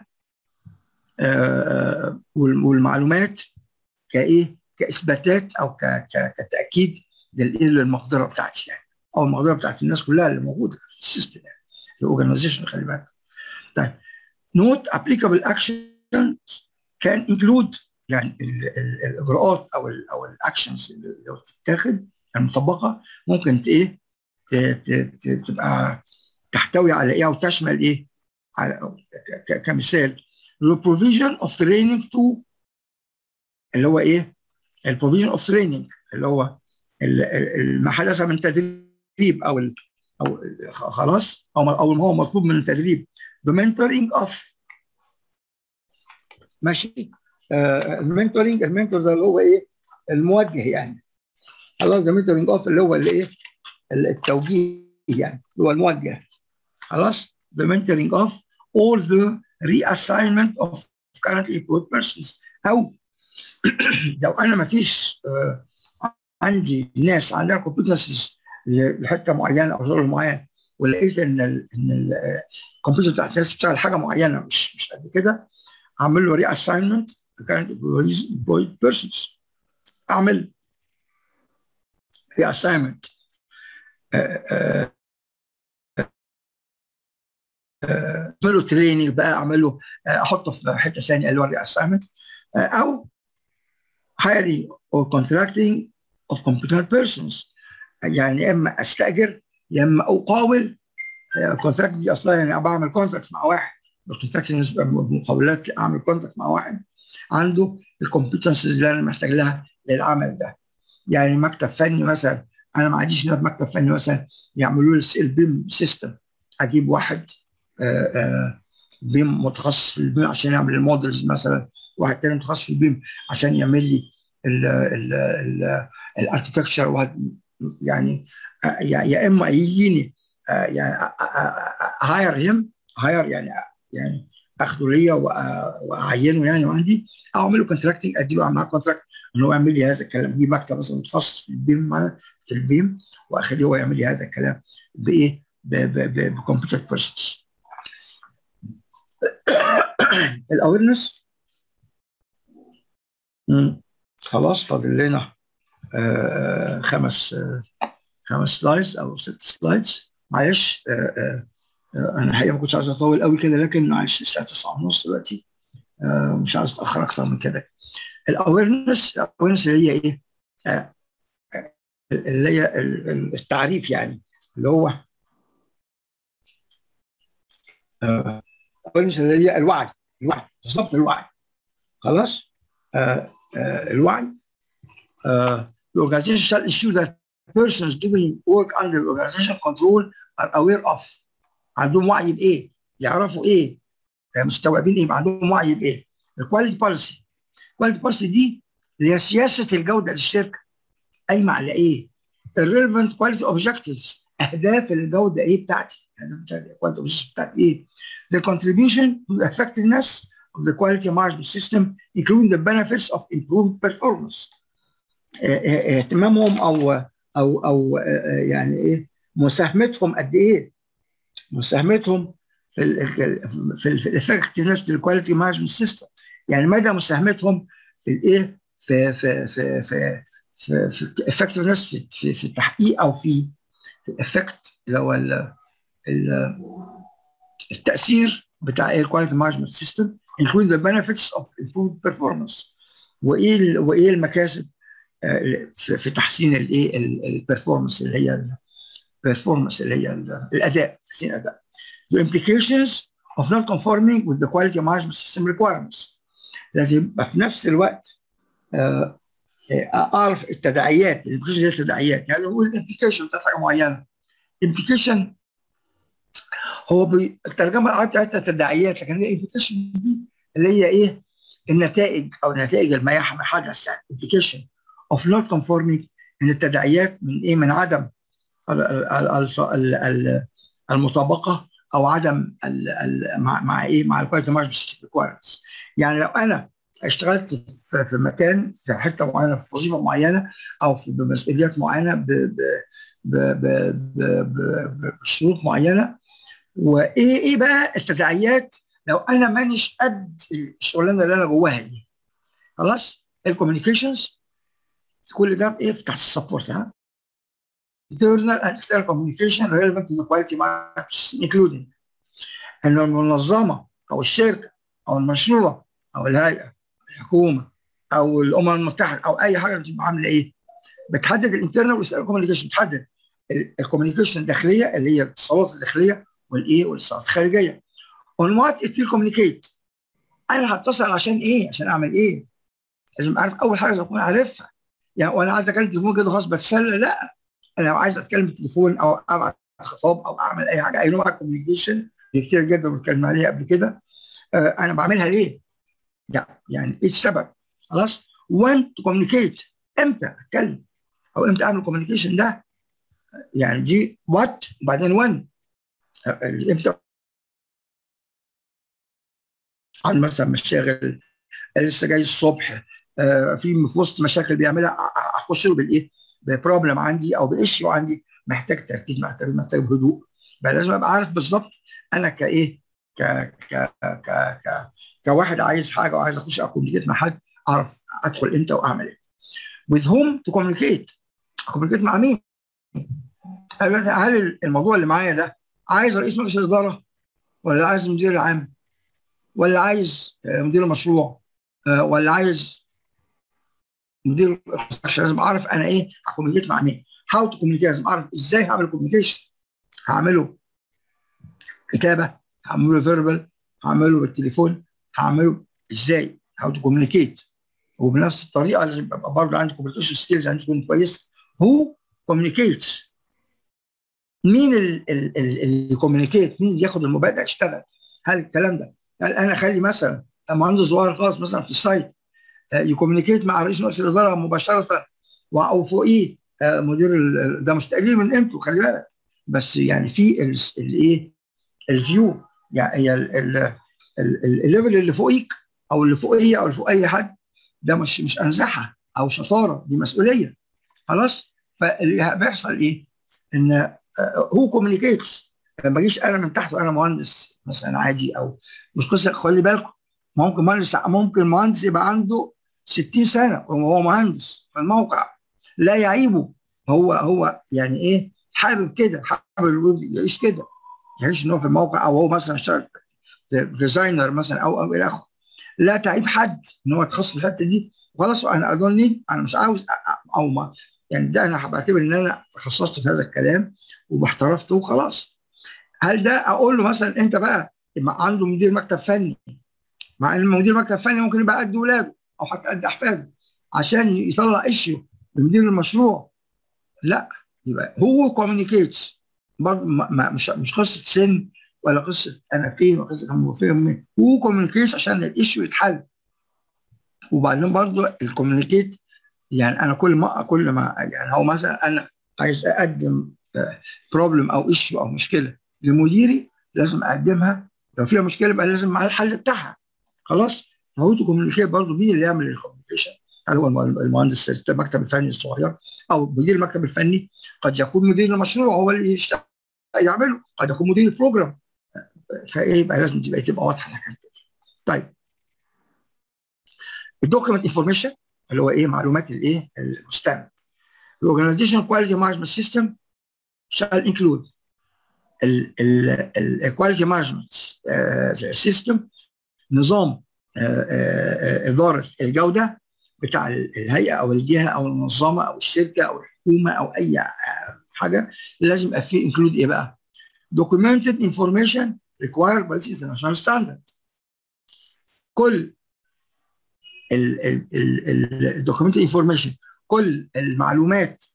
والمعلومات كايه كاثباتات او كتاكيد للمقدره بتاعتي يعني او المقدره بتاعت الناس كلها اللي موجوده في السيستم يعني الاورجنايزيشن خلي بالك. طيب نوت applicable actions can include يعني ال ال الاجراءات او ال او الاكشنز اللي بتتاخد المطبقه ممكن ايه تبقى تحتوي على ايه او تشمل ايه على كمثال the provision of training to اللي هو ايه البروفيجن اوف تريننج اللي هو ما حدث من تدريب او ال او خلاص او او ما هو مطلوب من التدريب the mentoring of ماشي المنتورنج uh, المنتور ده اللي هو ايه الموجه يعني خلاص ده منتورنج اوف اللي هو الايه التوجيه يعني اللي هو الموجه خلاص the mentoring of all the reassignment of currently employed persons او لو انا ما فيش uh, عندي ناس عندها كومبتنسز لحته معينه او شغل معين ولقيت ان ال ان الكمبيوتر بتاعت الناس بتشتغل حاجه معينه مش مش قد كده اعمل له ري اساينمنت كانت employed persons اعمل ري اساينمنت اعمل له تريننج بقى اعمل له احطه في حته ثانيه اللي هو الري اساينمنت او hiring or contracting of competent persons يعني يا اما استاجر يا اما اقاول الكونتراكت دي اصلا يعني بعمل كونتراكت مع واحد الكونتراكت مقاولات اعمل كونتراكت مع واحد عنده الكومبتنسز اللي انا محتاج لها للعمل ده يعني مكتب فني مثلا انا ما عنديش مكتب فني مثلا يعملوا لي البيم سيستم اجيب واحد آآ آآ بيم متخصص في البيم عشان يعمل المودلز مثلا واحد تاني متخصص في البيم عشان يعمل لي الاركتكتشر يعني يا اما يجيني يعني هاير هيم هاير يعني يعني اخده ليا واعينه يعني وعندي او اعمل له كونتراكتنج ادي له معاه كونتراكت ان هو يعمل لي هذا الكلام يجيب مكتب مثلا متخصص في البيم في البيم واخليه هو يعمل لي هذا الكلام بايه؟ بكمبيوتر بيرسونز الاويرنس خلاص فاضل لنا آه خمس آه خمس سلايدز او ست سلايدز معلش آه آه انا الحقيقه ما كنتش عايز اطول قوي كده لكن معلش الساعه 9 ونص دلوقتي آه مش عايز اتاخر اكتر من كده الاويرنس الاويرنس اللي هي ايه؟ آه اللي هي التعريف يعني اللي هو الاويرنس اللي هي الوعي الوعي بالظبط الوعي خلاص آه آه الوعي uh, the organization shall ensure that persons doing work under organization control are aware of عندهم وعي بايه؟ يعرفوا ايه؟ مستوعبين ايه؟ عندهم وعي بايه؟ الكواليتي بوليسي الكواليتي بوليسي دي اللي هي سياسه الجوده للشركه قايمه على ايه؟ الريليفنت كواليتي اوبجكتيفز اهداف الجوده ايه بتاعتي؟ اهداف الكواليتي اوبجكتيفز بتاعتي ايه؟ The contribution to the effectiveness of the quality management system including the benefits of improved performance. اهتمامهم او او او يعني ايه مساهمتهم قد ايه؟ مساهمتهم في ال في ال في الافكتفنس الكواليتي مانجمنت سيستم يعني مدى مساهمتهم في الايه؟ في في في في في في effectiveness في, في, في التحقيق او في الافكت اللي هو التاثير بتاع ايه الكواليتي مانجمنت سيستم including the benefits of improved performance وايه وايه المكاسب في تحسين الايه البرفورمانس اللي هي البرفورمانس اللي هي الاداء تحسين الاداء the implications of not conforming with the quality management system requirements لازم يبقى في نفس الوقت اعرف التداعيات الامبليكيشن هي التداعيات يعني هو الامبليكيشن بتاعت حاجه معينه امبليكيشن هو الترجمه العربيه بتاعتها تداعيات لكن الامبليكيشن دي اللي هي ايه النتائج او النتائج ما حدث يعني implication of not conforming ان التداعيات من ايه من عدم المطابقه او عدم ال ال مع, مع ايه مع الكواليتي مانجمنت ريكوايرمنتس يعني لو انا اشتغلت في, في مكان في حته معينه في وظيفه معينه او في بمسؤوليات معينه ب ب ب ب ب بشروط معينه وايه ايه بقى التداعيات لو انا مانيش قد الشغلانه اللي انا جواها دي خلاص الكوميونيكيشنز كل ده ايه تحت السبورت ها internal and external communication relevant to the quality marks including ان المنظمه او الشركه او المشروع او الهيئه الحكومه او الامم المتحده او اي حاجه بتبقى عامله ايه؟ بتحدد الانترنال والاكسترنال كوميونيكيشن بتحدد الكوميونيكيشن الداخليه اللي هي الاتصالات الداخليه والايه والاتصالات الخارجيه on what it will communicate انا هتصل عشان ايه؟ عشان اعمل ايه؟ لازم اعرف اول حاجه لازم اكون عارفها يعني وانا عايز اتكلم تليفون كده خلاص بتسلى لا انا لو عايز اتكلم بالتليفون او ابعت خطاب او اعمل اي حاجه اي نوع كوميونيكيشن كتير جدا بنتكلم عليها قبل كده آه انا بعملها ليه؟ يعني يعني ايه السبب؟ خلاص؟ when to communicate امتى اتكلم او امتى اعمل كوميونيكيشن ده يعني دي وات وبعدين when امتى عن مثلا مشاغل لسه جاي الصبح آه في في وسط مشاكل بيعملها اخش له بالايه؟ ببروبلم عندي او بايشيو عندي محتاج تركيز محتاج محتاج هدوء بقى لازم ابقى عارف بالظبط انا كايه ك ك ك ك كواحد عايز حاجه وعايز اخش اكوميونيكيت مع حد اعرف ادخل امتى واعمل ايه. with whom to communicate communicate مع مين؟ هل الموضوع اللي معايا ده عايز رئيس مجلس الاداره ولا عايز المدير العام ولا عايز مدير المشروع ولا عايز مدير لازم اعرف انا ايه هكوميونيكيت مع مين هاو تو كوميونيكيت لازم اعرف ازاي هعمل كوميونيكيشن هعمله كتابه هعمله فيربال هعمله بالتليفون هعمله ازاي هاو تو كوميونيكيت وبنفس الطريقه لازم يبقى برضه عندي كوميونيكيشن سكيلز عندي تكون كويس هو كوميونيكيتس مين اللي يكوميونيكيت مين اللي ياخد المبادئ يشتغل هل الكلام ده هل انا اخلي مثلا مهندس صغير خالص مثلا في السايت يكوميونيكيت مع رئيس مجلس الاداره مباشره او فوقيه مدير ده مش تقليل من قيمته خلي بالك بس يعني في الايه الفيو يعني هي الليفل اللي فوقيك او اللي فوقيه او اللي فوق اي حد ده مش مش انزحه او شطاره دي مسؤوليه خلاص فاللي بيحصل ايه؟ ان هو كوميونيكيتس ما اجيش انا من تحت وانا مهندس مثلا عادي او مش قصه خلي بالكم ممكن مهندس ممكن مهندس يبقى عنده 60 سنه وهو مهندس في الموقع لا يعيبه هو هو يعني ايه حابب كده حابب يعيش كده يعيش ان هو في الموقع او هو مثلا اشتغل في ديزاينر مثلا او او الى اخره لا تعيب حد ان هو يتخصص في الحته دي خلاص انا اظن انا مش عاوز او ما يعني ده انا بعتبر ان انا تخصصت في هذا الكلام وباحترفته وخلاص هل ده اقول له مثلا انت بقى عنده مدير مكتب فني مع ان مدير مكتب فني ممكن يبقى قد ولاده او حتى قد احفاده عشان يطلع ايشيو لمدير المشروع لا يبقى هو كوميونيكيتس برضه مش مش قصه سن ولا قصه انا فين ولا قصه انا فين هو كوميونيكيتس عشان الايشو يتحل وبعدين برضه الكوميونيكيت يعني انا كل ما كل ما يعني هو مثلا انا عايز اقدم بروبلم او ايشو او مشكله لمديري لازم اقدمها لو فيها مشكله يبقى لازم مع الحل بتاعها خلاص فهو كوميونيكيت برضه مين اللي يعمل الكوميونيكيشن هل هو المهندس المكتب الفني الصغير او مدير المكتب الفني قد يكون مدير المشروع هو اللي يشتغل يعمله قد يكون مدير البروجرام فايه يبقى لازم تبقى تبقى واضحه الحاجات دي طيب الدوكيمنت انفورميشن اللي هو ايه معلومات الايه المستند الاورجنايزيشن كواليتي مانجمنت سيستم shall include الكواليتي مانجمنت سيستم نظام اداره الجوده بتاع الهيئه او الجهه او المنظمه او الشركه او الحكومه او اي حاجه لازم يبقى فيه انكلود ايه بقى؟ documented information required by the international standard كل الدوكيومنت انفورميشن كل المعلومات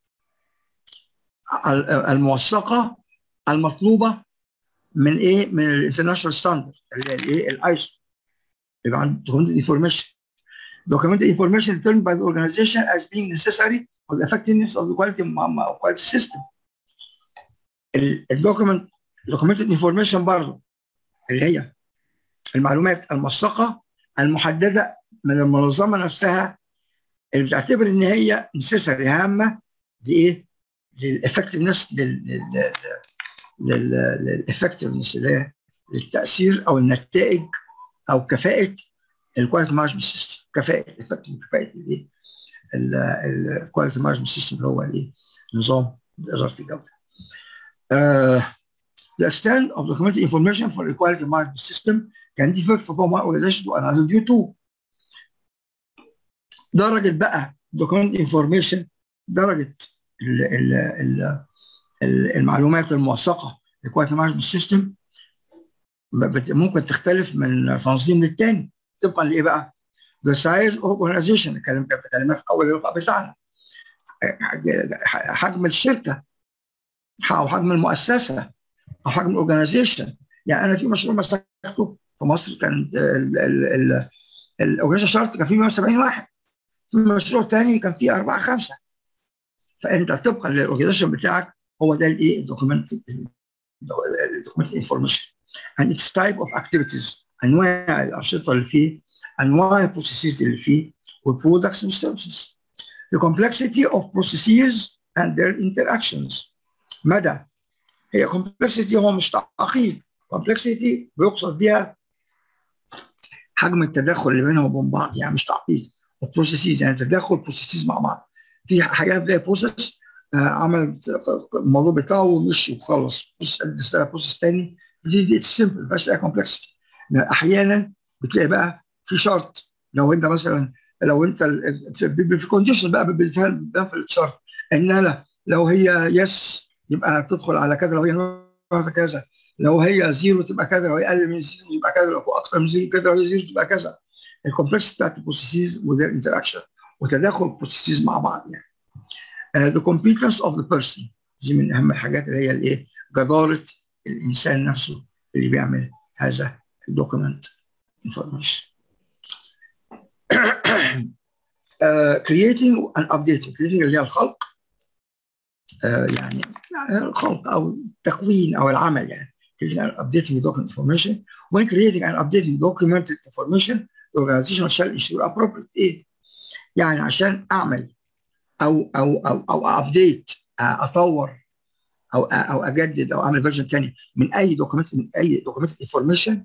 الموثقه المطلوبه من ايه؟ من الانترناشونال ستاندرد اللي هي الايه؟ الايسو يبقى عندك دوكيومنت انفورميشن documented information determined by the organization as being necessary for the effectiveness of the quality of quality system. الدوكيمنت documented information برضه اللي هي المعلومات الموثقه المحدده من المنظمه نفسها اللي بتعتبر ان هي necessary هامه لايه؟ للافكتفنس للافكتفنس اللي هي للتاثير او النتائج او كفاءه الكواليتي مانجمنت سيستم كفاءه افكتيف كفاءه الايه الكواليتي مانجمنت سيستم اللي هو الايه نظام اداره الجوده. Uh, the extent of documented information for the quality management system can differ from one organization to another due to درجة بقى document information درجة ال ال ال المعلومات الموثقة للكواليتي مانجمنت سيستم ممكن تختلف من تنظيم للتاني طبقا لايه بقى؟ the size of organization الكلام ده بكلمات في اول اللقاء بتاعنا حجم الشركه او حجم المؤسسه او حجم الاورجنايزيشن يعني انا في مشروع مسكته في مصر كان الاورجنايزيشن شارت كان فيه 170 واحد في مشروع ثاني كان فيه اربعه خمسه فانت طبقا للاورجنايزيشن بتاعك هو ده الايه الدوكيمنت الدوكيمنت انفورميشن and its type of activities انواع الانشطه اللي فيه انواع البروسيسز اللي فيه والبرودكتس والسيرفيسز the complexity of processes and their interactions مدى هي complexity هو مش تعقيد complexity بيقصد بها حجم التداخل اللي بينهم وبين بعض يعني مش تعقيد البروسيسز يعني تداخل بروسيسز مع بعض في حاجات زي بروسيس آه عمل الموضوع بتاعه ومشي وخلص بروسيس بروسيس تاني دي اتس سمبل ما فيهاش كومبلكسيتي احيانا بتلاقي بقى في شرط لو انت مثلا لو انت في كونديشن بقى بالفهم في الشرط ان انا لو هي يس يبقى تدخل على كذا لو هي كذا لو هي زيرو تبقى كذا لو هي اقل من زيرو تبقى كذا لو اكثر من زيرو كذا لو هي زيرو تبقى كذا الكومبلكس بتاعت البروسيسز وذير انتراكشن وتداخل البروسيسز مع بعض يعني uh, the competence of the person دي من اهم الحاجات اللي هي الايه جداره الانسان نفسه اللي بيعمل هذا الدوكيمنت انفورميشن creating and updating creating اللي هي الخلق uh, يعني الخلق او التكوين او العمل يعني creating and updating document information when creating and updating documented information the organization shall ensure appropriate ايه يعني عشان اعمل او او او او ابديت اطور او او اجدد او اعمل فيرجن ثاني من اي دوكيمنت من اي دوكيمنت انفورميشن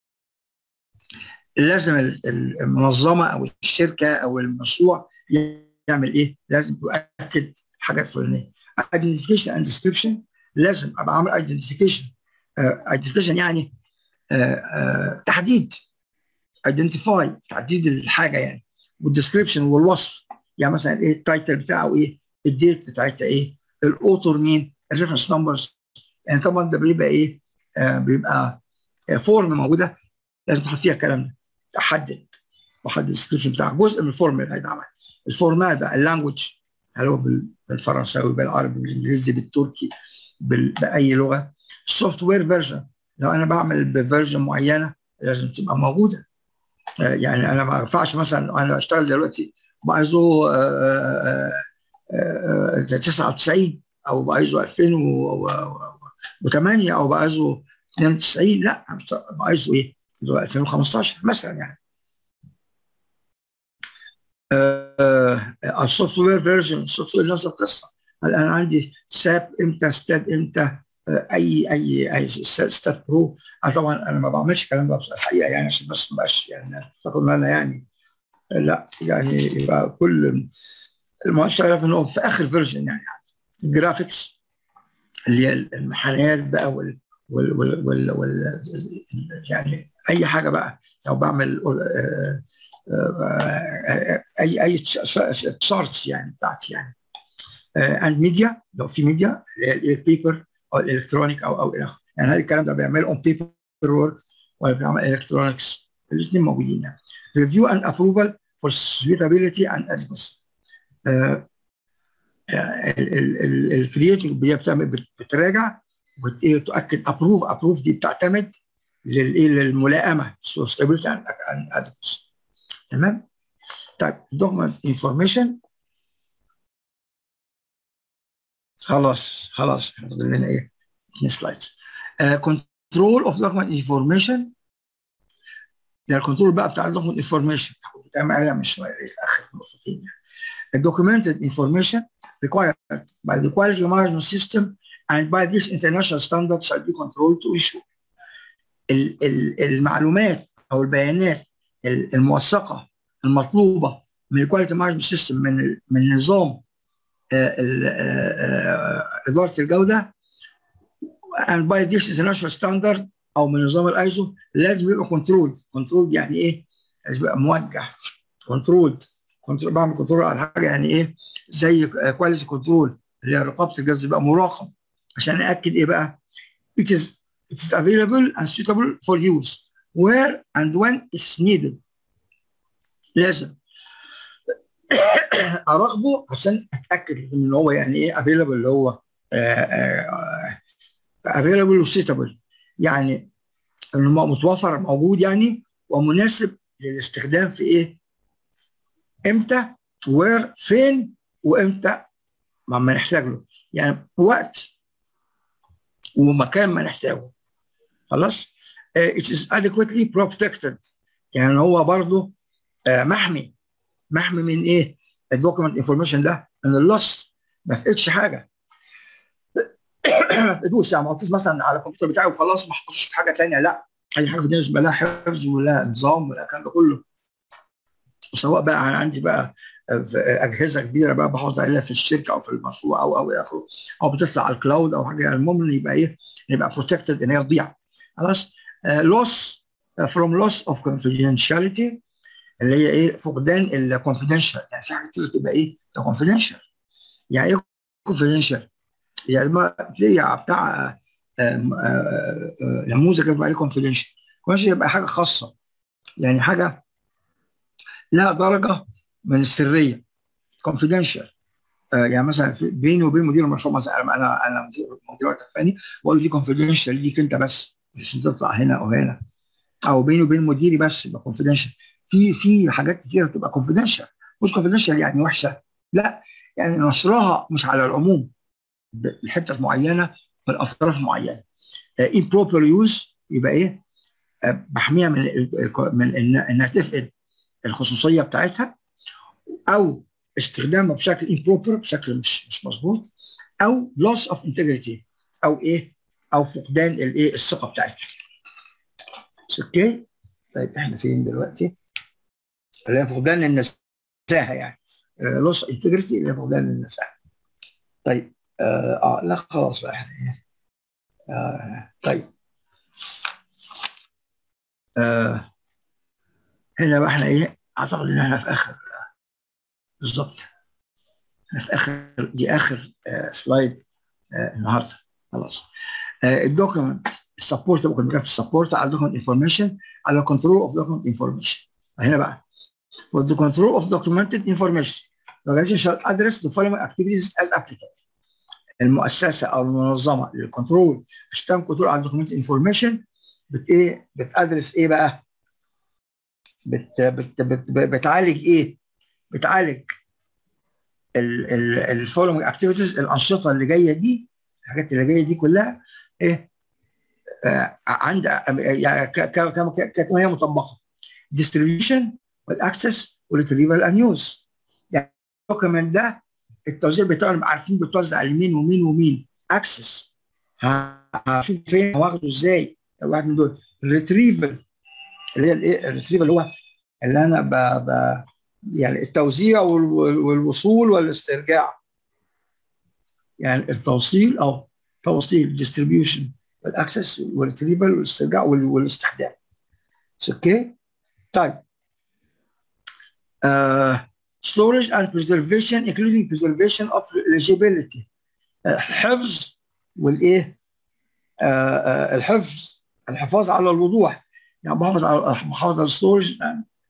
لازم المنظمه او الشركه او المشروع يعمل ايه؟ لازم يؤكد حاجات فلانيه. identification and description لازم ابقى عامل identification uh, identification يعني uh, uh, تحديد identify تحديد الحاجه يعني والديسكريبشن والوصف يعني مثلا ايه التايتل بتاعه ايه؟ الديت بتاعتها ايه؟ الاوتور مين؟ الريفرنس نمبرز يعني طبعا ده بيبقى ايه؟ بيبقى فورم موجوده لازم تحط فيها الكلام ده تحدد وحدد الديسكربشن بتاعك جزء من الفورم اللي هيتعمل الفورمات بقى اللانجوج هل هو بالفرنساوي بالعربي بالانجليزي بالتركي باي لغه السوفت وير فيرجن لو انا بعمل بفيرجن معينه لازم تبقى موجوده يعني انا ما ينفعش مثلا انا اشتغل دلوقتي بعايزه 99 او بعايزه 2008 او بعايزه 92 لا بعايزه ايه؟ 2015 مثلا يعني السوفت وير فيرجن السوفت وير نفس القصه هل انا عندي ساب امتى ستاب امتى اي اي اي ستات برو أنا طبعا انا ما بعملش الكلام ده الحقيقه يعني عشان بس ما بقاش يعني تاخد ان انا يعني لا يعني يبقى كل المؤشر عارف ان هو في اخر فيرجن يعني الجرافيكس اللي هي المحلات بقى وال وال وال, وال, وال يعني اي حاجه بقى لو بعمل اي اي تشارتس يعني بتاعتي يعني اند ميديا لو في ميديا اللي هي البيبر او الالكترونيك او او الى اخره يعني هذا الكلام ده بيعمل اون بيبر وورك ولا بيعمل الكترونكس الاثنين موجودين يعني ريفيو اند ابروفال فور suitability and adequacy الكرييتنج بتعمل بتراجع وتؤكد ابروف ابروف دي بتعتمد للايه للملائمه suitability and adequacy تمام طيب document information خلاص خلاص فاضل لنا ايه؟ اثنين سلايدز كنترول اوف دوكمنت انفورميشن ده الكنترول بقى بتاع الدوكمنت انفورميشن بتعمل عليها من شويه ايه اخر نقطتين يعني الدوكيومنتد انفورميشن required by the quality management system and by this international standard shall be controlled to issue المعلومات او البيانات الموثقه المطلوبه من الكواليتي مانجمنت سيستم من من نظام اداره الجوده and by this international standard او من نظام الايزو لازم يبقى كنترول كنترول يعني ايه؟ لازم يبقى موجه كنترول كنترول بعمل كنترول على حاجه يعني ايه؟ زي كواليتي كنترول اللي هي رقابه الجهاز يبقى مراقب عشان ااكد ايه بقى؟ it is it is available and suitable for use where and when it's needed لازم اراقبه عشان اتاكد ان هو يعني ايه available اللي هو available وسيتابل يعني انه متوفر موجود يعني ومناسب للاستخدام في ايه؟ امتى وير فين وامتى ما نحتاج له يعني وقت ومكان ما نحتاجه خلاص؟ uh, it is adequately protected يعني هو برضه uh, محمي محمي من ايه؟ الدوكيمنت انفورميشن ده من اللص ما فقدش حاجه ما فقدوش يعني ما حطيتش مثلا على الكمبيوتر بتاعي وخلاص ما حطيتش في حاجه ثانيه لا اي حاجه بالنسبه لها حفظ ولا نظام ولا الكلام ده كله سواء بقى انا عندي بقى اجهزه كبيره بقى بحط عليها في الشركه او في المشروع او او الى اخره او بتطلع على الكلاود او حاجه يعني المهم يبقى ايه يبقى بروتكتد ان هي تضيع خلاص لوس فروم لوس اوف confidentiality اللي هي ايه فقدان الكونفدينشال يعني في حاجات كتير تبقى ايه كونفدينشال يعني ايه كونفدينشال يعني ما تلاقي بتاع نموذج يبقى عليه كونفدينشال كونفدينشال يبقى حاجه خاصه يعني حاجه لها درجه من السريه كونفدينشال يعني مثلا بيني وبين مدير المشروع مثلا انا انا مدير وقت الفني بقول له دي كونفدينشال ليك انت بس مش تطلع هنا او هنا او بيني وبين مديري بس يبقى كونفدينشال في في حاجات كتيره بتبقى كونفدينشال مش كونفدينشال يعني وحشه لا يعني نشرها مش على العموم لحته معينه من اطراف معينه improper يوز يبقى ايه بحميها من من انها تفقد الخصوصيه بتاعتها او استخدامها بشكل improper بشكل مش مش مظبوط او loss of integrity او ايه او فقدان الايه الثقه بتاعتها اوكي طيب احنا فين دلوقتي اللي هي فقدان النزاهه يعني لوس انتجريتي اللي هي فقدان النزاهه طيب اه, آه لا خلاص بقى احنا ايه آه طيب آه هنا بقى احنا ايه اعتقد ان احنا في اخر بالظبط احنا في اخر دي اخر آه سلايد آه النهارده خلاص آه الدوكيمنت السبورت ممكن نتكلم في السبورت على الدوكيمنت انفورميشن على كنترول اوف دوكيمنت انفورميشن هنا بقى for the control of documented information the organization shall address the following activities as applicable المؤسسه او المنظمه للكنترول عشان تعمل كنترول على الدوكيمنت انفورميشن بت ايه بتدرس ايه بقى؟ بت بت بت بتعالج ايه؟ بتعالج الفولوينج اكتيفيتيز الانشطه اللي جايه دي الحاجات اللي جايه دي كلها ايه؟ آه عند يعني كما هي مطبقه distribution والاكسس والريتريفال اند يوز يعني الدوكيمنت ده التوزيع بتاعهم عارفين بتوزع لمين ومين ومين اكسس هشوف فين واخده ازاي واحد من دول الريتريفل اللي هي الايه الريتريفل اللي هو اللي انا ب... ب... يعني التوزيع والوصول والاسترجاع يعني التوصيل او توصيل ديستريبيوشن والاكسس والريتريفل والاسترجاع والاستخدام اوكي طيب uh, storage and preservation including preservation of eligibility الحفظ والايه uh, uh, الحفظ الحفاظ على الوضوح يعني بحافظ على بحافظ على الستورج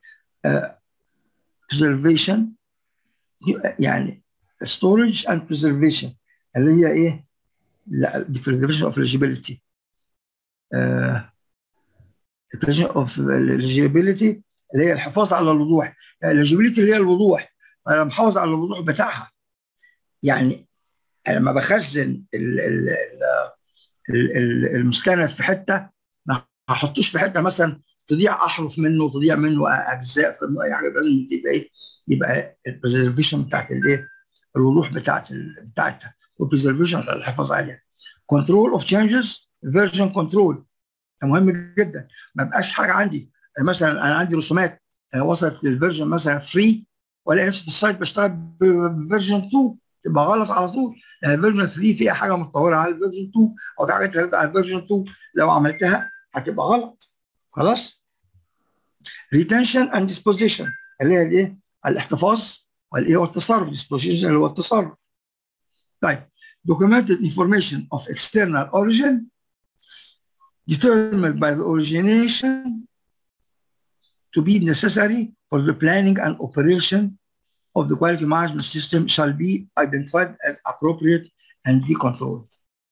preservation يعني storage and preservation اللي هي ايه؟ لا preservation of eligibility uh, preservation of eligibility اللي هي الحفاظ على الوضوح eligibility اللي هي الوضوح انا محافظ على الوضوح بتاعها يعني انا لما بخزن ال ال ال المستند في حته ما هحطوش في حته مثلا تضيع احرف منه وتضيع منه اجزاء يعني لازم تبقى ايه يبقى البريزرفيشن بتاعت الايه الوضوح بتاعت بتاعتها والبريزرفيشن الحفاظ عليها كنترول اوف تشينجز فيرجن كنترول ده مهم جدا ما بقاش حاجه عندي مثلا انا عندي رسومات وصلت للفيرجن مثلا فري والاقي نفسي في السايت بشتغل بفيرجن 2 تبقى غلط على طول يعني الفيرجن 3 فيها حاجه متطوره على الفيرجن 2 او في حاجات ثلاثه على الفيرجن 2 لو عملتها هتبقى غلط خلاص ريتنشن اند ديسبوزيشن اللي هي الايه الاحتفاظ والايه والتصرف ديسبوزيشن اللي هو التصرف طيب documented information of external origin determined by the origination to be necessary for the planning and operation of the quality management system shall be identified as appropriate and be controlled.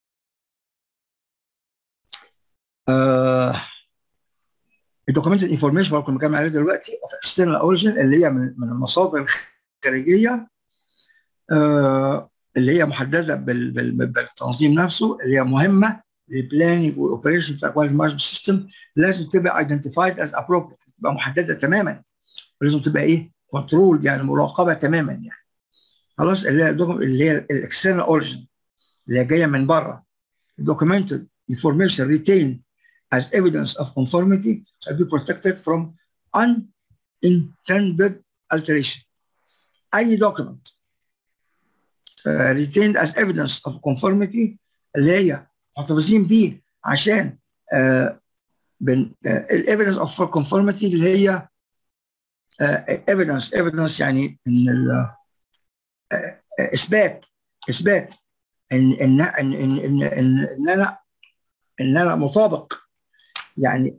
Uh, الدوكيومنتد انفورميشن برضه كنا بنتكلم عليه دلوقتي of external origin اللي هي من, من المصادر الخارجيه uh, اللي هي محدده بال, بال, بالتنظيم نفسه اللي هي مهمه للبلاننج والاوبريشن بتاع الكواليتي مانجمنت سيستم لازم تبقى ايدنتيفايد از ابروبريت تبقى محدده تماما ولازم تبقى ايه كنترول يعني مراقبه تماما يعني خلاص اللي هي اللي هي الاكسترنال اوريجن اللي هي جايه من بره documented information retained as evidence of conformity shall be protected from unintended alteration اي document uh, retained as evidence of conformity اللي هي محتفظين بيه عشان uh, بن الايفيدنس اوف كونفورميتي اللي هي ايفيدنس uh, ايفيدنس يعني ان uh, اثبات اثبات ان ان ان ان, إن, إن, إن انا ان انا مطابق يعني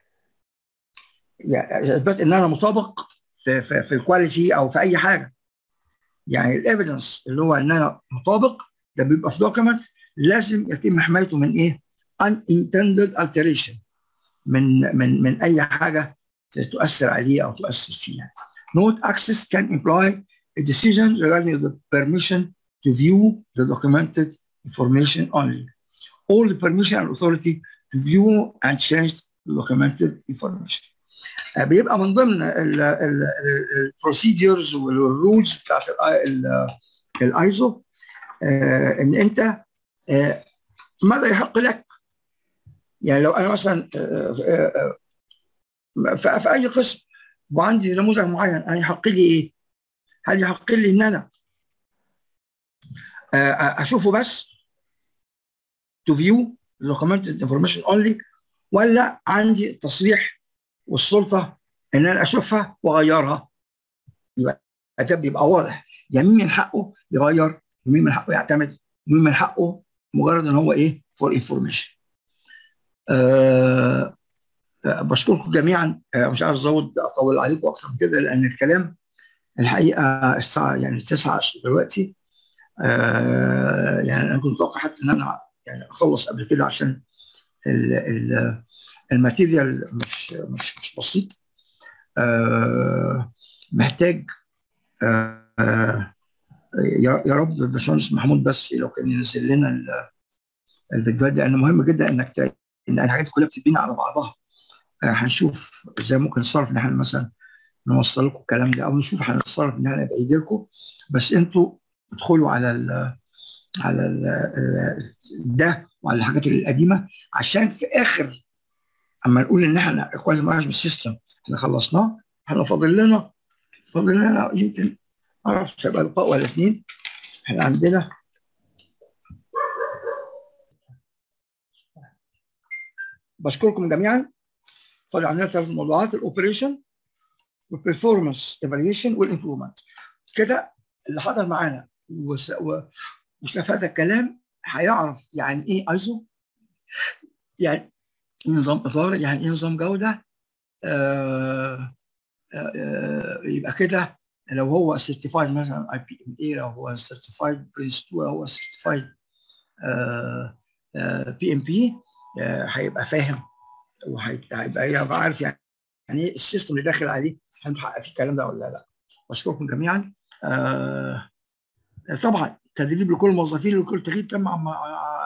يعني اثبات ان انا مطابق في في, في الكواليتي او في اي حاجه يعني الايفيدنس اللي هو ان انا مطابق ده بيبقى في دوكيمنت لازم يتم حمايته من ايه؟ unintended alteration من من من اي حاجه تؤثر عليه او تؤثر فيه. Note access can imply a decision regarding the permission to view the documented information only, or the permission and authority to view and change the documented information. بيبقى من ضمن البروسيدرز والرولز بتاعت الايزو ان انت ماذا يحق لك يعني لو انا مثلا في اي قسم وعندي نموذج معين انا يحق لي ايه؟ هل يحق لي ان انا اشوفه بس تو فيو documented information only ولا عندي التصريح والسلطه ان انا اشوفها واغيرها يبقى ده بيبقى واضح يعني مين من حقه يغير ومين من حقه يعتمد ومين من حقه مجرد ان هو ايه فور انفورميشن أه بشكركم جميعا أه مش عايز ازود اطول عليكم اكتر من كده لان الكلام الحقيقه الساعه يعني 9 دلوقتي آه يعني انا كنت متوقع حتى ان انا يعني اخلص قبل كده عشان ال ال الماتيريال مش مش مش بسيط آه محتاج آه يا يا رب باشمهندس محمود بس لو كان ينزل لنا الفيديوهات دي لانه مهم جدا انك ان الحاجات كلها بتتبني على بعضها آه هنشوف ازاي ممكن نتصرف ان احنا مثلا نوصل لكم الكلام ده او نشوف هنتصرف ان احنا بايدي لكم بس انتوا ادخلوا على ال على ال ده وعلى الحاجات القديمه عشان في اخر اما نقول ان احنا كويس مانجمنت سيستم احنا خلصناه احنا فاضل لنا فاضل لنا يمكن ما اعرفش هيبقى لقاء ولا اثنين احنا عندنا بشكركم جميعا فاضل عندنا ثلاث موضوعات الاوبريشن والبرفورمانس ايفالويشن والامبروفمنت كده اللي حضر معانا وشاف هذا الكلام هيعرف يعني ايه ايزو يعني ايه نظام اطار يعني ايه نظام جوده آه آه يبقى كده لو هو سيرتيفايد مثلا اي بي ام اي لو هو سيرتيفايد برنس 2 لو هو سيرتيفايد بي ام بي هيبقى فاهم وهيبقى يبقى عارف يعني يعني ايه السيستم اللي داخل عليه هنحقق فيه الكلام ده ولا لا بشكركم جميعا آه طبعا تدريب لكل الموظفين لكل تغيير تم مع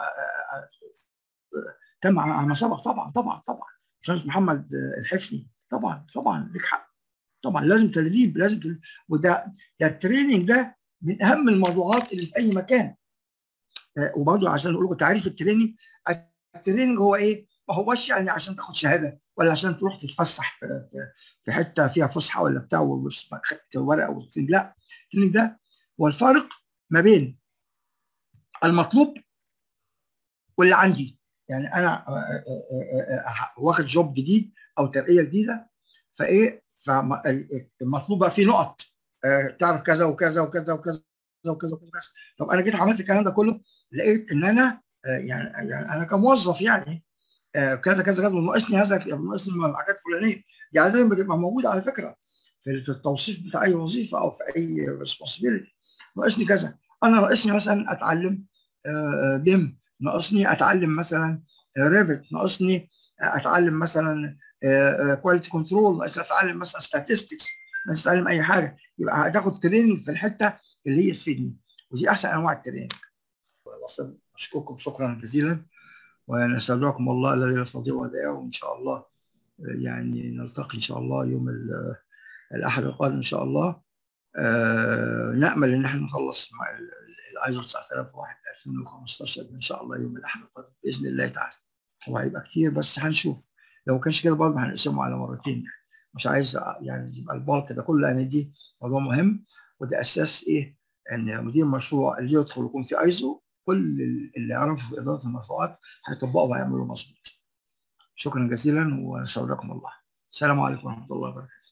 تم مع سبق طبعا طبعا طبعا باشمهندس محمد الحفني طبعا طبعا لك حق طبعا لازم تدريب لازم تدريب. وده ده التريننج ده من اهم الموضوعات اللي في اي مكان آه وبرضه عشان اقول لكم تعريف التريننج التريننج هو ايه؟ ما هوش يعني عشان تاخد شهاده ولا عشان تروح تتفسح في في, في حته فيها فسحه ولا بتاع وخدت ورقه والتريننج لا التريننج ده هو الفارق ما بين المطلوب واللي عندي يعني انا واخد جوب جديد او ترقيه جديده فايه فالمطلوب بقى فيه نقط تعرف كذا وكذا وكذا وكذا وكذا وكذا طب انا جيت عملت الكلام ده كله لقيت ان انا يعني يعني انا كموظف يعني كذا كذا كذا وناقصني هذا ناقصني حاجات فلانيه يعني لازم بتبقى موجوده على فكره في في التوصيف بتاع اي وظيفه او في اي ريسبونسبيلتي ناقصني كذا انا ناقصني مثلا اتعلم بيم ناقصني اتعلم مثلا ريفت ناقصني اتعلم مثلا كواليتي كنترول ناقصني اتعلم مثلا statistics ناقصني اتعلم اي حاجه يبقى هتاخد تريننج في الحته اللي هي تفيدني ودي احسن انواع التريننج اشكركم شكرا جزيلا ونستودعكم الله الذي لا يستطيع ودائعه وان شاء الله يعني نلتقي ان شاء الله يوم الاحد القادم ان شاء الله آه نامل ان احنا نخلص مع الايزو 9001 2015 ان شاء الله يوم الاحد القادم باذن الله تعالى هو هيبقى كتير بس هنشوف لو ما كانش كده برضه هنقسمه على مرتين يعني مش عايز يعني يبقى البالك ده كله لان دي موضوع مهم وده اساس ايه ان مدير المشروع اللي يدخل يكون في ايزو كل اللي يعرفوا في اداره المشروعات هيطبقوا وهيعملوا مظبوط شكرا جزيلا ونستودعكم الله السلام عليكم ورحمه الله وبركاته